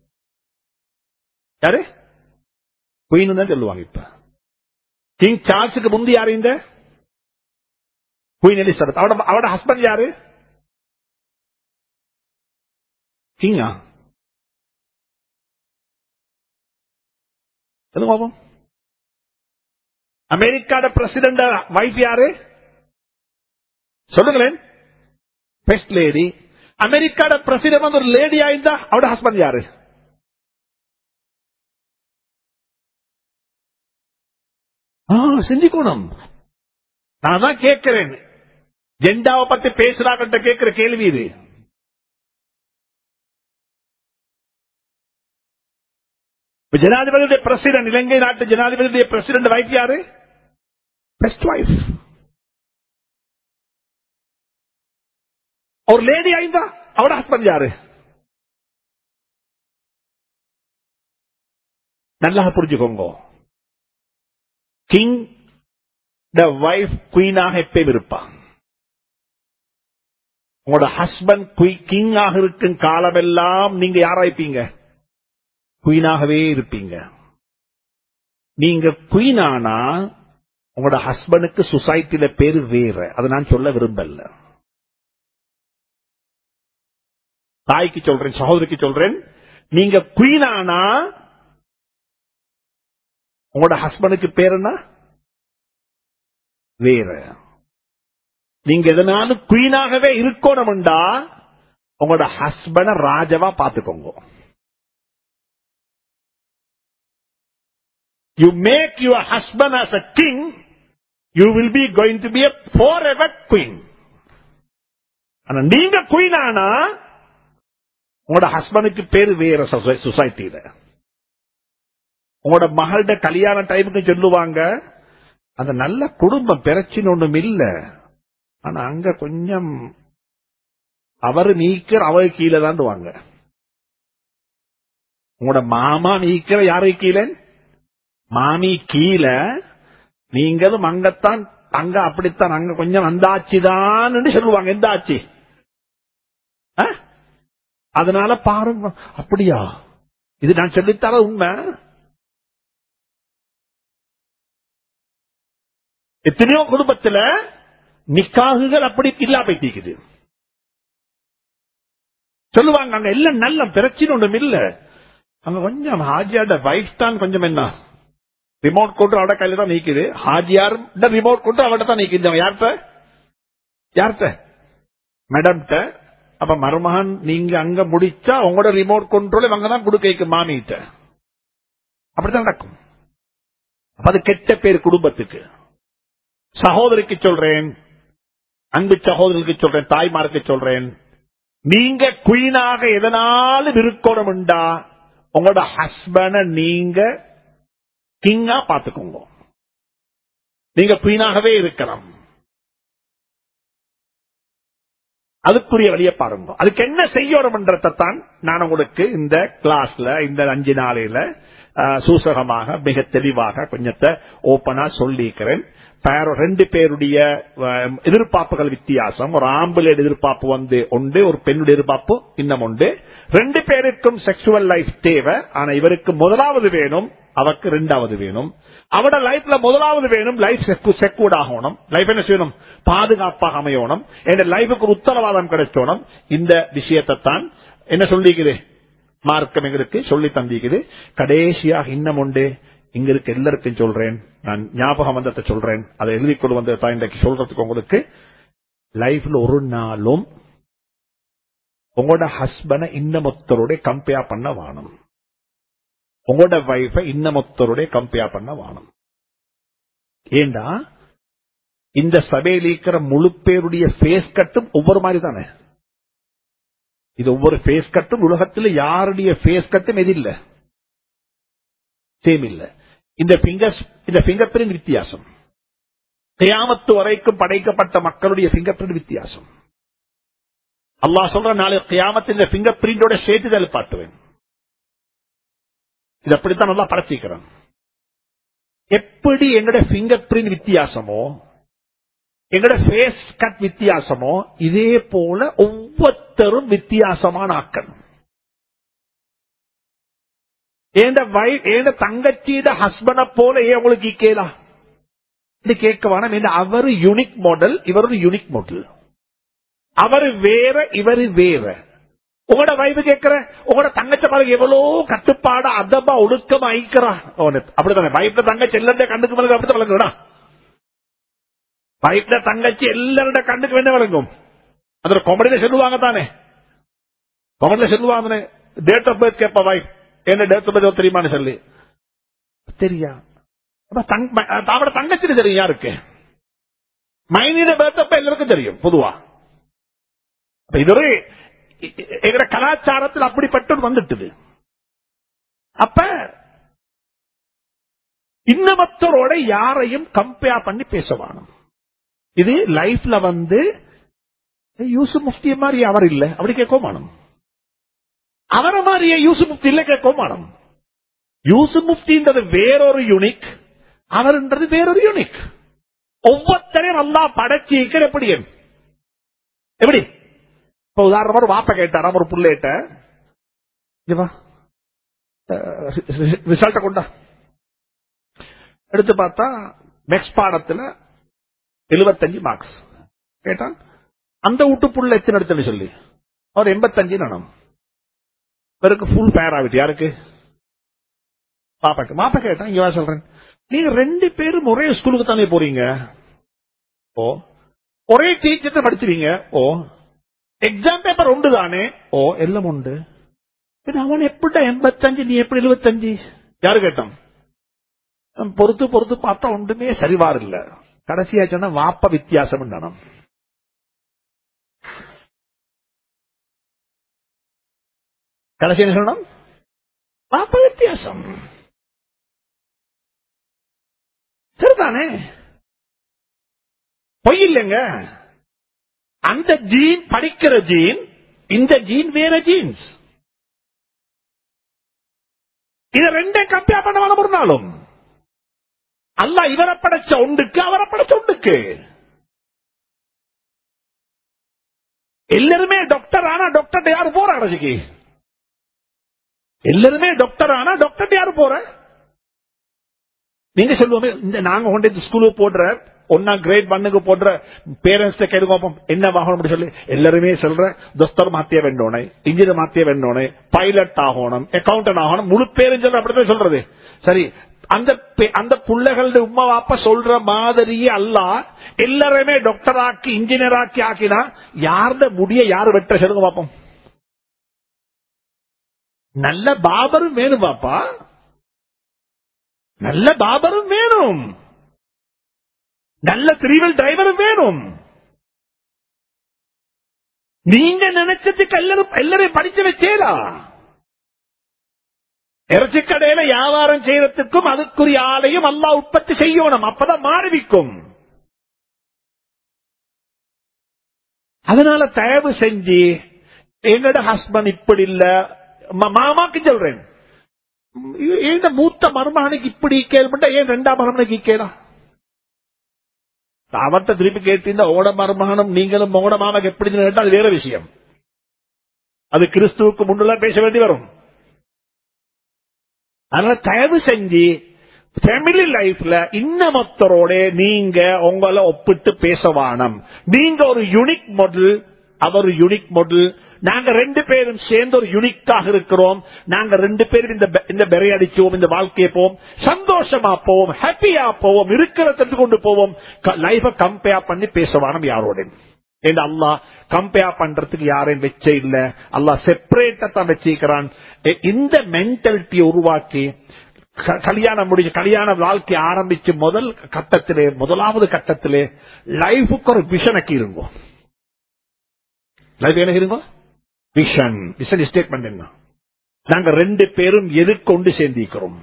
யாரு குயின் தான் சொல்லுவாங்க இப்ப கிங் சார்ல்ஸுக்கு முந்தி யாரு இந்த குயின் எலிசபெத் அவட அவட ஹஸ்பண்ட் யாரு கிங்கா சொல்லுங்க பாப்போம் அமெரிக்காட பிரசிடண்ட் வைஃப் யாரு சொல்லுங்களேன் பெஸ்ட் லேடி அமெரிக்காட பிரசிடண்ட் வந்து ஒரு லேடி ஆயிருந்தா அவட ஹஸ்பண்ட் யாரு சிந்திக்கணும் நான் தான் கேட்கிறேன் ஜெண்டாவை பத்தி பேசுறாங்கிட்ட கேட்கிற கேள்வி இது ஜனாதிபதியுடைய பிரசிடன்ட் இலங்கை நாட்டு ஜனாதிபதியுடைய பிரசிடன்ட் வைஃப் யாரு பெஸ்ட் வைஃப் ஒரு லேடி ஆயிருந்தா அவட ஹஸ்பண்ட் யாரு நல்லா புரிஞ்சுக்கோங்க கிங் த வைஃப் குயினாக எப்பயும் இருப்பான் உங்களோட ஹஸ்பண்ட் கிங் ஆக இருக்கும் காலமெல்லாம் நீங்க யாராய்ப்பீங்க குயினாகவே இருப்பீங்க நீங்க குயின் ஆனா உங்களோட ஹஸ்பண்டுக்கு சொசைட்டில பேரு வேற அதை நான் சொல்ல விரும்பல தாய்க்கு சொல்றேன் சகோதரிக்கு சொல்றேன் நீங்க குயின் ஆனா உங்களோட ஹஸ்பண்டுக்கு பேர் என்ன வேற நீங்க எதனாலும் குயினாகவே இருக்கணும்டா உங்களோட ஹஸ்பண்ட ராஜவா பாத்துக்கோங்க you make your husband as a king you will be going to be a forever queen ஆனா நீங்க குயின் ஆனா உங்களோட ஹஸ்பண்டுக்கு பேரு வேற சொசைட்டியில உங்களோட மகளோட கல்யாண டைமுக்கு சொல்லுவாங்க அந்த நல்ல குடும்பம் பிரச்சனை ஒண்ணும் இல்ல ஆனா அங்க கொஞ்சம் அவரு நீக்கிற அவரு கீழே தான் வாங்க உங்களோட மாமா நீக்கிற யாரு கீழே மாமி கீழே நீங்களும் அங்கத்தான் அங்க அப்படித்தான் அங்க கொஞ்சம் வந்தாச்சுதான் சொல்லுவாங்க எந்த ஆச்சு ஆ? அதனால பாருங்க அப்படியா இது நான் சொல்லித்தர உண்மை எத்தனையோ குடும்பத்துல நிக்காகுகள் அப்படி இல்லா போயிட்டிருக்குது சொல்லுவாங்க அங்க எல்லாம் நல்ல பிரச்சனை ஒன்றும் இல்ல அங்க கொஞ்சம் ஹாஜியாட வைஃப் தான் கொஞ்சம் என்ன ரிமோட் கொண்டு அவட கையில தான் நீக்குது ஹாஜியார் ரிமோட் கொண்டு அவட தான் நீக்குது யார்கிட்ட யார்கிட்ட மேடம்கிட்ட அப்ப மருமகன் நீங்க அங்க முடிச்சா உங்களோட ரிமோட் கண்ட்ரோல் இவங்க தான் கொடுக்க மாமிகிட்ட அப்படித்தான் நடக்கும் அப்ப அது கெட்ட பேர் குடும்பத்துக்கு சகோதரிக்கு சொல்றேன் அன்பு சகோதரருக்கு சொல்றேன் தாய்மாருக்கு சொல்றேன் நீங்க குயினாக எதனாலும் இருக்கணும்டா உங்களோட ஹஸ்பண்ட நீங்க கிங்கா பாத்துக்கோங்க நீங்க குயினாகவே இருக்கலாம் அதுக்குரிய வழியை பாருங்க அதுக்கு என்ன செய்யணும்ன்றதான் நான் உங்களுக்கு இந்த கிளாஸ்ல இந்த அஞ்சு நாளையில அஹ், சூசகமாக மிக தெளிவாக கொஞ்சத்தை ஓப்பனா சொல்லிக்கிறேன் பேர ரெண்டு பேருடைய அஹ், எதிர்பார்ப்புகள் வித்தியாசம் ஒரு ஆம்பளை எதிர்பார்ப்பு வந்து உண்டு ஒரு பெண்ணுடைய எதிர்பார்ப்பு இன்னும் உண்டு ரெண்டு பேருக்கும் செக்ஷுவல் லைஃப் தேவை ஆனா இவருக்கு முதலாவது வேணும் அவருக்கு ரெண்டாவது வேணும் அவட லைஃப்ல முதலாவது வேணும் லைஃப் செக்யூர்ட் ஆகணும் லைஃப் என்ன செய்யணும் பாதுகாப்பாக அமையணும் என் லைஃபுக்கு ஒரு உத்தரவாதம் கிடைச்சோணும் இந்த விஷயத்தை தான் என்ன சொல்லிக்குது மார்க்கம் எங்களுக்கு சொல்லி தந்திக்குது கடைசியாக இன்னும் உண்டு இங்க இருக்க எல்லாருக்கும் சொல்றேன் நான் ஞாபகம் வந்ததை சொல்றேன் அதை எழுதி கொண்டு வந்ததை தான் இன்றைக்கு சொல்றதுக்கு உங்களுக்கு லைஃப்ல ஒரு நாளும் உங்களோட ஹஸ்பண்ட இன்னமொத்தரோட கம்பேர் பண்ண வாணும் உங்களோட வைஃப இன்னமொத்தரோட கம்பேர் பண்ண வாணும் ஏண்டா இந்த சபையில் இருக்கிற முழு பேருடைய ஃபேஸ் கட்டும் ஒவ்வொரு மாதிரி தானே இது ஒவ்வொரு ஃபேஸ் கட்டும் உலகத்தில் யாருடைய ஃபேஸ் கட்டும் எது இல்ல சேம் இல்ல இந்த பிங்கர் இந்த பிங்கர் பிரிண்ட் வித்தியாசம் கியாமத்து வரைக்கும் படைக்கப்பட்ட மக்களுடைய பிங்கர் பிரிண்ட் வித்தியாசம் அல்லாஹ் சொல்ற நாளை கியாமத்து இந்த பிங்கர் பிரிண்டோட சேர்த்துதல் பாட்டுவேன் இது அப்படித்தான் நல்லா படைச்சிக்கிறேன் எப்படி எங்கட பிங்கர் பிரிண்ட் வித்தியாசமோ எங்கட ஃபேஸ் கட் வித்தியாசமோ இதே போல ஒவ்வொருத்தரும் வித்தியாசமான ஆக்கள் ஏண்ட வை ஏண்ட தங்கச்சியிட ஹஸ்பண்ட போல ஏன் உங்களுக்கு கேளா இது கேட்க வேணாம் அவரு யூனிக் மாடல் இவர் ஒரு யூனிக் மாடல் அவரு வேற இவரு வேற உங்களோட வைஃப் கேட்கிற உங்களோட தங்கச்சி பாருங்க எவ்வளவு கட்டுப்பாட அதமா ஒழுக்கமா ஐக்கிறா அப்படித்தானே வைஃப்ல தங்கச்சி எல்லாருடைய கண்டுக்கு மேலே அப்படித்தான் வழங்குறா வைஃப்ல தங்கச்சி எல்லாருடைய கண்டுக்கு வேண்ட வழங்கும் அதுல காமெடியில சொல்லுவாங்க தானே காமெடியில சொல்லுவாங்க டேட் ஆஃப் பர்த் கேப்பா வைஃப் என்ன டேட் ஆஃப் பர்த் தெரியுமான்னு சொல்லி தெரியா அவட தங்கச்சி தெரியும் யாருக்கு மைனிட பேர்த் அப்ப எல்லாருக்கும் தெரியும் பொதுவா அப்ப இது ஒரு எங்க கலாச்சாரத்தில் அப்படிப்பட்டது வந்துட்டுது அப்ப இன்னமத்தரோட யாரையும் கம்பேர் பண்ணி பேசவானும் இது லைஃப்ல வந்து யூசு முஃப்திய மாதிரி அவர் இல்ல அப்படி கேட்கோமானம் அவரை மாதிரியே யூசு முஃப்தி இல்ல கேட்கோமானம் யூசு முஃப்தின்றது வேறொரு யூனிக் அவர்ன்றது வேறொரு யூனிக் ஒவ்வொருத்தரையும் நல்லா படைச்சிக்கிற எப்படி எப்படி இப்ப உதாரணமா ஒரு வாப்ப கேட்டாராம் ஒரு புள்ளையிட்ட இங்க வா ரிசல்ட்ட கொண்டா எடுத்து பார்த்தா மேக்ஸ் பாடத்துல எழுபத்தஞ்சு மார்க்ஸ் கேட்டான் அந்த வீட்டு புள்ள எத்தனை எடுத்துன்னு சொல்லி அவர் எண்பத்தஞ்சு நானும் இவருக்கு ஃபுல் ஃபேர் ஆகிட்டு யாருக்கு பாப்பாக்கு மாப்பா கேட்டான் இங்க வா சொல்றேன் நீங்க ரெண்டு பேரும் ஒரே ஸ்கூலுக்கு தானே போறீங்க ஓ ஒரே டீச்சர் படிச்சிருவீங்க ஓ எக்ஸாம் பேப்பர் உண்டு தானே ஓ எல்லாம் உண்டு பின்ன அவன் எப்படிடா எண்பத்தஞ்சு நீ எப்படி எழுபத்தஞ்சு யாரு கேட்டான் பொறுத்து பொறுத்து பார்த்தா ஒன்றுமே சரிவார் இல்ல கடைசியா சொன்ன வாப்ப வித்தியாசம் நானும் கடைசி என்ன சொல்லணும் வாப்ப வித்தியாசம் சரிதானே பொய் இல்லைங்க அந்த ஜீன் படிக்கிற ஜீன் இந்த ஜீன் வேற ஜீன்ஸ் இத ரெண்டே கம்பேர் பண்ண வேணும் ஒரு நாளும் அல்ல இவரை படைச்ச ஒன்றுக்கு அவரை படைச்ச ஒன்றுக்கு எல்லாருமே டாக்டர் ஆனா டாக்டர் யாரு போற கடைசிக்கு எல்லாருமே டாக்டர் ஆனா டாக்டர் யாரு போற நீங்க சொல்லுவோமே இந்த நாங்க கொண்டு ஸ்கூலுக்கு போடுற ஒன்னா கிரேட் பண்ணுக்கு போடுற பேரண்ட்ஸ் கேட்டு பார்ப்போம் என்ன வாங்கணும் அப்படி சொல்லி எல்லாருமே சொல்ற தொஸ்தர் மாத்திய வேண்டோனே இன்ஜினியர் மாத்திய வேண்டோனே பைலட் ஆகணும் அக்கௌண்டன்ட் ஆகணும் முழு பேரும் சொல்ற அப்படித்தான் சொல்றது சரி அந்த அந்த பிள்ளைகளுடைய உமா வாப்பா சொல்ற மாதிரியே அல்ல எல்லாருமே டாக்டர் ஆக்கி இன்ஜினியர் ஆக்கி ஆக்கினா யாருட முடிய யாரு வெட்ட சொல்லுங்க பாப்போம் நல்ல பாபரும் வேணும் பாப்பா நல்ல பாபரும் வேணும் நல்ல திரிவல் டிரைவரும் வேணும் நீங்க நினைச்சதுக்கு எல்லாரும் எல்லாரையும் படிச்சு வச்சேலா இறைச்சி கடையில வியாபாரம் செய்யறதுக்கும் அதுக்குரிய ஆலையும் அல்லா உற்பத்தி செய்யணும் அப்பதான் மாறுவிக்கும் அதனால தயவு செஞ்சு என்னோட ஹஸ்பண்ட் இப்படி இல்ல மாமாக்கு சொல்றேன் இந்த மூத்த மருமகனுக்கு இப்படி கேள்விப்பட்ட ஏன் ரெண்டாம் மருமனுக்கு கேளா அவர்கிட்ட திருப்பி கேட்டீங்க ஓட மருமகனும் நீங்களும் ஓட மாமாக்கு எப்படி கேட்டா அது வேற விஷயம் அது கிறிஸ்துவுக்கு முன்னுள்ள பேச வேண்டி வரும் அதனால தயவு செஞ்சு ஃபேமிலி லைஃப்ல இன்னமொத்தரோட நீங்க உங்களை ஒப்பிட்டு பேச வானம் நீங்க ஒரு யுனிக் மாடல் அவர் ஒரு யுனிக் மாடல் நாங்க ரெண்டு பேரும் சேர்ந்து ஒரு யுனிக்காக இருக்கிறோம் நாங்க ரெண்டு பேரும் இந்த இந்த பெறை அடிச்சோம் இந்த வாழ்க்கையை போவோம் சந்தோஷமா போவோம் ஹாப்பியா போவோம் இருக்கிறத கொண்டு போவோம் லைஃப கம்பேர் பண்ணி பேசவானம் யாரோட என்று அல்லா கம்பேர் பண்றதுக்கு யாரையும் வச்ச இல்ல அல்லா செப்பரேட்டா தான் வச்சிருக்கிறான் இந்த மென்டாலிட்டியை உருவாக்கி கல்யாணம் முடிஞ்சு கல்யாண வாழ்க்கை ஆரம்பிச்சு முதல் கட்டத்திலே முதலாவது கட்டத்திலே லைஃபுக்கு ஒரு விஷனுக்கு இருங்கோ லைஃப் என்ன இருங்கோ விஷன் விஷன் ஸ்டேட்மெண்ட் என்ன நாங்க ரெண்டு பேரும் எது கொண்டு சேர்ந்திருக்கிறோம்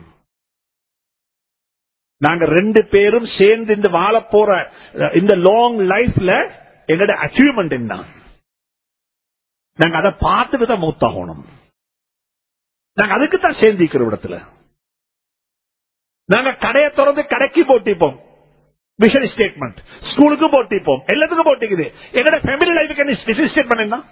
நாங்க ரெண்டு பேரும் சேர்ந்து இந்த வாழ போற இந்த லாங் லைஃப்ல எங்களோட அச்சீவ்மெண்ட் என்ன நாங்க அதை பார்த்துட்டு தான் மூத்தாகணும் நாங்க அதுக்கு தான் சேர்ந்திருக்கிற இடத்துல நாங்க கடையை திறந்து கடைக்கு போட்டிப்போம் விஷன் ஸ்டேட்மெண்ட் ஸ்கூலுக்கு போட்டிப்போம் எல்லாத்துக்கும் போட்டிக்குது எங்களோட ஃபேமிலி லைஃபுக்கு என்ன விஷன் ஸ்டேட்மெண்ட் என்ன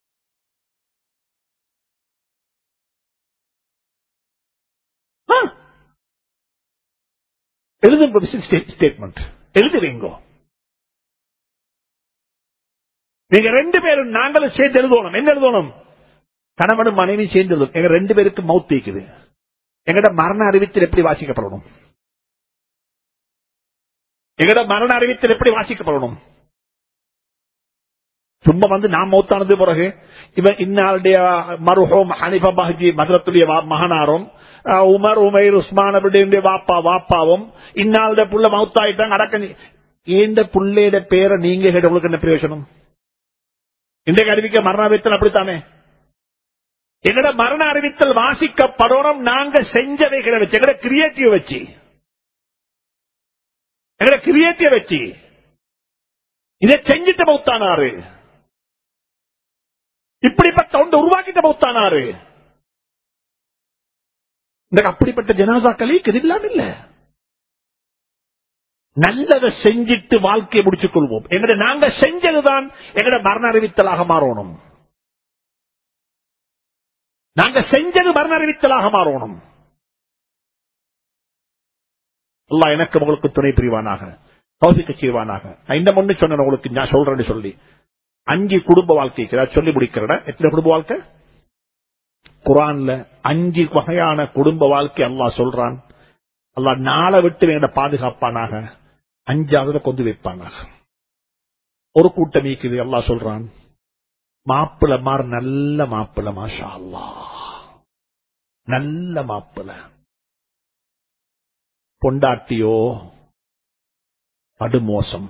எழுதுங்க விஷன் ஸ்டேட்மெண்ட் எழுதுவீங்க நீங்க ரெண்டு பேரும் நாங்களும் சேர்ந்து எழுதணும் என்ன எழுதணும் கணவனும் மனைவி சேர்ந்து எழுதும் எங்க ரெண்டு பேருக்கு மவுத் இருக்குது எங்கட மரண அறிவித்தல் எப்படி வாசிக்கப்படணும் எங்கட மரண அறிவித்தல் எப்படி வாசிக்கப்படணும் சும்மா வந்து நான் மௌத்தானது பிறகு இவன் இன்னாளுடைய மருஹோம் ஹனிஃபா பஹஜி மதுரத்துடைய மகனாரும் உமர் உமைர் உஸ்மான் அப்படின்ற வாப்பா வாப்பாவும் இன்னாளுடைய புள்ள மௌத்தாயிட்டாங்க அடக்க ஏந்த புள்ளையோட பேரை நீங்க கேட்ட உங்களுக்கு என்ன பிரயோஜனம் இன்றைக்கு அறிவிக்க மரண அறிவித்தல் அப்படித்தானே எங்கட மரண அறிவித்தல் வாசிக்கப்படணும் நாங்க செஞ்சவைகளை வச்சு எங்கட கிரியேட்டிவ் வச்சு எங்கட கிரியேட்டிவ் வச்சு இதை செஞ்சுட்டு மௌத்தானாரு இப்படிப்பட்ட ஒன்று உருவாக்கிட்ட மௌத்தானாரு இந்த அப்படிப்பட்ட ஜனாசாக்களே இல்லாம இல்ல நல்லதை செஞ்சிட்டு வாழ்க்கையை முடிச்சுக் கொள்வோம் எங்கட நாங்க செஞ்சதுதான் எங்கட மரண அறிவித்தலாக மாறணும் நாங்க செஞ்சது மரணறிவித்தலாக மாறணும் அல்லாஹ் எனக்கு உங்களுக்கு துணை புரிவானாக தௌசிக்க செய்வானாக நான் இந்த முன்னு சொன்னேன் உங்களுக்கு நான் சொல்றேன்னு சொல்லி அஞ்சு குடும்ப வாழ்க்கைக்கு ஏதாவது சொல்லி முடிக்கிறேன் எத்தனை குடும்ப வாழ்க்கை குரான்ல அஞ்சு வகையான குடும்ப வாழ்க்கை அல்லாஹ் சொல்றான் அல்லாஹ் நாளை விட்டு எங்களை பாதுகாப்பானாக அஞ்சாவதுல கொண்டு வைப்பானாக ஒரு கூட்டம் இருக்குது அல்லாஹ் சொல்றான் மாப்பிள மாறு நல்ல மாப்பிள மாஷா அல்லாஹ் நல்ல மாப்பிள பொண்டாட்டியோ படுமோசம்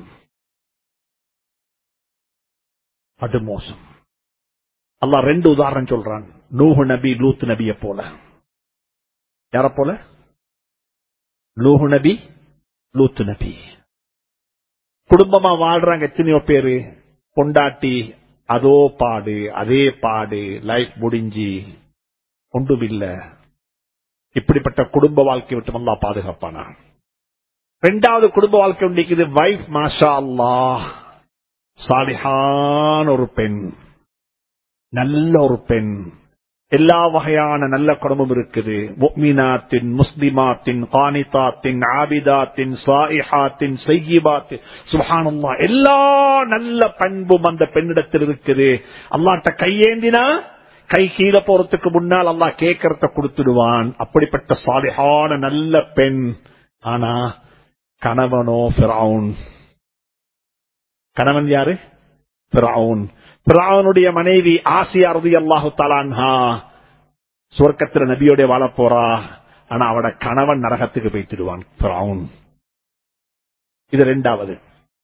படுமோசம் அல்லாஹ் ரெண்டு உதாரணம் சொல்றான் நூஹு நபி லூத் நபிய போல யார போல நூஹு நபி லூத் நபி குடும்பமா வாழ்றாங்க எத்தனையோ பேரு பொண்டாட்டி அதோ பாடு அதே பாடு லைஃப் முடிஞ்சு ஒன்றுமில்ல இப்படிப்பட்ட குடும்ப வாழ்க்கை விட்டு நல்லா பாதுகாப்பானா ரெண்டாவது குடும்ப வாழ்க்கை உண்டிக்குது வைஃப் மாஷா அல்லாஹ் சாலிஹான் ஒரு பெண் நல்ல ஒரு பெண் எல்லா வகையான நல்ல குடும்பம் இருக்குது முக்மினாத்தின் முஸ்லிமாத்தின் கானிதாத்தின் ஆபிதாத்தின் சாயிஹாத்தின் செய்யிபாத்தின் சுஹானல்லா எல்லா நல்ல பண்பும் அந்த பெண்ணிடத்தில் இருக்குது அல்லாட்ட கையேந்தினா கை கீழே போறதுக்கு முன்னால் அல்லாஹ் கேட்கறத கொடுத்துடுவான் அப்படிப்பட்ட சாலிஹான நல்ல பெண் ஆனா கணவனோ ஃபிரவுன் கணவன் யாரு ஃபிரவுன் பிராவனுடைய மனைவி ஆசியா ரதி அல்லாஹு தலான்ஹா சுவர்க்கத்துல நபியோட வாழ போறா ஆனா அவட கணவன் நரகத்துக்கு போய்த்திடுவான் பிராவுன் இது ரெண்டாவது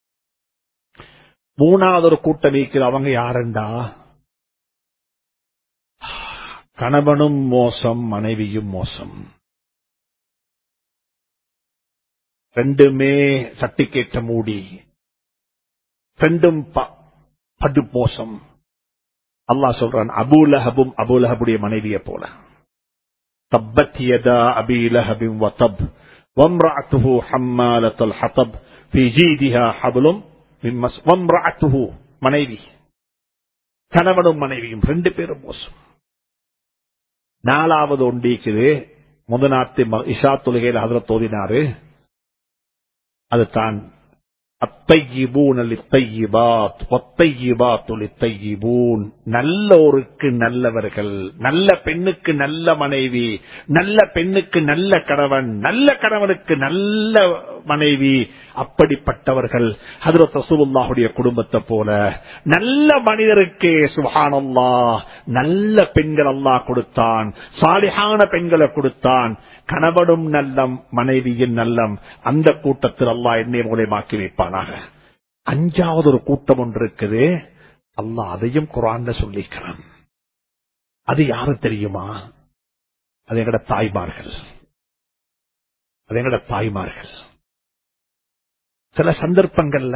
மூணாவது ஒரு கூட்டம் இருக்குது அவங்க யாருண்டா கணவனும் மோசம் மனைவியும் மோசம் ரெண்டுமே சட்டிக்கேற்ற மூடி ரெண்டும் படு மோசம் அல்லாஹ் சொல்றான் அபூலஹபும் அபூலஹபுடைய மனைவியை போல தப்பத் யதா அபி லஹபின் வதப் وامرأته حمالة الحطب في جيدها حبل من مس وامرأته மனைவி கணவனும் மனைவியும் ரெண்டு பேரும் மோசம் நாலாவது ஒண்டிக்குது முதநாத்து இஷா தொழுகையில் அதில் தோதினாரு அது தான் அத்தையிபூன் லித்தையிபாத் ஒத்தையிபாத் லித்தையிபூன் நல்லோருக்கு நல்லவர்கள் நல்ல பெண்ணுக்கு நல்ல மனைவி நல்ல பெண்ணுக்கு நல்ல கணவன் நல்ல கணவனுக்கு நல்ல மனைவி அப்படிப்பட்டவர்கள் ஹதரத் ரசூலுல்லாஹுடைய குடும்பத்தை போல நல்ல மனிதருக்கு சுபானல்லா நல்ல பெண்கள் அல்லாஹ் கொடுத்தான் சாலிஹான பெண்களை கொடுத்தான் கணவனும் நல்லம் மனைவியின் நல்லம் அந்த கூட்டத்தில் அல்லாஹ் என்னை மூலியமாக்கி வைப்பானாக அஞ்சாவது ஒரு கூட்டம் ஒன்று இருக்குது அல்லாஹ் அதையும் குரான்ல சொல்லிக்கிறான் அது யாரு தெரியுமா அது எங்கட தாய்மார்கள் அது எங்கட தாய்மார்கள் சில சந்தர்ப்பங்கள்ல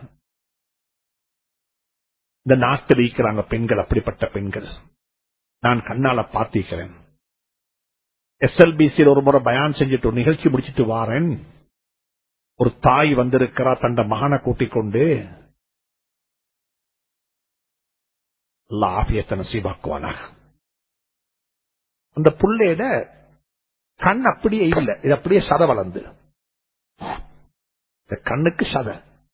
இந்த நாட்டில் இருக்கிறாங்க பெண்கள் அப்படிப்பட்ட பெண்கள் நான் கண்ணால பார்த்திருக்கிறேன் எஸ்எல்பிசியில் ஒரு முறை பயான் செஞ்சுட்டு ஒரு நிகழ்ச்சி முடிச்சிட்டு வாரேன் ஒரு தாய் வந்திருக்கிறா தண்ட மகனை கூட்டிக் கொண்டு ஆபியத்தை நசீபாக்குவானாக அந்த புள்ளையிட கண் அப்படியே இல்ல இது அப்படியே சத வளர்ந்து இந்த கண்ணுக்கு சத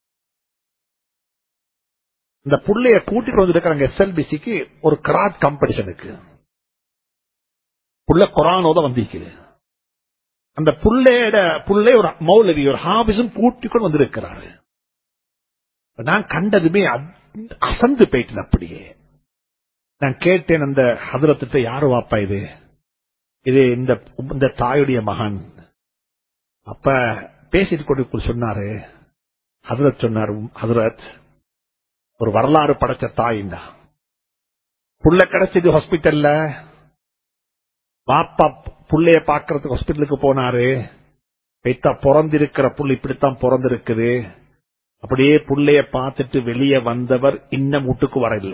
இந்த புள்ளைய கூட்டிட்டு வந்துருக்காங்க எஸ்எல்பிசிக்கு ஒரு கிராட் காம்படிஷனுக்கு புள்ள குரானோட வந்திருக்குது அந்த புள்ளையோட புள்ளை ஒரு மௌலவி ஒரு ஹாபிஸும் கூட்டிக்கொண்டு வந்திருக்கிறாரு நான் கண்டதுமே அசந்து போயிட்டேன் அப்படியே நான் கேட்டேன் அந்த ஹதரத்திட்ட யாரு வாப்பா இது இது இந்த இந்த தாயுடைய மகன் அப்ப பேசிட்டு கொண்டு சொன்னாரு ஹதரத் சொன்னார் ஹதரத் ஒரு வரலாறு படைச்ச தாயிண்டா புள்ள கிடைச்சது ஹாஸ்பிட்டல்ல பாப்பா புள்ளைய பாக்குறதுக்கு ஹாஸ்பிட்டலுக்கு போனாரு பெத்தா பிறந்திருக்கிற புள்ள இப்படித்தான் பிறந்திருக்குது அப்படியே புள்ளைய பார்த்துட்டு வெளியே வந்தவர் இன்னும் வீட்டுக்கு வரல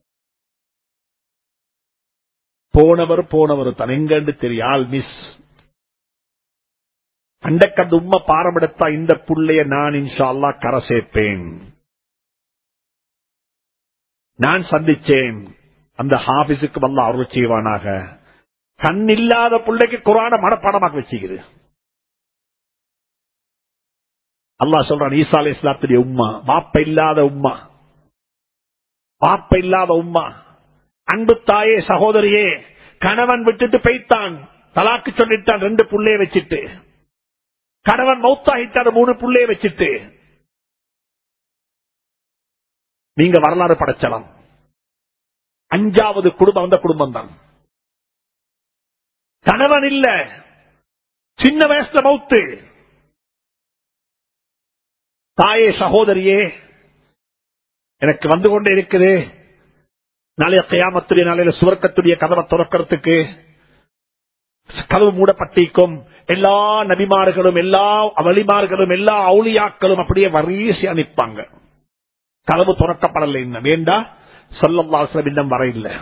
போனவர் போனவர் தனெங்கண்டு தெரியால் மிஸ் அண்டக்கந்த உண்மை பாரமெடுத்தா இந்த புள்ளைய நான் இன்ஷா அல்லா கரை சேர்ப்பேன் நான் சந்திச்சேன் அந்த ஹாபிஸுக்கு வல்ல அருள் செய்வானாக கண் இல்லாத பிள்ளைக்கு குரான மனப்பாடமாக வச்சுக்குது அல்லாஹ் சொல்றான் ஈசா அலி இஸ்லாத்துடைய உம்மா வாப்ப இல்லாத உம்மா வாப்ப இல்லாத உம்மா அன்பு தாயே சகோதரியே கணவன் விட்டுட்டு பெய்த்தான் தலாக்கு சொல்லிட்டான் ரெண்டு புள்ளைய வச்சுட்டு கணவன் மௌத்தாகிட்டார் மூணு புள்ளைய வச்சுட்டு நீங்க வரலாறு படைச்சலாம் அஞ்சாவது குடும்பம் அந்த குடும்பம் தான் கணவன் இல்ல சின்ன வயசுல மௌத்து தாயே சகோதரியே எனக்கு வந்து கொண்டே இருக்குது நாளைய கையாமத்துடைய நாளையில சுவர்க்கத்துடைய கதவை துறக்கிறதுக்கு கதவு மூடப்பட்டிருக்கும் எல்லா நபிமார்களும் எல்லா வழிமார்களும் எல்லா அவுளியாக்களும் அப்படியே வரிசை அனுப்பாங்க கதவு துறக்கப்படலை இன்னும் வேண்டா சொல்லல்லாசலம் இன்னும் வர இல்லை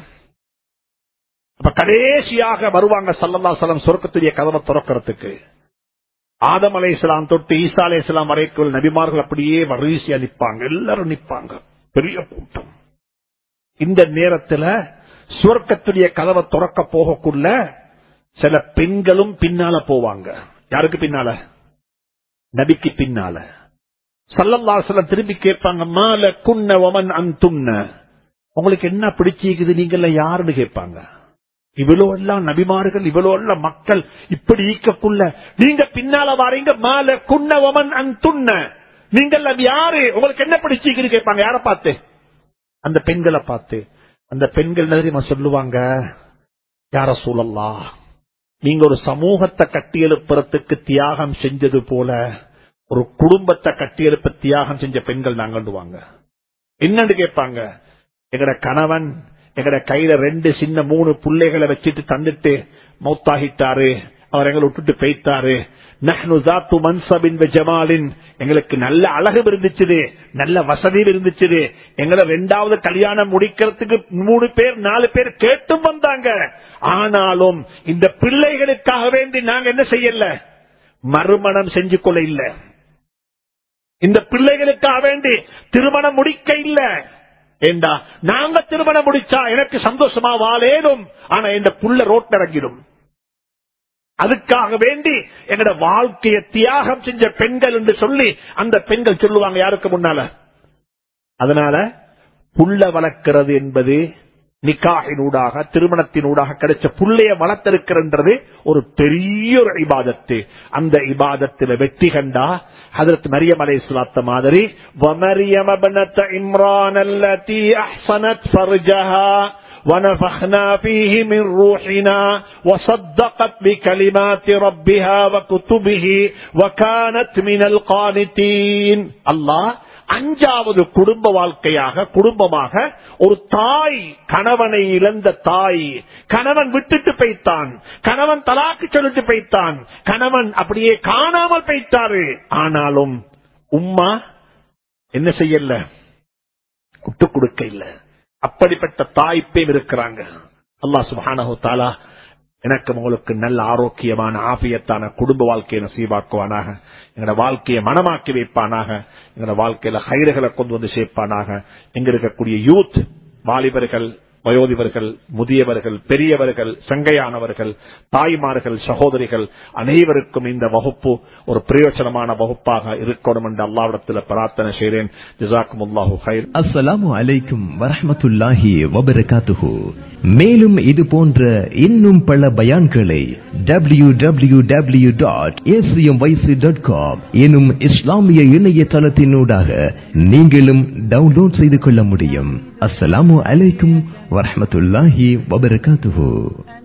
அப்ப கடைசியாக வருவாங்க சல்லல்லாசலம் சொர்க்கத்துடைய கதவை துறக்கிறதுக்கு ஆதம் அலை இஸ்லாம் தொட்டு ஈசா அலை இஸ்லாம் வரைக்கும் நபிமார்கள் அப்படியே வரிசையா நிப்பாங்க எல்லாரும் நிப்பாங்க பெரிய கூட்டம் இந்த நேரத்துல சுவர்க்கத்துடைய கதவை துறக்க போகக்குள்ள சில பெண்களும் பின்னால போவாங்க யாருக்கு பின்னால நபிக்கு பின்னால சல்லல்லாசலம் திரும்பி கேட்பாங்க மால குன்ன ஒமன் அந்துண்ண உங்களுக்கு என்ன பிடிச்சிக்குது நீங்கள யாருன்னு கேட்பாங்க இவ்வளோ எல்லாம் நபிமார்கள் இவ்வளோ எல்லாம் மக்கள் இப்படி ஈக்கக்குள்ள நீங்க பின்னால வாரீங்க மால குன்ன ஒமன் அந்துண்ண நீங்கள் யாரு உங்களுக்கு என்ன பிடிச்சிக்குது கேட்பாங்க யார பார்த்து அந்த பெண்களை பார்த்து அந்த பெண்கள் என்ன தெரியுமா சொல்லுவாங்க யார சூழல்லா நீங்க ஒரு சமூகத்தை கட்டியெழுப்புறதுக்கு தியாகம் செஞ்சது போல ஒரு குடும்பத்தை கட்டியெழுப்ப தியாகம் செஞ்ச பெண்கள் நாங்கண்டுவாங்க என்னன்னு கேட்பாங்க எங்கட கணவன் எங்கட கையில ரெண்டு சின்ன மூணு பிள்ளைகளை வச்சுட்டு தந்துட்டு மௌத்தாகிட்டாரு அவர் எங்களை விட்டுட்டு பெய்த்தாரு நஹ்னு ஜாத்து மன்சபின் ஜமாலின் எங்களுக்கு நல்ல அழகு இருந்துச்சு நல்ல வசதியும் இருந்துச்சு எங்களை ரெண்டாவது கல்யாணம் முடிக்கிறதுக்கு மூணு பேர் நாலு பேர் கேட்டும் வந்தாங்க ஆனாலும் இந்த பிள்ளைகளுக்காக வேண்டி நாங்க என்ன செய்யல மறுமணம் செஞ்சு கொள்ள இல்ல இந்த பிள்ளைகளுக்காக வேண்டி திருமணம் முடிக்க இல்ல ஏண்டா நாங்க திருமணம் முடிச்சா எனக்கு சந்தோஷமா வாழேனும் ஆனா இந்த புள்ள ரோட் இறங்கிடும் அதுக்காக வேண்டி எங்கட வாழ்க்கையை தியாகம் செஞ்ச பெண்கள் என்று சொல்லி அந்த பெண்கள் சொல்லுவாங்க யாருக்கு முன்னால அதனால புள்ள வளர்க்கிறது என்பது நிக்காகினூடாக திருமணத்தினூடாக கிடைச்ச புள்ளைய வளர்த்திருக்கிறது ஒரு பெரிய ஒரு இபாதத்து அந்த இபாதத்தில் வெற்றி கண்டா ஹதரத் மரியம் அலை சுலாத்த மாதிரி وَمَرْيَمَ ابْنَةَ عِمْرَانَ الَّتِي أَحْصَنَتْ فَرْجَهَا ونفخنا فيه من روحنا وصدقت بكلمات ربها وكتبه وكانت من القانتين الله அஞ்சாவது குடும்ப வாழ்க்கையாக குடும்பமாக ஒரு தாய் கணவனை இழந்த தாய் கணவன் விட்டுட்டு போய்த்தான் கணவன் தலாக்கு சொல்லிட்டு போய்த்தான் கணவன் அப்படியே காணாமல் போய்த்தாரு ஆனாலும் உம்மா என்ன செய்யல விட்டு கொடுக்க இல்ல அப்படிப்பட்ட தாய்ப்பேம் இருக்கிறாங்க அல்லாஹ் சுபானஹு தாலா எனக்கு உங்களுக்கு நல்ல ஆரோக்கியமான ஆபியத்தான குடும்ப வாழ்க்கையை நசீவாக்குவானாக எங்களோட வாழ்க்கையை மனமாக்கி வைப்பானாக எங்களோட வாழ்க்கையில ஹைறுகளை கொண்டு வந்து சேர்ப்பானாக எங்க இருக்கக்கூடிய யூத் வாலிபர்கள் வயோதிபர்கள் முதியவர்கள் பெரியவர்கள் சங்கையானவர்கள் தாய்மார்கள் சகோதரிகள் அனைவருக்கும் இந்த வகுப்பு ஒரு பிரயோஜனமான வகுப்பாக இருக்கணும் என்று அல்லாவிடத்தில் பிரார்த்தனை செய்கிறேன் ஜிசாக்கும் அல்லாஹு ஹைர் அஸ்ஸலாமு அலைக்கும் வரஹ்மத்துல்லாஹி வபரகாத்துஹு மேலும் இது போன்ற இன்னும் பல பயான்களை W W W dot dot com எனும் இஸ்லாமிய இணையதளத்தினூடாக நீங்களும் டவுன்லோட் செய்து கொள்ள முடியும் அஸ்ஸலாமு அலைக்கும் வரஹ்மத்துல்லாஹி வபரகாத்துஹு